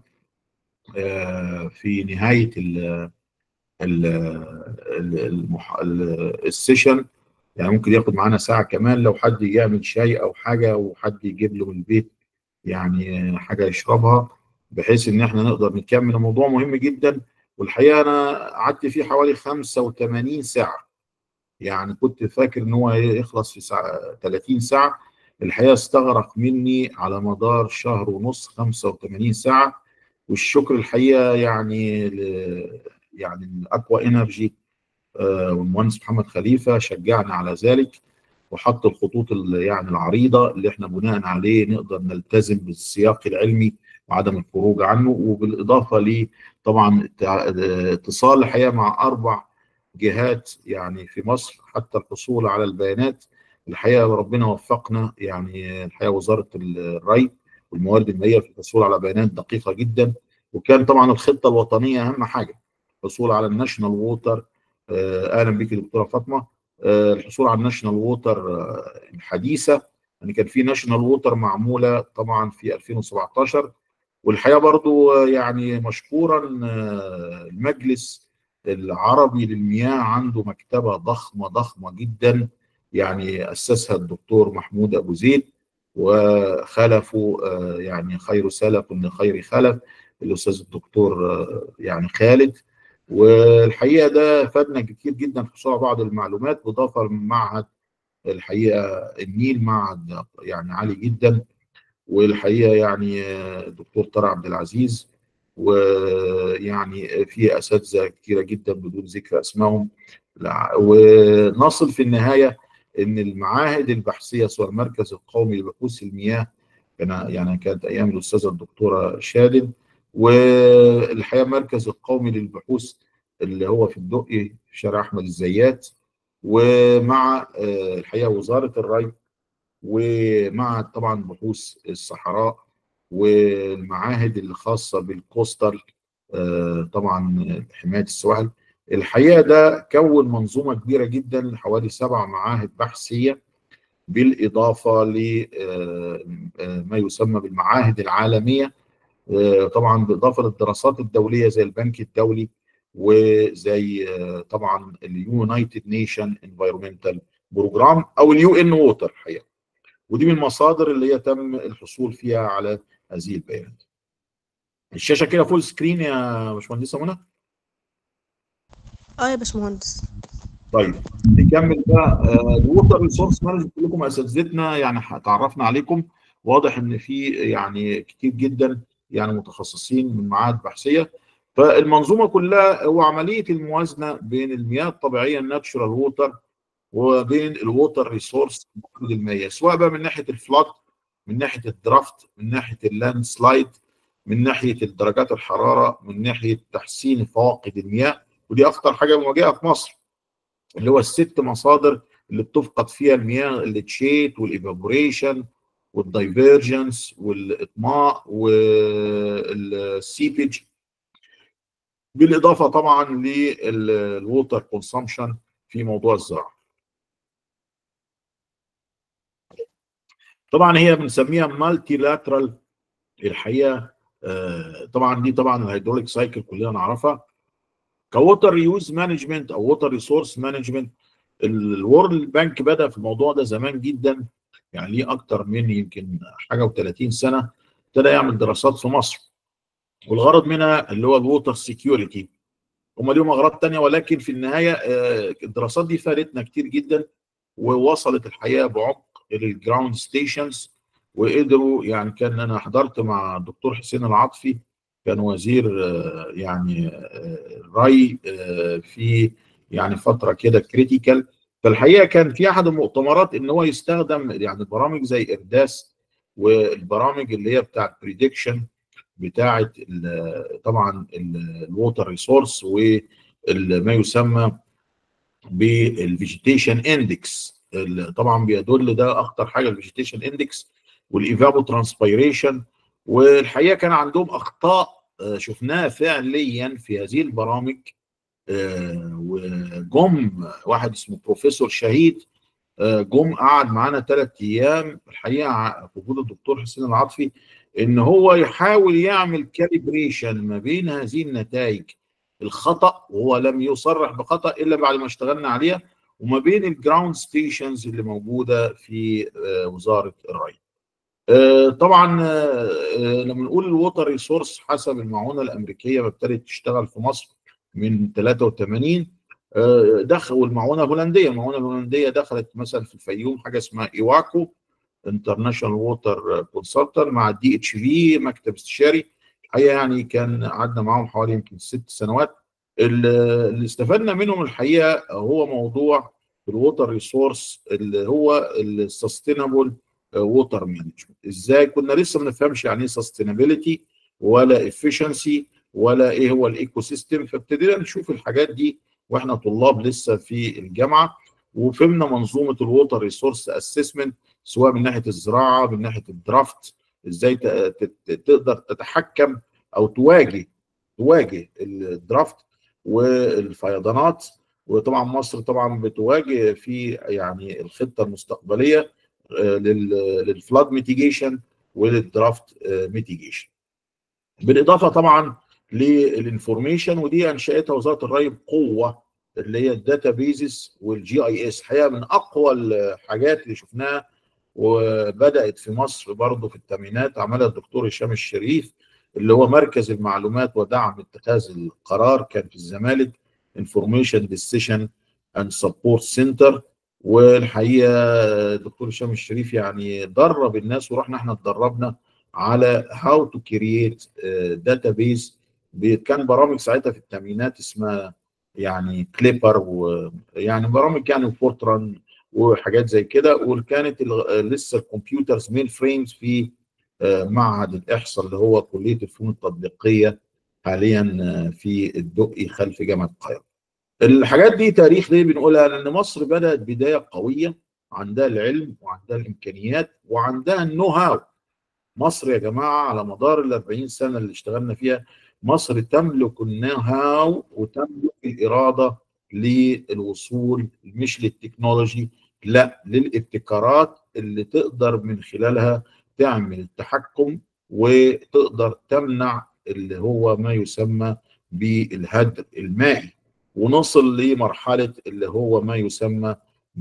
في نهايه ال المح... السيشن يعني ممكن ياخد معانا ساعه كمان لو حد يعمل شاي او حاجه وحد يجيب له من البيت يعني حاجه يشربها بحيث ان احنا نقدر نكمل الموضوع مهم جدا والحقيقه انا قعدت فيه حوالي 85 ساعه يعني كنت فاكر ان هو يخلص في ساعة 30 ساعه الحقيقه استغرق مني على مدار شهر ونص 85 ساعه والشكر الحقيقه يعني ل... يعني الاكوا انرجي والمهندس محمد خليفه شجعنا على ذلك وحط الخطوط يعني العريضه اللي احنا بناء عليه نقدر نلتزم بالسياق العلمي وعدم الخروج عنه وبالاضافه ل طبعا اتصال الحقيقه مع اربع جهات يعني في مصر حتى الحصول على البيانات الحقيقه ربنا وفقنا يعني الحقيقه وزاره الري والموارد المائيه في الحصول على بيانات دقيقه جدا وكان طبعا الخطه الوطنيه اهم حاجه الحصول على الناشونال ووتر اهلا بك دكتوره فاطمه الحصول على الناشونال ووتر الحديثه يعني كان في ناشونال ووتر معموله طبعا في 2017 والحقيقه برضو يعني مشكورا المجلس العربي للمياه عنده مكتبه ضخمه ضخمه جدا يعني اسسها الدكتور محمود ابو زيد وخلفه يعني خير سلف لخير خلف الاستاذ الدكتور يعني خالد والحقيقه ده فادنا كتير جدا في حصول على بعض المعلومات بالاضافه لمعهد الحقيقه النيل معهد يعني عالي جدا والحقيقه يعني الدكتور طارق عبد العزيز ويعني في اساتذه كتيره جدا بدون ذكر اسمائهم ونصل في النهايه ان المعاهد البحثيه سواء المركز القومي لبحوث المياه كان يعني كانت ايام الاستاذه الدكتوره شادن والحقيقه المركز القومي للبحوث اللي هو في الدقي في شارع احمد الزيات ومع الحقيقه وزاره الري ومع طبعا بحوث الصحراء والمعاهد الخاصه بالكوستال طبعا حمايه السواحل الحقيقه ده كون منظومه كبيره جدا حوالي سبع معاهد بحثيه بالاضافه لما يسمى بالمعاهد العالميه طبعا بالاضافه للدراسات الدوليه زي البنك الدولي وزي طبعا اليونايتد نيشن انفايرمنتال بروجرام او اليو ان ووتر الحقيقه ودي من المصادر اللي هي تم الحصول فيها على هذه البيانات الشاشه كده فول سكرين يا باشمهندسه منى اه يا باشمهندس طيب نكمل بقى الووتر ريسورس مانجمنت كلكم اساتذتنا يعني تعرفنا عليكم واضح ان في يعني كتير جدا يعني متخصصين من معاهد بحثيه فالمنظومه كلها هو عمليه الموازنه بين المياه الطبيعيه الناتشورال ووتر وبين الووتر ريسورس الموارد المائيه سواء بقى من ناحيه الفلات من ناحيه الدرافت من ناحيه اللاند سلايد من ناحيه درجات الحراره من ناحيه تحسين فواقد المياه ودي اخطر حاجه مواجهه في مصر اللي هو الست مصادر اللي بتفقد فيها المياه التشيت والايفابوريشن والدايفيرجنس والاطماء والسيبج بالاضافه طبعا للووتر كونسامشن في موضوع الزراعه. طبعا هي بنسميها مالتي لاترال الحقيقه طبعا دي طبعا الهيدروليك سايكل كلنا نعرفها كووتر ريوز مانجمنت او ووتر ريسورس مانجمنت الورلد بانك بدا في الموضوع ده زمان جدا يعني ليه اكتر من يمكن حاجه و30 سنه ابتدى يعمل دراسات في مصر والغرض منها اللي هو الووتر سيكيورتي هم ليهم اغراض تانية ولكن في النهايه الدراسات دي فادتنا كتير جدا ووصلت الحقيقه بعمق للجراوند ستيشنز وقدروا يعني كان انا حضرت مع الدكتور حسين العاطفي كان وزير يعني الري في يعني فتره كده كريتيكال فالحقيقه كان في احد المؤتمرات ان هو يستخدم يعني برامج زي ارداس والبرامج اللي هي بتاعت بريدكشن بتاعه طبعا الووتر ريسورس وما يسمى بالفيجيتيشن اندكس طبعا بيدل ده اخطر حاجه الفيجيتيشن اندكس والايفابو ترانسبيريشن والحقيقه كان عندهم اخطاء شفناها فعليا في هذه البرامج وجم واحد اسمه بروفيسور شهيد جم قعد معانا ثلاث ايام الحقيقه في وجود الدكتور حسين العاطفي ان هو يحاول يعمل كاليبريشن ما بين هذه النتائج الخطا وهو لم يصرح بخطا الا بعد ما اشتغلنا عليها وما بين الجراوند ستيشنز اللي موجوده في وزاره الري. طبعا لما نقول الووتر ريسورس حسب المعونه الامريكيه ما ابتدت تشتغل في مصر من 83 دخل والمعونه الهولنديه المعونه الهولنديه دخلت مثلا في الفيوم حاجه اسمها ايواكو انترناشونال ووتر كونسلتنت مع الدي اتش في مكتب استشاري الحقيقه يعني كان قعدنا معاهم حوالي يمكن ست سنوات اللي استفدنا منهم الحقيقه هو موضوع الووتر ريسورس اللي هو السستينابل ووتر مانجمنت ازاي كنا لسه ما نفهمش يعني ايه سستينابيلتي ولا افشنسي ولا ايه هو الايكو سيستم فابتدينا نشوف الحاجات دي واحنا طلاب لسه في الجامعه وفهمنا منظومه الووتر ريسورس اسسمنت سواء من ناحيه الزراعه من ناحيه الدرافت ازاي تقدر تتحكم او تواجه تواجه الدرافت والفيضانات وطبعا مصر طبعا بتواجه في يعني الخطه المستقبليه للفلاد ميتيجيشن وللدرافت ميتيجيشن بالاضافه طبعا للانفورميشن ودي انشاتها وزاره الري بقوه اللي هي الداتا بيزز والجي اي اس الحقيقه من اقوى الحاجات اللي شفناها وبدات في مصر برضه في الثمانينات عملها الدكتور هشام الشريف اللي هو مركز المعلومات ودعم اتخاذ القرار كان في الزمالك انفورميشن ديسيشن اند سبورت سنتر والحقيقه الدكتور هشام الشريف يعني درب الناس ورحنا احنا اتدربنا على هاو تو كرييت داتا بيز كان برامج ساعتها في الثمانينات اسمها يعني كليبر ويعني برامج يعني فورتران وحاجات زي كده وكانت لسه الكمبيوترز مين فريمز في معهد الاحصاء اللي هو كليه الفنون التطبيقيه حاليا في الدقي خلف جامعه القاهره. الحاجات دي تاريخ ليه بنقولها؟ لان مصر بدات بدايه قويه عندها العلم وعندها الامكانيات وعندها النو هاو. مصر يا جماعه على مدار ال 40 سنه اللي اشتغلنا فيها مصر تملك النو هاو وتملك الاراده للوصول مش للتكنولوجي لا للابتكارات اللي تقدر من خلالها تعمل التحكم وتقدر تمنع اللي هو ما يسمى بالهدر المائي ونصل لمرحله اللي هو ما يسمى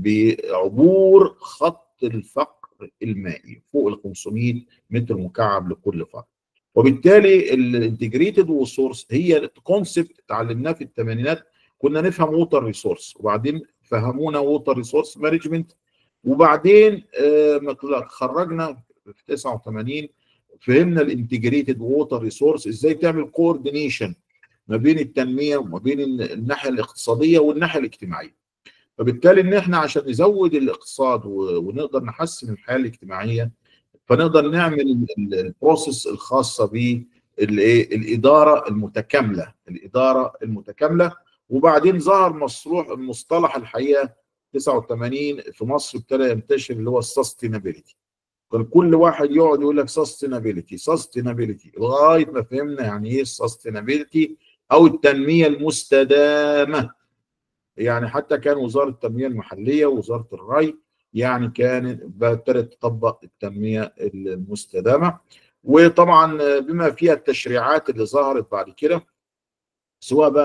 بعبور خط الفقر المائي فوق ال 500 متر مكعب لكل فرد. وبالتالي الانتجريتد وسورس هي كونسبت اتعلمناه في الثمانينات كنا نفهم ووتر ريسورس وبعدين فهمونا ووتر ريسورس مانجمنت وبعدين آه خرجنا في 89 فهمنا الانتجريتد ووتر ريسورس ازاي تعمل كوردينيشن ما بين التنميه وما بين الناحيه الاقتصاديه والناحيه الاجتماعيه. فبالتالي ان احنا عشان نزود الاقتصاد ونقدر نحسن الحياه الاجتماعيه فنقدر نعمل البروسيس الخاصه بالايه الاداره المتكامله الاداره المتكامله وبعدين ظهر مصروح المصطلح الحقيقه 89 في مصر ابتدى ينتشر اللي هو السستينابيلتي كان كل واحد يقعد يقول لك سستينابيلتي سستينابيلتي لغايه ما فهمنا يعني ايه السستينابيلتي او التنميه المستدامه يعني حتى كان وزاره التنميه المحليه ووزاره الري يعني كانت ابتدت تطبق التنميه المستدامه وطبعا بما فيها التشريعات اللي ظهرت بعد كده سواء بقى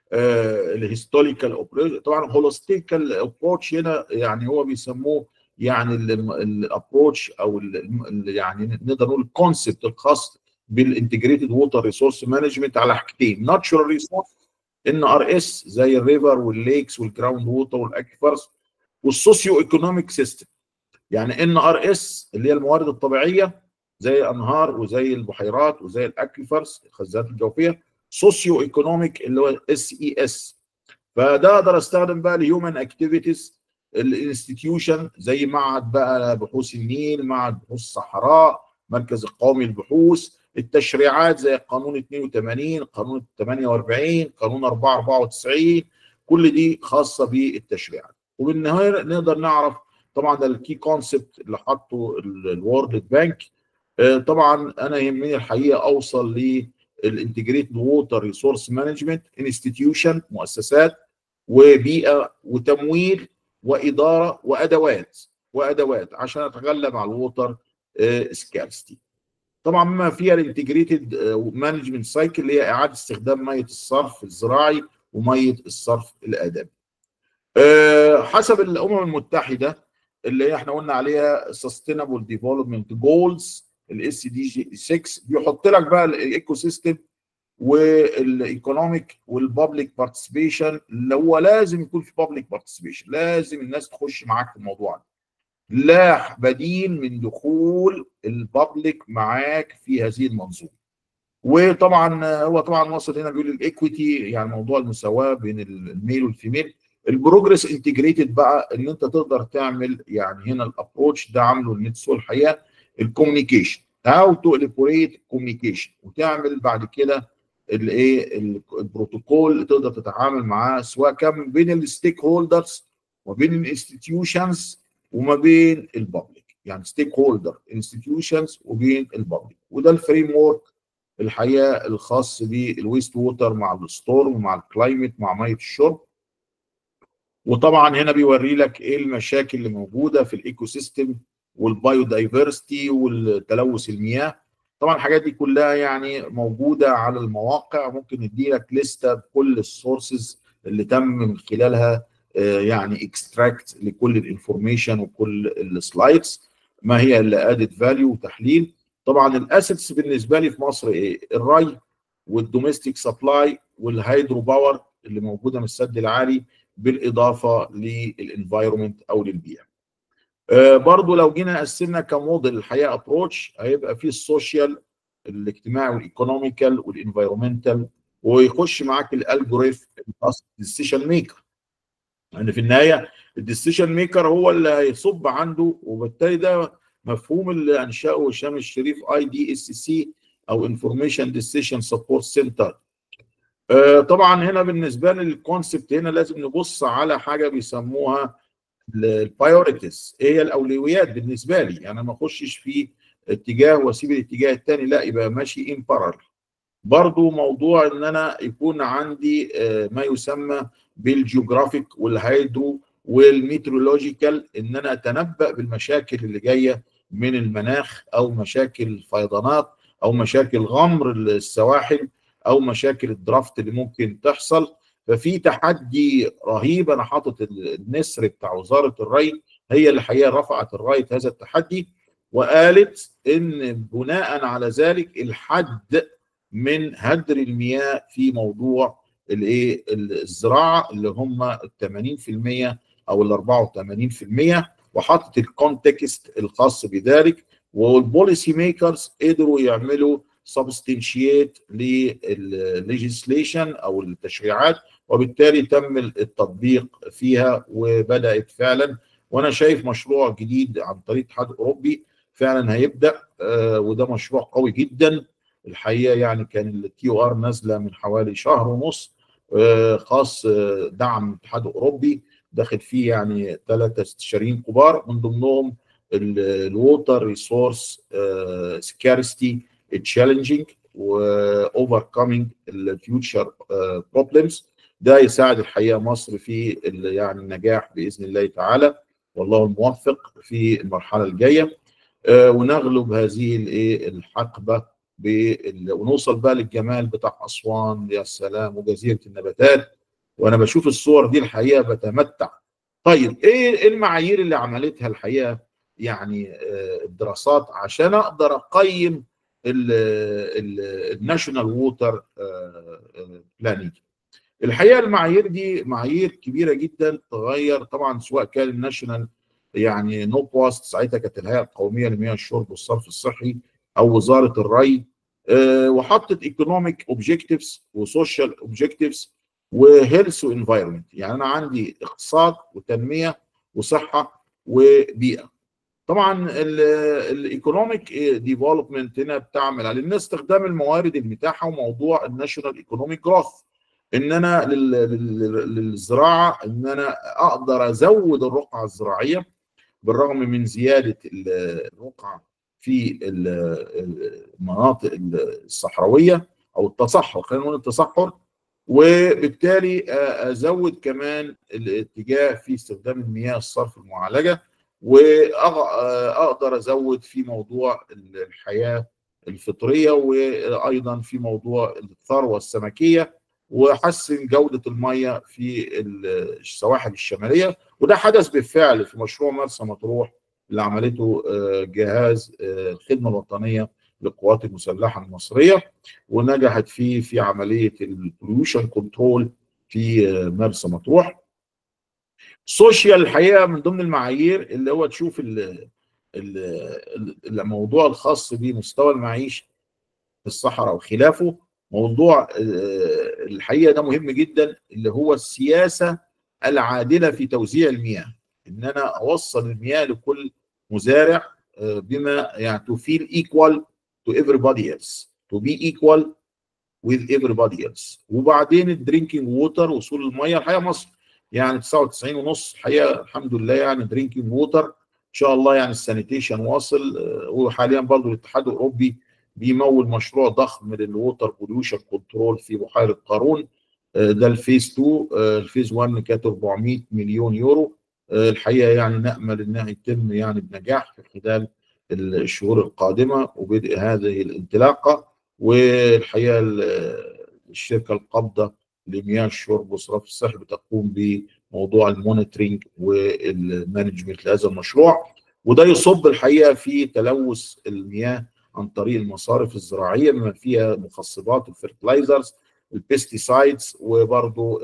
الهيستوليكال طبعا هولوستيكال ابروتش هنا يعني هو بيسموه يعني الابروتش او ال ال يعني نقدر نقول الكونسبت الخاص بالانتجريتد ووتر ريسورس مانجمنت على حاجتين ناتشورال ريسورس ان ار اس زي الريفر والليكس والجراوند ووتر والاكيفرز والسوسيو ايكونوميك سيستم يعني ان ار اس اللي هي الموارد الطبيعيه زي الانهار وزي البحيرات وزي الاكيفرز الخزانات الجوفيه سوسيو ايكونوميك اللي هو اس اي اس فده اقدر استخدم بقى الهيومن اكتيفيتيز الانستتيوشن زي معهد بقى بحوث النيل معهد بحوث الصحراء مركز القومي للبحوث التشريعات زي قانون 82 قانون 48 قانون 494 كل دي خاصه بالتشريعات وبالنهايه نقدر نعرف طبعا ده الكي كونسبت اللي حطه الورلد بانك طبعا انا يهمني الحقيقه اوصل للانتجريتد ووتر ريسورس مانجمنت انستتيوشن مؤسسات وبيئه وتمويل واداره وادوات وادوات عشان اتغلب على الووتر سكارستي طبعا ما فيها الانتجريتد مانجمنت سايكل اللي هي اعاده استخدام ميه الصرف الزراعي وميه الصرف الادمي حسب الامم المتحده اللي احنا قلنا عليها سستينابل ديفلوبمنت جولز الاس دي جي 6 بيحط لك بقى الايكو سيستم والايكونوميك والبابليك بارتيسيبيشن اللي هو لازم يكون في بابليك بارتيسيبيشن لازم الناس تخش معاك في الموضوع ده لا بديل من دخول البابليك معاك في هذه المنظومه وطبعا هو طبعا واصل هنا بيقول الايكويتي يعني موضوع المساواه بين الميل والفيميل البروجرس انتجريتد بقى ان انت تقدر تعمل يعني هنا الابروتش ده عامله النتسو الحقيقه الكوميونيكيشن هاو تو اليبوريت كوميونيكيشن وتعمل بعد كده الايه البروتوكول اللي تقدر تتعامل معاه سواء كان بين الستيك هولدرز وبين الانستتيوشنز وما بين البابليك يعني ستيك هولدر انستتيوشنز وبين البابليك وده الفريم ورك الحقيقه الخاص بالويست ووتر مع الستورم ومع الكلايمت مع ميه الشرب وطبعا هنا بيوري لك ايه المشاكل اللي موجوده في الايكو سيستم والبايو دايفرستي والتلوث المياه طبعا الحاجات دي كلها يعني موجوده على المواقع ممكن ندي لك لسته بكل السورسز اللي تم من خلالها يعني اكستراكت لكل الانفورميشن وكل السلايدز ما هي اللي ادد فاليو وتحليل طبعا الاسيتس بالنسبه لي في مصر ايه الري والدوميستيك سبلاي والهيدرو باور اللي موجوده من السد العالي بالاضافه للانفايرمنت او للبيئه آه برضو لو جينا قسمنا كموديل الحقيقه ابروتش هيبقى فيه السوشيال الاجتماعي والايكونوميكال والانفايرمنتال ويخش معاك الالجوريثم الديسيشن ميكر يعني في النهايه الديسيشن ميكر هو اللي هيصب عنده وبالتالي ده مفهوم اللي انشاه هشام الشريف اي دي اس سي او انفورميشن ديسيشن سبورت سنتر طبعا هنا بالنسبه لي الكونسبت هنا لازم نبص على حاجه بيسموها البايوريتيز ايه هي الاولويات بالنسبه لي يعني ما اخشش في اتجاه واسيب الاتجاه الثاني لا يبقى ماشي ان بارل برضو موضوع ان انا يكون عندي ما يسمى بالجيوغرافيك والهيدرو والميترولوجيكال ان انا اتنبا بالمشاكل اللي جايه من المناخ او مشاكل الفيضانات او مشاكل غمر السواحل او مشاكل الدرافت اللي ممكن تحصل ففي تحدي رهيب انا حاطط النسر بتاع وزاره الري هي اللي الحقيقه رفعت الرايه هذا التحدي وقالت ان بناء على ذلك الحد من هدر المياه في موضوع الايه الزراعه اللي هم ال 80% او ال 84% وحطت الكونتكست الخاص بذلك والبوليسي ميكرز قدروا يعملوا سبستنشيت للليجيسليشن او التشريعات وبالتالي تم التطبيق فيها وبدات فعلا وانا شايف مشروع جديد عن طريق الاتحاد الاوروبي فعلا هيبدا آه وده مشروع قوي جدا الحقيقه يعني كان التي او ار نازله من حوالي شهر ونص آه خاص آه دعم الاتحاد الاوروبي داخل فيه يعني ثلاثه استشاريين كبار من ضمنهم الووتر ريسورس سكارستي تشالنجينج واوفركمينج الفيوتشر بروبلمز ده يساعد الحقيقه مصر في يعني النجاح باذن الله تعالى والله الموفق في المرحله الجايه آه ونغلب هذه الايه الحقبه ونوصل بقى للجمال بتاع اسوان يا سلام وجزيره النباتات وانا بشوف الصور دي الحقيقه بتمتع طيب ايه المعايير اللي عملتها الحقيقه يعني الدراسات عشان اقدر اقيم الناشونال ووتر بلاننج الحقيقه المعايير دي معايير كبيره جدا تغير طبعا سواء كان الناشونال يعني نو بوست ساعتها كانت الهيئه القوميه لمياه الشرب والصرف الصحي او وزاره الري أه وحطت ايكونوميك اوبجكتيفز وسوشيال اوبجكتيفز وهيلث وانفايرمنت يعني انا عندي اقتصاد وتنميه وصحه وبيئه طبعا الايكونوميك ديفلوبمنت هنا بتعمل على ان استخدام الموارد المتاحه وموضوع الناشونال ايكونوميك جروث ان انا للزراعه ان انا اقدر ازود الرقعه الزراعيه بالرغم من زياده الرقعه في المناطق الصحراويه او التصحر خلينا نقول التصحر وبالتالي ازود كمان الاتجاه في استخدام المياه الصرف المعالجه واقدر ازود في موضوع الحياه الفطريه وايضا في موضوع الثروه السمكيه وحسن جوده الميه في السواحل الشماليه وده حدث بالفعل في مشروع مرسى مطروح اللي عملته جهاز الخدمه الوطنيه للقوات المسلحه المصريه ونجحت فيه في عمليه البوليوشن كنترول في مرسى مطروح. السوشيال الحقيقه من ضمن المعايير اللي هو تشوف الموضوع الخاص بمستوى المعيشه في الصحراء وخلافه موضوع الحقيقه ده مهم جدا اللي هو السياسه العادله في توزيع المياه ان انا اوصل المياه لكل مزارع بما يعني to feel equal to everybody else to be equal with everybody else وبعدين الدرينكينج ووتر وصول الميه الحقيقه مصر يعني 99 ونص الحقيقه الحمد لله يعني درينكينج ووتر ان شاء الله يعني السانيتيشن واصل وحاليا برضه الاتحاد الاوروبي بيمول مشروع ضخم للووتر بوليوشن كنترول في بحيره قارون ده الفيز 2 الفيز 1 كانت 400 مليون يورو الحقيقه يعني نامل انها يتم يعني بنجاح في خلال الشهور القادمه وبدء هذه الانطلاقه والحقيقه الشركه القابضه لمياه الشرب والصرف الصحي بتقوم بموضوع المونيتورنج والمانجمنت لهذا المشروع وده يصب الحقيقه في تلوث المياه عن طريق المصارف الزراعيه بما فيها مخصبات الفيرتلايزرز البيستيسايدز وبرضه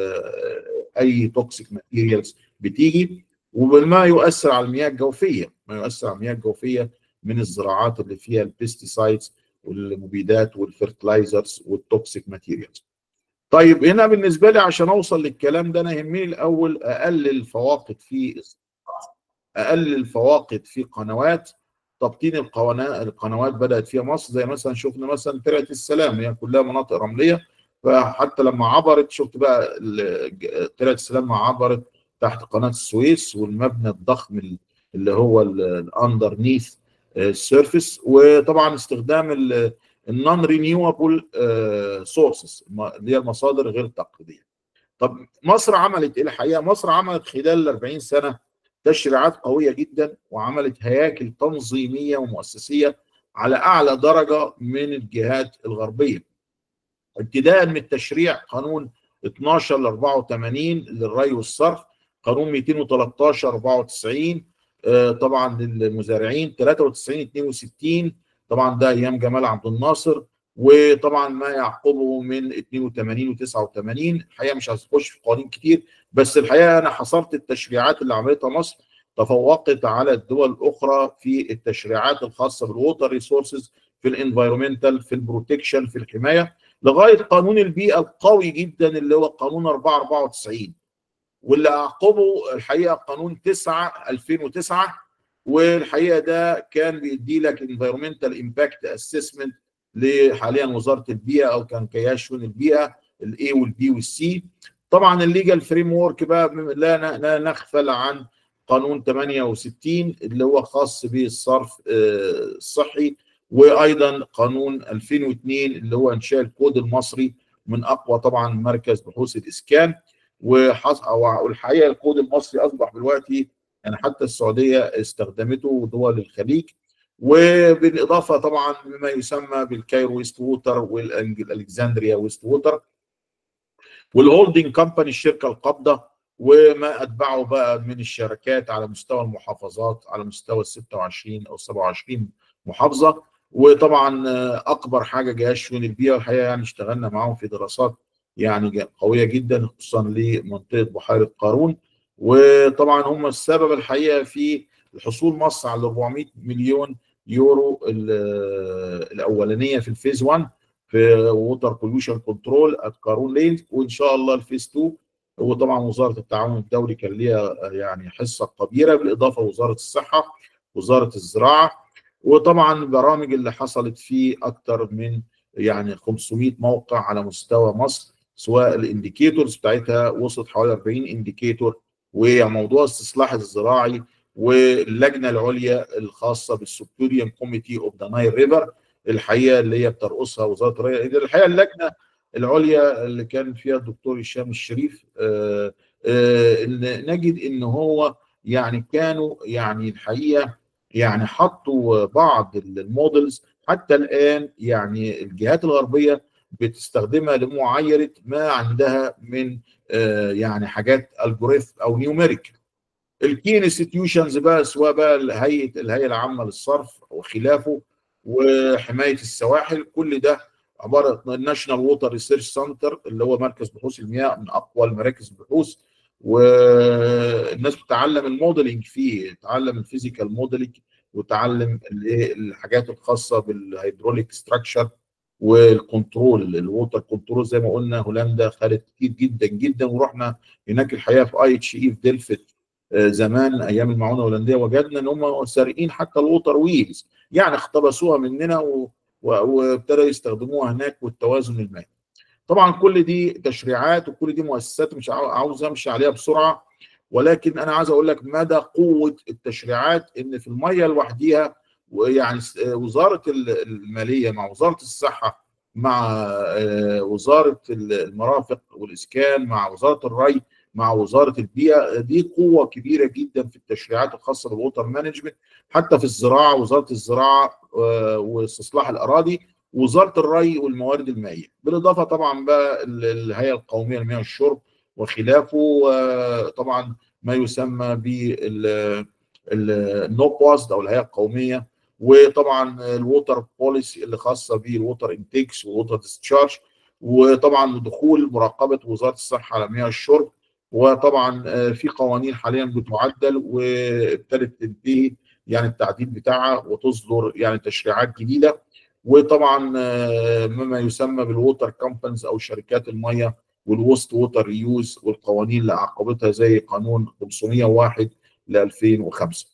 اي توكسيك ماتيريالز بتيجي وما يؤثر على المياه الجوفيه ما يؤثر على المياه الجوفيه من الزراعات اللي فيها البيستيسايدز والمبيدات والفيرتلايزرز والتوكسيك ماتيريالز طيب هنا بالنسبه لي عشان اوصل للكلام ده انا يهمني الاول اقلل فواقد في اقلل فواقد في قنوات تبطين القنوات القنوات بدات فيها مصر زي مثلا شفنا مثلا ترعه السلام هي يعني كلها مناطق رمليه فحتى لما عبرت شفت بقى ترعه السلام لما عبرت تحت قناه السويس والمبنى الضخم اللي هو الاندر نيث السيرفيس وطبعا استخدام النون رينيوبل سورسز اللي هي المصادر غير التقليديه. طب مصر عملت ايه الحقيقه؟ مصر عملت خلال ال 40 سنه تشريعات قويه جدا وعملت هياكل تنظيميه ومؤسسيه على اعلى درجه من الجهات الغربيه. ابتداء من التشريع قانون 12 ل 84 للري والصرف، قانون 213 94 طبعا للمزارعين 93 62 طبعا ده ايام جمال عبد الناصر وطبعا ما يعقبه من 82 و89 الحقيقه مش عايز اخش في قوانين كتير بس الحقيقه انا حصرت التشريعات اللي عملتها مصر تفوقت على الدول الاخرى في التشريعات الخاصه بالووتر ريسورسز في الانفايرمنتال في البروتكشن في الحمايه لغايه قانون البيئه القوي جدا اللي هو قانون 494 واللي اعقبه الحقيقه قانون 9 2009 والحقيقه ده كان بيدي لك انفيرمنتال امباكت اسسمنت لحاليا وزاره البيئه او كان كياشون البيئه الاي والبي والسي طبعا الليجال فريم ورك بقى لا لا نغفل عن قانون 68 اللي هو خاص بالصرف الصحي وايضا قانون 2002 اللي هو انشاء الكود المصري من اقوى طبعا مركز بحوث الاسكان والحقيقه الكود المصري اصبح دلوقتي يعني حتى السعوديه استخدمته ودول الخليج وبالاضافه طبعا بما يسمى بالكايرو ويست ووتر والالكسندريا ويست ووتر والهولدنج كمباني الشركه القابضه وما اتبعه بقى من الشركات على مستوى المحافظات على مستوى ال 26 او 27 محافظه وطبعا اكبر حاجه جهاز شؤون البيئه الحقيقه يعني اشتغلنا معاهم في دراسات يعني قويه جدا خصوصا لمنطقه بحيره قارون وطبعا هم السبب الحقيقه في الحصول مصر على 400 مليون يورو الاولانيه في الفيز 1 في ووتر بوليوشن كنترول ات قارون لين وان شاء الله الفيز 2 وطبعا وزاره التعاون الدولي كان ليها يعني حصه كبيره بالاضافه وزاره الصحه وزاره الزراعه وطبعا برامج اللي حصلت في اكثر من يعني 500 موقع على مستوى مصر سواء الانديكيتورز بتاعتها وصلت حوالي 40 انديكيتور وموضوع الاستصلاح الزراعي واللجنه العليا الخاصه بالسبتوريوم كوميتي اوف ذا نايل ريفر الحقيقه اللي هي بترأسها وزاره الري الحقيقه اللجنه العليا اللي كان فيها الدكتور هشام الشريف آآ آآ نجد ان هو يعني كانوا يعني الحقيقه يعني حطوا بعض المودلز حتى الان يعني الجهات الغربيه بتستخدمها لمعايره ما عندها من يعني حاجات الجوريثم او نيوميريك الكي انستتيوشنز بقى سواء بقى هيئه الهيئه العامه للصرف وخلافه وحمايه السواحل كل ده عباره الناشونال ووتر ريسيرش سنتر اللي هو مركز بحوث المياه من اقوى المراكز البحوث والناس بتتعلم الموديلنج فيه تتعلم الفيزيكال موديلنج وتعلم الحاجات الخاصه بالهيدروليك ستراكشر والكنترول الووتر كنترول زي ما قلنا هولندا خدت كتير جدا جدا ورحنا هناك الحقيقه في اي اتش اي في دلفت زمان ايام المعونه الهولنديه وجدنا ان هم سارقين حتى الووتر ويلز يعني اقتبسوها مننا و... وابتدوا يستخدموها هناك والتوازن المائي. طبعا كل دي تشريعات وكل دي مؤسسات مش عاوز امشي عليها بسرعه ولكن انا عايز اقول لك مدى قوه التشريعات ان في الميه لوحديها ويعني وزاره الماليه مع وزاره الصحه مع وزاره المرافق والاسكان مع وزاره الري مع وزاره البيئه دي قوه كبيره جدا في التشريعات الخاصه بالووتر مانجمنت حتى في الزراعه وزاره الزراعه واستصلاح الاراضي وزاره الري والموارد المائيه بالاضافه طبعا بقى الهيئه القوميه للمياه والشرب وخلافه طبعا ما يسمى بال النوبواست او الهيئه القوميه وطبعا الووتر بوليسي اللي خاصه بالووتر انتيكس والووتر ديسشارج وطبعا دخول مراقبه وزاره الصحه على مياه الشرب وطبعا في قوانين حاليا بتعدل وابتدت تنتهي يعني التعديل بتاعها وتصدر يعني تشريعات جديده وطبعا مما يسمى بالووتر كومبانز او شركات الميه والوست ووتر ريوز والقوانين اللي عقبتها زي قانون 501 ل 2005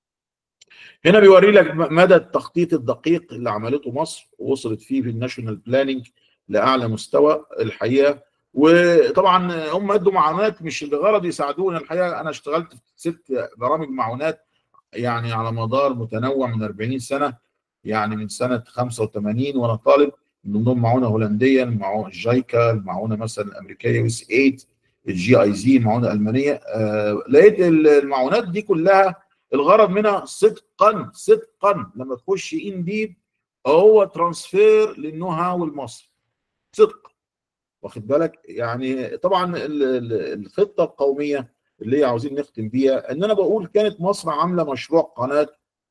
هنا بيوري لك مدى التخطيط الدقيق اللي عملته مصر ووصلت فيه في الناشونال بلاننج لاعلى مستوى الحقيقه وطبعا هم ادوا معونات مش لغرض يساعدونا الحقيقه انا اشتغلت في ست برامج معونات يعني على مدار متنوع من 40 سنه يعني من سنه 85 وانا طالب من ضمنهم معونه هولنديه المعونه جايكا المعونه مثلا الامريكيه اس 8 الجي اي زي المعونه الالمانيه آه لقيت المعونات دي كلها الغرض منها صدقا صدقا لما تخش ان ديب هو ترانسفير للنو هاو المصري صدق واخد بالك يعني طبعا الخطه القوميه اللي هي عاوزين نختم بيها ان انا بقول كانت مصر عامله مشروع قناه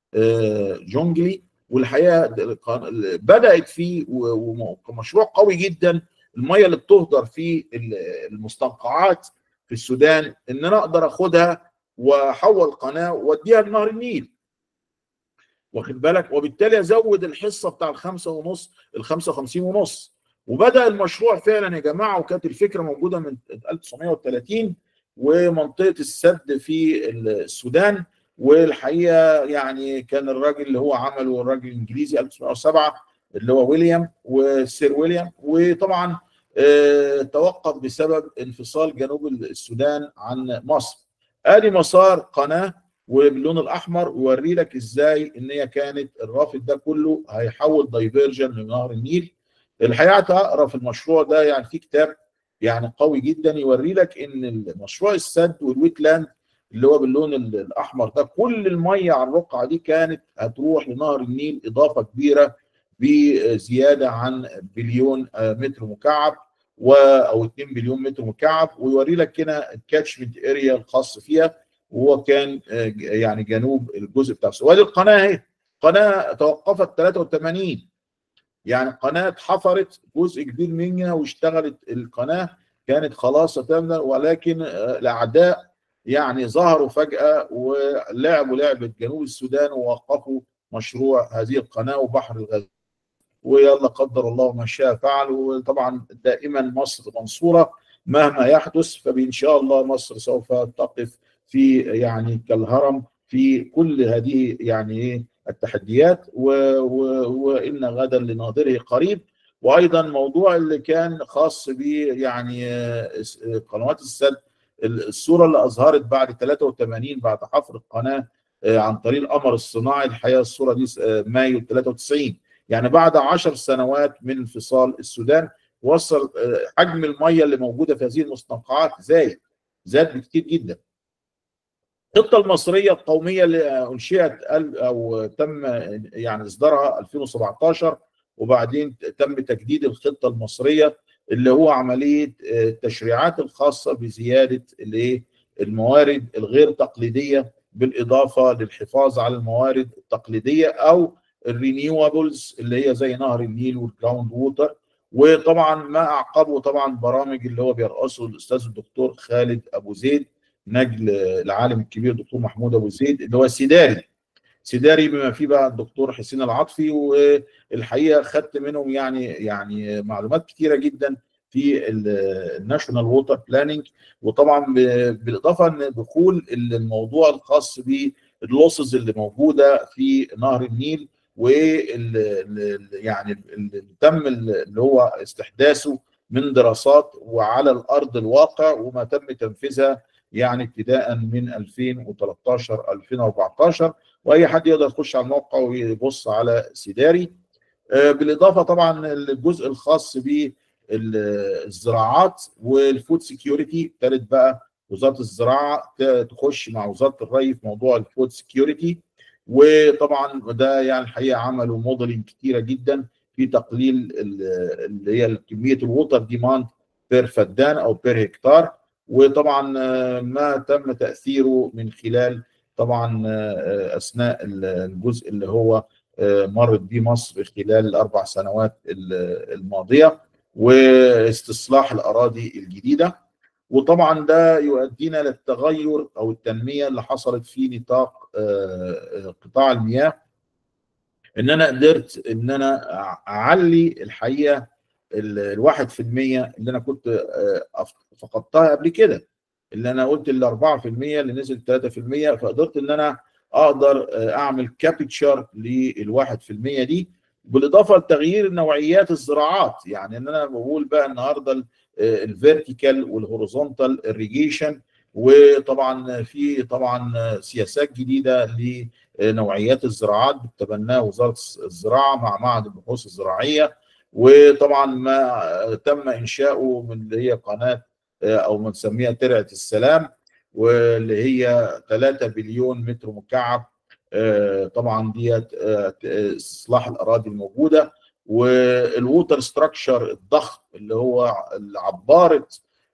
جونجلي والحقيقه بدات فيه ومشروع قوي جدا الميه اللي بتهدر في المستنقعات في السودان ان انا اقدر اخدها واحول قناه واديها لنهر النيل واخد بالك وبالتالي ازود الحصه بتاع الخمسه ونص ال 55 ونص وبدا المشروع فعلا يا جماعه وكانت الفكره موجوده من 1930 ومنطقه السد في السودان والحقيقه يعني كان الراجل اللي هو عمله الراجل الانجليزي 1907 اللي هو ويليام وسير ويليام وطبعا اه توقف بسبب انفصال جنوب السودان عن مصر ادي مسار قناه وباللون الاحمر يوري لك ازاي ان هي كانت الرافد ده كله هيحول دايفيرجن لنهر النيل الحقيقه تقرا في المشروع ده يعني في كتاب يعني قوي جدا يوري لك ان مشروع السد والويت لاند اللي هو باللون الاحمر ده كل الميه على الرقعه دي كانت هتروح لنهر النيل اضافه كبيره بزياده عن بليون متر مكعب و او 2 مليون متر مكعب ويوري لك هنا الكاتشمنت اريا الخاص فيها وهو كان يعني جنوب الجزء بتاع وادي القناه اهي قناه توقفت 83 يعني قناه اتحفرت جزء كبير منها واشتغلت القناه كانت خلاص تامه ولكن الاعداء يعني ظهروا فجاه ولعبوا لعبه جنوب السودان ووقفوا مشروع هذه القناه وبحر الغزال ويلا قدر الله ما شاء فعل وطبعا دائما مصر منصوره مهما يحدث فان شاء الله مصر سوف تقف في يعني كالهرم في كل هذه يعني التحديات و و وان غدا لناظره قريب وايضا موضوع اللي كان خاص ب يعني قنوات السد الصوره اللي اظهرت بعد 83 بعد حفر القناه عن طريق القمر الصناعي الحقيقه الصوره دي مايو 93 يعني بعد 10 سنوات من انفصال السودان وصل حجم الميه اللي موجوده في هذه المستنقعات زايد زاد بكتير جدا الخطه المصريه القوميه اللي انشئت او تم يعني اصدارها 2017 وبعدين تم تجديد الخطه المصريه اللي هو عمليه التشريعات الخاصه بزياده الايه الموارد الغير تقليديه بالاضافه للحفاظ على الموارد التقليديه او الرينيوبلز اللي هي زي نهر النيل والجراوند ووتر وطبعا ما اعقبه طبعا برامج اللي هو بيرأسه الاستاذ الدكتور خالد ابو زيد نجل العالم الكبير الدكتور محمود ابو زيد اللي هو سيداري سيداري بما فيه بقى الدكتور حسين العاطفي والحقيقه خدت منهم يعني يعني معلومات كثيره جدا في الناشونال ووتر بلاننج وطبعا بالاضافه ان دخول الموضوع الخاص باللوسز اللي موجوده في نهر النيل وال يعني اللي تم اللي هو استحداثه من دراسات وعلى الارض الواقع وما تم تنفيذها يعني ابتداء من 2013 2014 واي حد يقدر يخش على الموقع ويبص على سيداري بالاضافه طبعا الجزء الخاص بالزراعات والفود سكيورتي ابتدت بقى وزاره الزراعه تخش مع وزاره الري في موضوع الفود سكيورتي وطبعا ده يعني الحقيقه عملوا موديلنج كتيره جدا في تقليل اللي هي كميه الووتر ديماند بير فدان او بير هكتار وطبعا ما تم تاثيره من خلال طبعا اثناء الجزء اللي هو مرت به مصر خلال الاربع سنوات الماضيه واستصلاح الاراضي الجديده وطبعا ده يؤدينا للتغير او التنميه اللي حصلت في نطاق قطاع المياه ان انا قدرت ان انا اعلي الحقيقه الواحد في المية اللي انا كنت فقدتها قبل كده اللي انا قلت ال 4% اللي نزل 3% فقدرت ان انا اقدر اعمل كابتشر للواحد في المية دي بالاضافه لتغيير نوعيات الزراعات يعني ان انا بقول بقى النهارده الفيرتيكال والهوريزونتال اريجيشن وطبعا في طبعا سياسات جديده لنوعيات الزراعات بتتبناها وزاره الزراعه مع معهد البحوث الزراعيه وطبعا ما تم انشاؤه من اللي هي قناه او بنسميها ترعه السلام واللي هي 3 بليون متر مكعب طبعا ديت اصلاح الاراضي الموجوده والووتر ستراكشر الضخم اللي هو عباره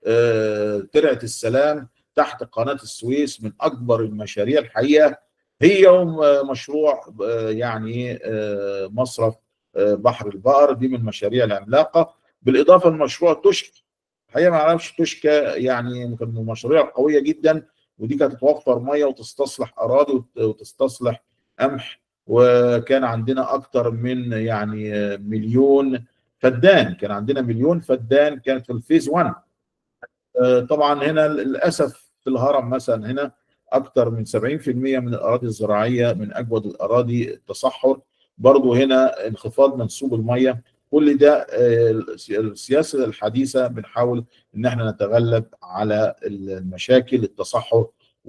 ترعه السلام تحت قناه السويس من اكبر المشاريع الحقيقه هي مشروع يعني مصرف بحر البقر دي من المشاريع العملاقه بالاضافه لمشروع توشكا الحقيقه ما اعرفش توشكا يعني من المشاريع القويه جدا ودي كانت توفر ميه وتستصلح اراضي وتستصلح قمح وكان عندنا اكتر من يعني مليون فدان كان عندنا مليون فدان كانت في الفيز 1 طبعا هنا للاسف في الهرم مثلا هنا اكتر من 70% من الاراضي الزراعيه من اجود الاراضي التصحر برضو هنا انخفاض منسوب الميه كل ده السياسه الحديثه بنحاول ان احنا نتغلب على المشاكل التصحر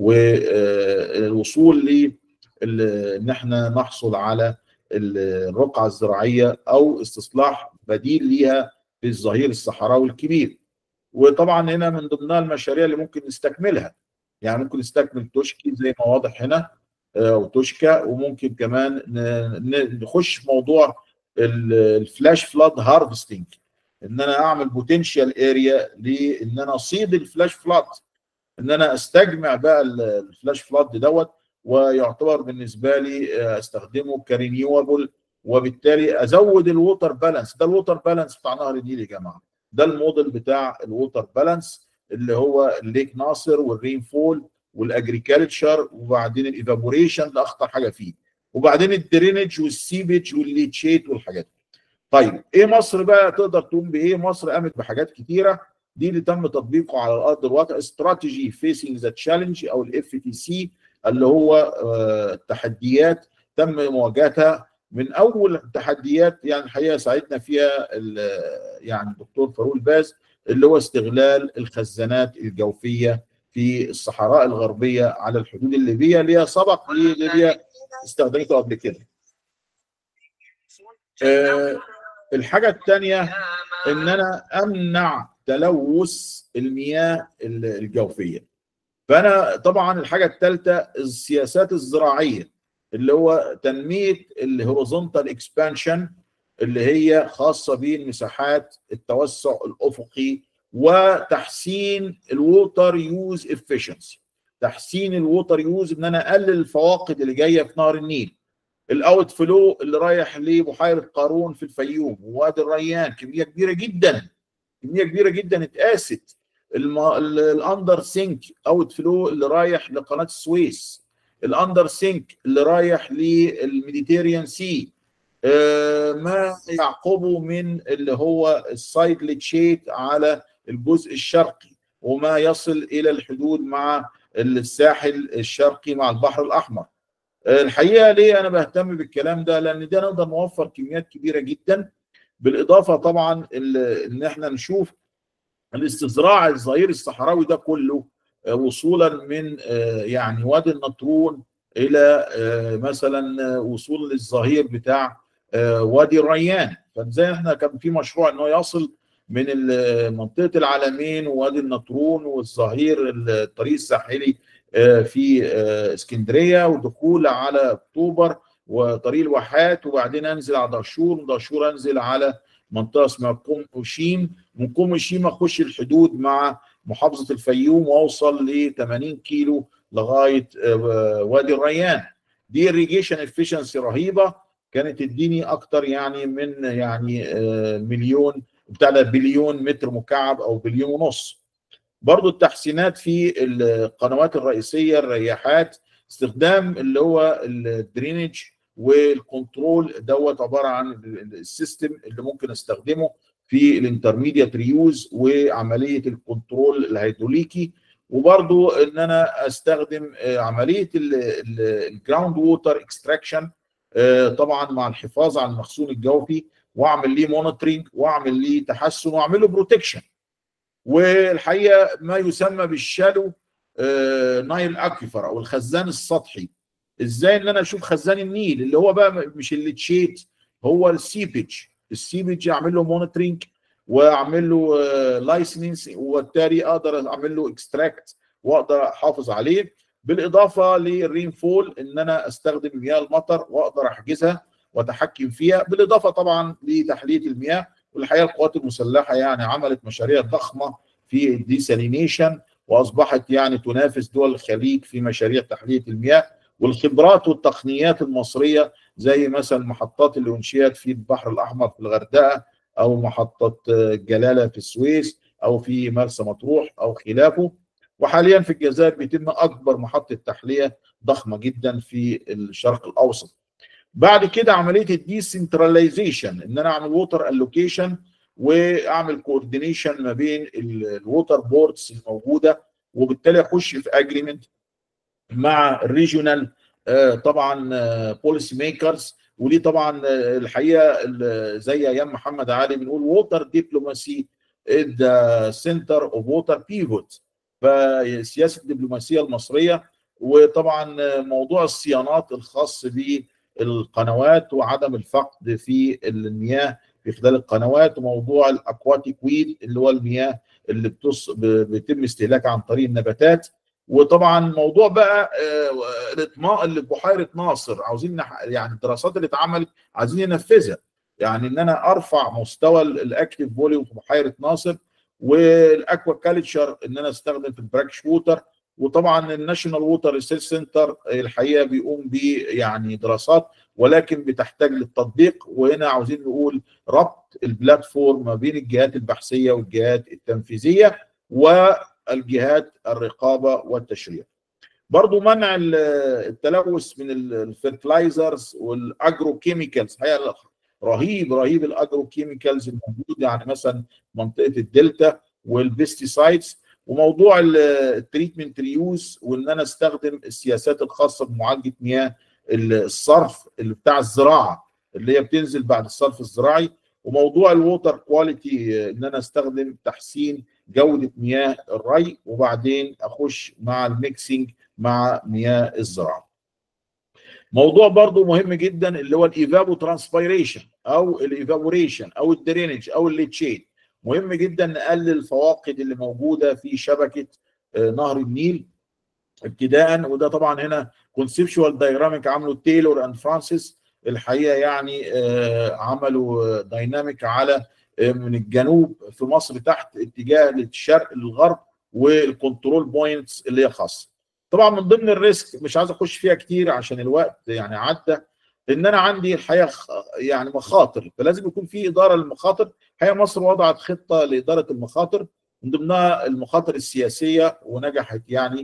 والوصول ل ان احنا نحصل على الرقعه الزراعيه او استصلاح بديل ليها في الظهير الصحراوي الكبير وطبعا هنا من ضمنها المشاريع اللي ممكن نستكملها يعني ممكن نستكمل توشكي زي ما واضح هنا او توشكا وممكن كمان نخش في موضوع الفلاش فلاد هارفستنج ان انا اعمل بوتنشال اريا لان انا اصيد الفلاش فلاد ان انا استجمع بقى الفلاش فلاد دوت ويعتبر بالنسبه لي استخدمه كرينيوبل وبالتالي ازود الووتر بالانس ده الووتر بالانس بتاع نهر النيل يا جماعه ده الموديل بتاع الووتر بالانس اللي هو الليك ناصر والرين فول والاجريكلتشر وبعدين الايفابوريشن ده اخطر حاجه فيه وبعدين الدرينج والسيبج والليتشيت والحاجات دي طيب ايه مصر بقى تقدر تقوم بايه مصر قامت بحاجات كتيره دي اللي تم تطبيقه على ارض الواقع استراتيجي فيسنج ذا تشالنج او الاف تي سي اللي هو التحديات تم مواجهتها من اول التحديات يعني الحقيقه ساعدنا فيها يعني الدكتور فاروق الباز اللي هو استغلال الخزانات الجوفيه في الصحراء الغربيه على الحدود الليبيه اللي هي سبق لليبيا استخدمته قبل كده. أه الحاجه الثانيه ان انا امنع تلوث المياه الجوفيه. فانا طبعا الحاجه الثالثه السياسات الزراعيه اللي هو تنميه الهوريزونتال اكسبانشن اللي هي خاصه بالمساحات التوسع الافقي وتحسين الووتر يوز افشنسي تحسين الووتر يوز ان انا اقلل الفواقد اللي جايه في نهر النيل الاوت فلو اللي رايح لبحيره قارون في الفيوم ووادي الريان كميه كبيره جدا كميه كبيره جدا اتقاست الاندر سينك اوت فلو اللي رايح لقناه السويس الاندر سينك اللي رايح للميديتيريان سي آه ما يعقبه من اللي هو السايد ليتشيت على الجزء الشرقي وما يصل الى الحدود مع الساحل الشرقي مع البحر الاحمر آه الحقيقه ليه انا بهتم بالكلام ده لان ده نقدر نوفر كميات كبيره جدا بالاضافه طبعا ان احنا نشوف الاستزراع الظهير الصحراوي ده كله وصولا من يعني وادي النطرون الى مثلا وصول للظهير بتاع وادي الريان فزي احنا كان في مشروع انه يصل من منطقه العالمين ووادي النطرون والظهير الطريق الساحلي في اسكندريه ودخول على اكتوبر وطريق الواحات وبعدين انزل على دهشور من دهشور انزل على منطقه اسمها كوم اوشيم من كوم اوشيم اخش الحدود مع محافظه الفيوم واوصل ل 80 كيلو لغايه وادي الريان دي irrigation efficiency رهيبه كانت تديني اكتر يعني من يعني مليون بتاع بليون متر مكعب او بليون ونص برضو التحسينات في القنوات الرئيسيه الرياحات استخدام اللي هو الدرينج والكنترول دوت عباره عن السيستم اللي ممكن استخدمه في الانترميديت ريوز وعمليه الكنترول الهيدروليكي وبرضو ان انا استخدم عمليه الجراوند ووتر اكستراكشن طبعا مع الحفاظ على المخزون الجوفي واعمل ليه مونيتورنج واعمل ليه تحسن واعمل له بروتكشن والحقيقه ما يسمى بالشالو نايل اكيفر او الخزان السطحي ازاي ان انا اشوف خزان النيل اللي هو بقى مش اللي تشيت هو السيبج السيبج اعمل له مونيتورنج واعمل له لايسنس وبالتالي اقدر اعمل له اكستراكت واقدر احافظ عليه بالاضافه للرينفول ان انا استخدم مياه المطر واقدر احجزها واتحكم فيها بالاضافه طبعا لتحليه المياه والحقيقه القوات المسلحه يعني عملت مشاريع ضخمه في الديسالينيشن واصبحت يعني تنافس دول الخليج في مشاريع تحليه المياه والخبرات والتقنيات المصريه زي مثلا المحطات اللي انشئت في البحر الاحمر في الغردقه او محطه جلاله في السويس او في مرسى مطروح او خلافه وحاليا في الجزائر بيتم اكبر محطه تحليه ضخمه جدا في الشرق الاوسط بعد كده عمليه الديسنتراليزيشن ان انا اعمل ووتر الوكيشن واعمل كوردينيشن ما بين الووتر بوردز الموجوده وبالتالي اخش في اجريمنت مع الريجونال طبعا بوليسي ميكرز ودي طبعا الحقيقه زي ايام محمد علي بنقول ووتر ديبلوماسي ذا سنتر اوف ووتر بيفوت فسياسه الدبلوماسيه المصريه وطبعا موضوع الصيانات الخاص بالقنوات وعدم الفقد في المياه في خلال القنوات وموضوع الاكواتيك ويد اللي هو المياه اللي بتص... بيتم استهلاكها عن طريق النباتات وطبعا موضوع بقى الاطماء اللي في بحيره ناصر عاوزين يعني الدراسات اللي اتعملت عايزين ننفذها يعني ان انا ارفع مستوى الاكتيف فوليوم في بحيره ناصر والاكوا كالتشر ان انا استخدم في البراكش ووتر وطبعا الناشونال ووتر ريسيرش سنتر الحقيقه بيقوم ب يعني دراسات ولكن بتحتاج للتطبيق وهنا عاوزين نقول ربط البلاتفورم ما بين الجهات البحثيه والجهات التنفيذيه والجهات الرقابه والتشريع. برضو منع التلوث من الفيرتلايزرز والاجرو كيميكالز رهيب رهيب الاجرو كيميكالز الموجود يعني مثلا منطقه الدلتا والبيستيسايدز وموضوع التريتمنت ريوز وان انا استخدم السياسات الخاصه بمعالجه مياه الصرف اللي بتاع الزراعه اللي هي بتنزل بعد الصرف الزراعي وموضوع الووتر كواليتي ان انا استخدم تحسين جوده مياه الري وبعدين اخش مع الميكسينج مع مياه الزراعه. موضوع برضو مهم جدا اللي هو الايفابو ترانسبيريشن او الايفابوريشن او الدرينج او الليتشيت مهم جدا نقلل الفواقد اللي موجوده في شبكه نهر النيل ابتداء وده طبعا هنا كونسبشوال دايجراميك عملوا تايلور اند فرانسيس الحقيقه يعني عملوا دايناميك على من الجنوب في مصر تحت اتجاه للشرق للغرب والكنترول بوينتس اللي هي خاصه طبعا من ضمن الريسك مش عايز اخش فيها كتير عشان الوقت يعني عدى ان انا عندي الحقيقه يعني مخاطر فلازم يكون في اداره للمخاطر الحقيقه مصر وضعت خطه لاداره المخاطر من ضمنها المخاطر السياسيه ونجحت يعني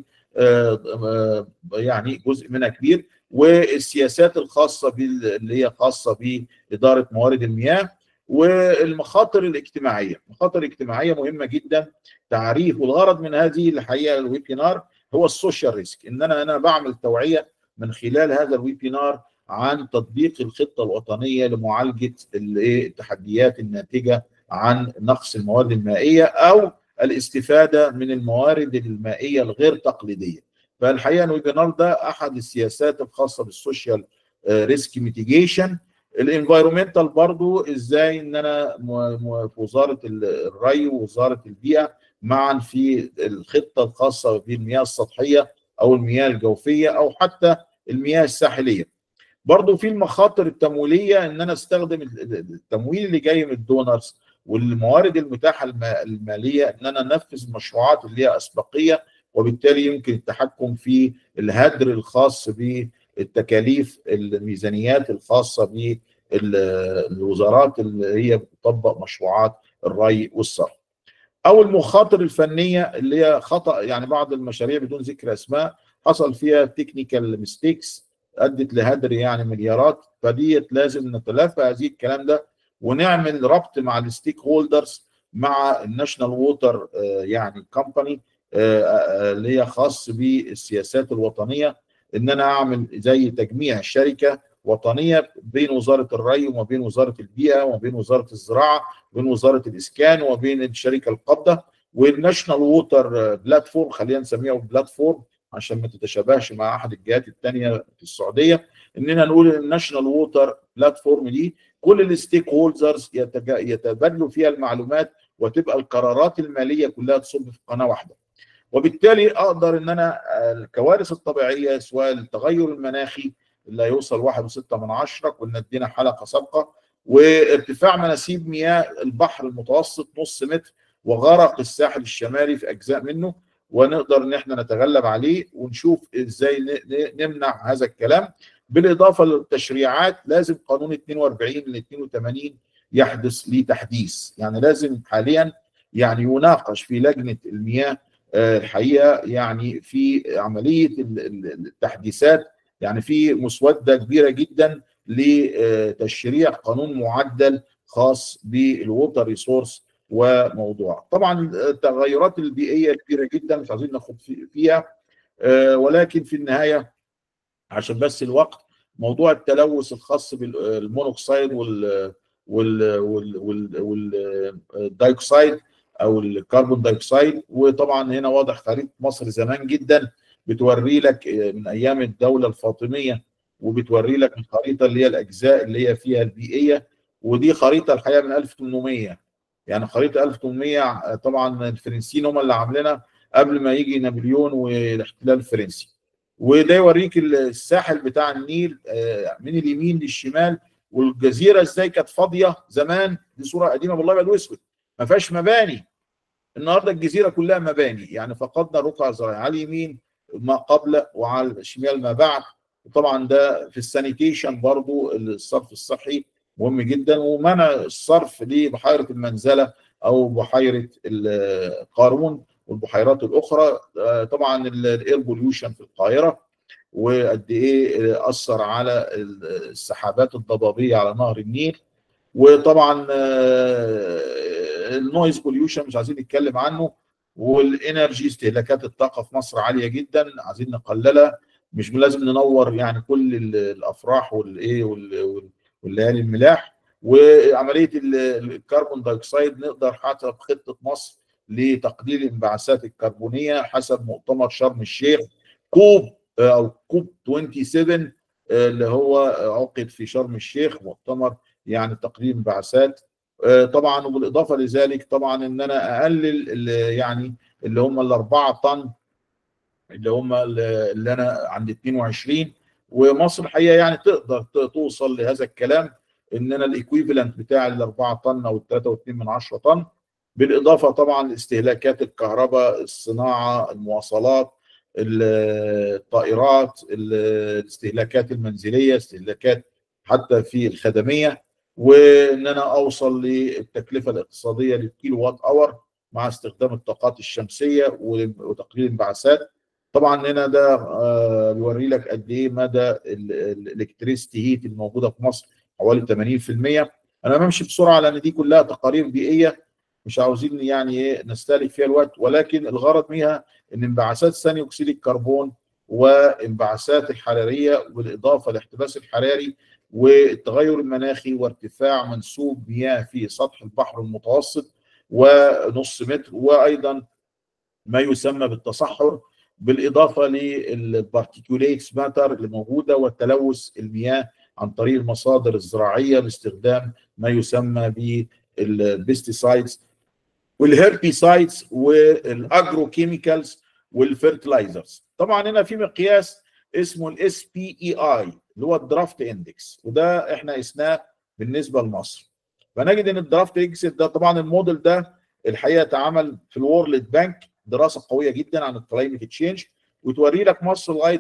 يعني جزء منها كبير والسياسات الخاصه اللي هي خاصه باداره موارد المياه والمخاطر الاجتماعيه، المخاطر الاجتماعيه مهمه جدا تعريف والغرض من هذه الحقيقه الويبينار هو السوشيال ريسك ان انا انا بعمل توعيه من خلال هذا الويبينار عن تطبيق الخطه الوطنيه لمعالجه التحديات الناتجه عن نقص الموارد المائيه او الاستفاده من الموارد المائيه الغير تقليديه. فالحقيقه الويبينار ده احد السياسات الخاصه بالسوشيال ريسك ميتيجيشن الانفايرومنتال برضو ازاي ان انا في وزاره الري ووزاره البيئه معا في الخطه الخاصه بالمياه السطحيه او المياه الجوفيه او حتى المياه الساحليه. برضو في المخاطر التمويليه ان انا استخدم التمويل اللي جاي من الدونرز والموارد المتاحه الماليه ان انا انفذ المشروعات اللي هي اسبقيه وبالتالي يمكن التحكم في الهدر الخاص بالتكاليف الميزانيات الخاصه بالوزارات اللي هي بتطبق مشروعات الري والصرف. او المخاطر الفنيه اللي هي خطا يعني بعض المشاريع بدون ذكر اسماء حصل فيها تكنيكال ميستيكس ادت لهدر يعني مليارات فديت لازم نتلافى هذه الكلام ده ونعمل ربط مع الستيك هولدرز مع الناشونال ووتر يعني كومباني اللي هي خاص بالسياسات الوطنيه ان انا اعمل زي تجميع شركه وطنيه بين وزاره الري وما بين وزاره البيئه وما بين وزاره الزراعه وبين وزاره الاسكان وما بين الشركه القابضه والناشونال ووتر بلاتفورم خلينا نسميها بلاتفورم عشان ما تتشابهش مع احد الجهات الثانيه في السعوديه اننا نقول الناشونال ووتر بلاتفورم دي كل الستيك هولدرز يتبادلوا فيها المعلومات وتبقى القرارات الماليه كلها تصب في قناه واحده. وبالتالي اقدر ان انا الكوارث الطبيعيه سواء التغير المناخي اللي هيوصل واحد وستة من عشرة كنا ادينا حلقه سابقه وارتفاع مناسيب مياه البحر المتوسط نص متر وغرق الساحل الشمالي في اجزاء منه ونقدر ان احنا نتغلب عليه ونشوف ازاي نمنع هذا الكلام بالاضافه للتشريعات لازم قانون 42 ل 82 يحدث ليه تحديث يعني لازم حاليا يعني يناقش في لجنه المياه الحقيقه يعني في عمليه التحديثات يعني في مسوده كبيره جدا لتشريع قانون معدل خاص بالووتر ريسورس وموضوع طبعا التغيرات البيئيه كبيره جدا مش عايزين ناخد فيها ولكن في النهايه عشان بس الوقت موضوع التلوث الخاص بالمونوكسيد وال وال وال والدايوكسيد او الكربون دايوكسيد وطبعا هنا واضح خريطه مصر زمان جدا بتوري لك من ايام الدوله الفاطميه وبتوري لك الخريطه اللي هي الاجزاء اللي هي فيها البيئيه ودي خريطه الحقيقه من 1800 يعني خريطه 1800 طبعا الفرنسيين هم اللي عاملينها قبل ما يجي نابليون والاحتلال الفرنسي وده يوريك الساحل بتاع النيل من اليمين للشمال والجزيره ازاي كانت فاضيه زمان دي صوره قديمه بالابيض والاسود ما فيهاش مباني النهارده الجزيره كلها مباني يعني فقدنا الرقعه الزراعيه على اليمين ما قبل وعلى الشمال ما بعد وطبعا ده في السانيتيشن برضو الصرف الصحي مهم جدا ومنع الصرف لبحيره المنزله او بحيره قارون والبحيرات الاخرى طبعا الاير بوليوشن في القاهره وقد ايه اثر على السحابات الضبابيه على نهر النيل وطبعا النويز بوليوشن مش عايزين نتكلم عنه والانرجي استهلاكات الطاقه في مصر عاليه جدا عايزين نقللها مش لازم ننور يعني كل الافراح والايه والليالي الملاح وعمليه الكربون دايوكسيد نقدر حسب خطه مصر لتقليل الانبعاثات الكربونيه حسب مؤتمر شرم الشيخ كوب او كوب 27 اللي هو عقد في شرم الشيخ مؤتمر يعني تقليل الانبعاثات طبعا وبالاضافه لذلك طبعا ان انا اقلل اللي يعني اللي هم الاربعه طن اللي هم اللي انا عند 22 ومصر الحقيقه يعني تقدر توصل لهذا الكلام ان انا الايكويفالنت بتاع الاربعه طن او الثلاثه واثنين من 10 طن بالاضافه طبعا استهلاكات الكهرباء الصناعه المواصلات الطائرات الاستهلاكات المنزليه استهلاكات حتى في الخدميه وان انا اوصل للتكلفه الاقتصاديه للكيلو وات اور مع استخدام الطاقات الشمسيه وتقليل الانبعاثات طبعا هنا ده بيوري لك قد ايه مدى الالكتريستي هيت الموجوده في مصر حوالي 80% انا بمشي بسرعه لان دي كلها تقارير بيئيه مش عاوزين يعني ايه نستهلك فيها الوقت ولكن الغرض منها ان انبعاثات ثاني اكسيد الكربون وانبعاثات الحراريه بالاضافه للاحتباس الحراري والتغير المناخي وارتفاع منسوب مياه في سطح البحر المتوسط ونص متر وايضا ما يسمى بالتصحر بالاضافه للبارتيكوليتس ماتر اللي موجوده وتلوث المياه عن طريق المصادر الزراعيه باستخدام ما يسمى بالبيستيسايدز والهيربيسايدز والاجرو كيميكالز والفيرتلايزرز طبعا هنا في مقياس اسمه الاس بي اي اي اللي هو الدرافت اندكس وده احنا قسناه بالنسبه لمصر فنجد ان الدرافت اندكس ده طبعا الموديل ده الحقيقه اتعمل في الورلد بانك دراسه قويه جدا عن الكلايمت تشينج وتوري لك مصر لغايه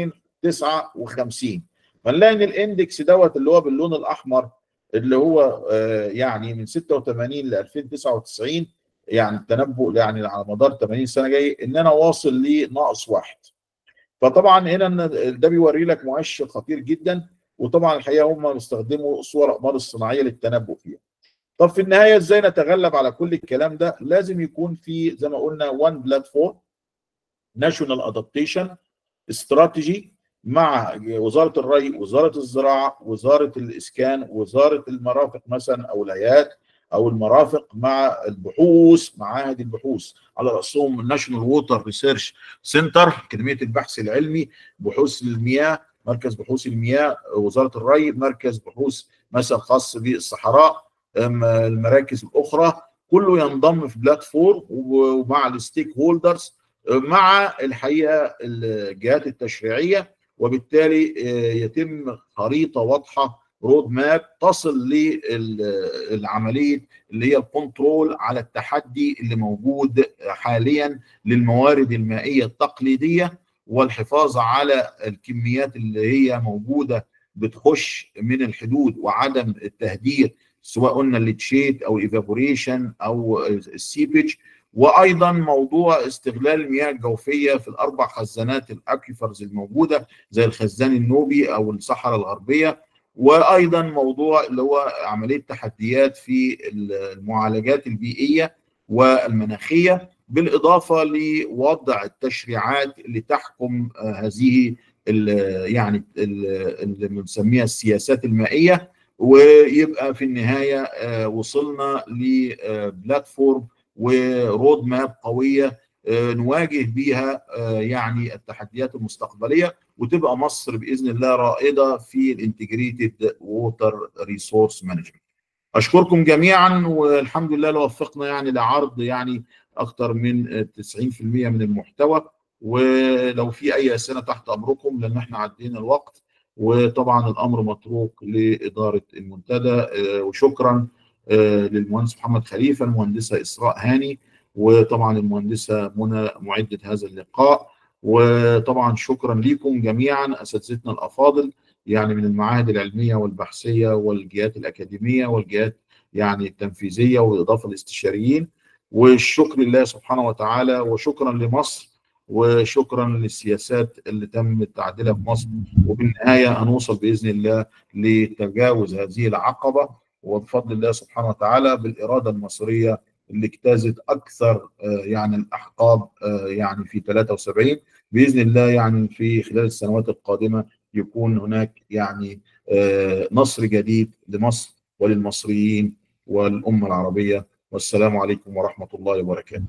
2059 فنلاقي ان الاندكس دوت اللي هو باللون الاحمر اللي هو يعني من 86 ل 2099 يعني التنبؤ يعني على مدار 80 سنه جاي ان انا واصل لناقص واحد فطبعا هنا ده بيوري لك مؤشر خطير جدا وطبعا الحقيقه هم بيستخدموا صور الاقمار الصناعيه للتنبؤ فيها طب في النهايه ازاي نتغلب على كل الكلام ده لازم يكون في زي ما قلنا وان بلاتفورم ناشونال ادابتيشن استراتيجي مع وزاره الري وزاره الزراعه وزاره الاسكان وزاره المرافق مثلا او الهيئات او المرافق مع البحوث معاهد البحوث على راسهم الناشونال ووتر ريسيرش سنتر اكاديميه البحث العلمي بحوث المياه مركز بحوث المياه وزاره الري مركز بحوث مثلا خاص بالصحراء المراكز الاخرى كله ينضم في بلاتفورم ومع الستيك هولدرز مع الحقيقه الجهات التشريعيه وبالتالي يتم خريطه واضحه رود ماب تصل للعمليه اللي هي الكنترول على التحدي اللي موجود حاليا للموارد المائيه التقليديه والحفاظ على الكميات اللي هي موجوده بتخش من الحدود وعدم التهدير سواء قلنا التشيت او الايفابوريشن او السيبج وايضا موضوع استغلال المياه الجوفيه في الاربع خزانات الاكيفرز الموجوده زي الخزان النوبي او الصحراء الغربيه وايضا موضوع اللي هو عمليه تحديات في المعالجات البيئيه والمناخيه بالاضافه لوضع التشريعات اللي تحكم هذه ال يعني اللي بنسميها السياسات المائيه ويبقى في النهايه وصلنا لبلاتفورم ورود ماب قويه نواجه بيها يعني التحديات المستقبليه وتبقى مصر باذن الله رائده في الانتجريتد ووتر ريسورس مانجمنت. اشكركم جميعا والحمد لله لو وفقنا يعني لعرض يعني اكثر من 90% من المحتوى ولو في اي اسئله تحت امركم لان احنا عدينا الوقت وطبعا الامر متروك لاداره المنتدى وشكرا للمهندس محمد خليفه المهندسه اسراء هاني وطبعا المهندسه منى معده هذا اللقاء وطبعا شكرا لكم جميعا اساتذتنا الافاضل يعني من المعاهد العلميه والبحثيه والجهات الاكاديميه والجهات يعني التنفيذيه والاضافه الاستشاريين والشكر لله سبحانه وتعالى وشكرا لمصر وشكرا للسياسات اللي تم تعديلها في مصر وبالنهايه هنوصل باذن الله لتجاوز هذه العقبه وبفضل الله سبحانه وتعالى بالاراده المصريه اللي اجتازت اكثر يعني الاحقاب يعني في 73 باذن الله يعني في خلال السنوات القادمه يكون هناك يعني نصر جديد لمصر وللمصريين والامه العربيه والسلام عليكم ورحمه الله وبركاته.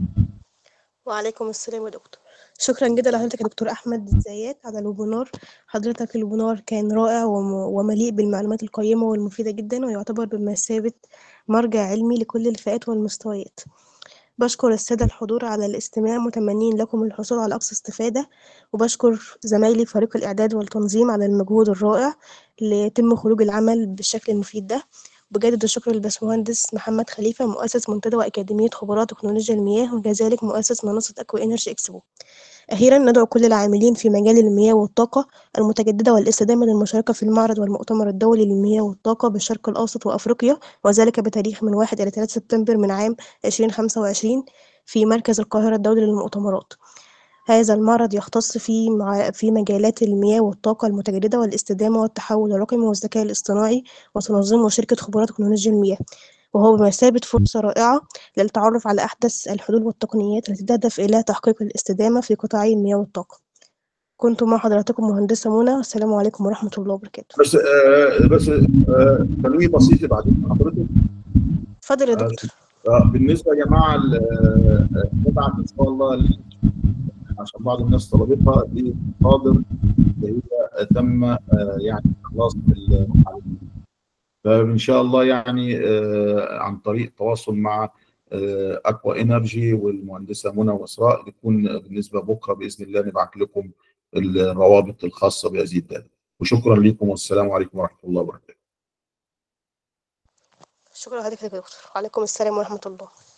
وعليكم السلام يا دكتور شكرا جدا لحضرتك يا دكتور احمد زيات على الويبينار حضرتك الويبينار كان رائع ومليء بالمعلومات القيمه والمفيده جدا ويعتبر بمثابه مرجع علمي لكل الفئات والمستويات بشكر السادة الحضور على الاستماع متمنين لكم الحصول على أقصى استفادة وبشكر زمايلي فريق الإعداد والتنظيم على المجهود الرائع ليتم خروج العمل بالشكل المفيد ده بجدد الشكر للباشمهندس محمد خليفة مؤسس منتدى وأكاديمية خبراء تكنولوجيا المياه وكذلك مؤسس منصة أكو إنرجي إكسبو أخيرا ندعو كل العاملين في مجال المياه والطاقة المتجددة والاستدامة للمشاركة في المعرض والمؤتمر الدولي للمياه والطاقة بالشرق الأوسط وأفريقيا وذلك بتاريخ من 1 إلى 3 سبتمبر من عام 2025 في مركز القاهرة الدولي للمؤتمرات هذا المعرض يختص في مع في مجالات المياه والطاقة المتجددة والاستدامة والتحول الرقمي والذكاء الاصطناعي وتنظمه شركة خبرات تكنولوجيا المياه وهو بمثابة فرصة رائعة للتعرف على أحدث الحلول والتقنيات التي تهدف إلى تحقيق الاستدامة في قطاعي المياه والطاقة كنت مع حضراتكم مهندسة منى والسلام عليكم ورحمة الله وبركاته بس آه بس آه تنويه بسيط بعدين حضرتك اتفضل يا دكتور آه بالنسبة يا جماعة نبعت إن شاء الله عشان بعض الناس طلبتها للمصادر اللي هي تم يعني خلاص المعلومات فان شاء الله يعني عن طريق التواصل مع اكوا انرجي والمهندسه منى واسراء يكون بالنسبه بكره باذن الله نبعت لكم الروابط الخاصه بهذه الداتا وشكرا لكم والسلام عليكم ورحمه الله وبركاته شكرا لحضرتك يا دكتور وعليكم السلام ورحمه الله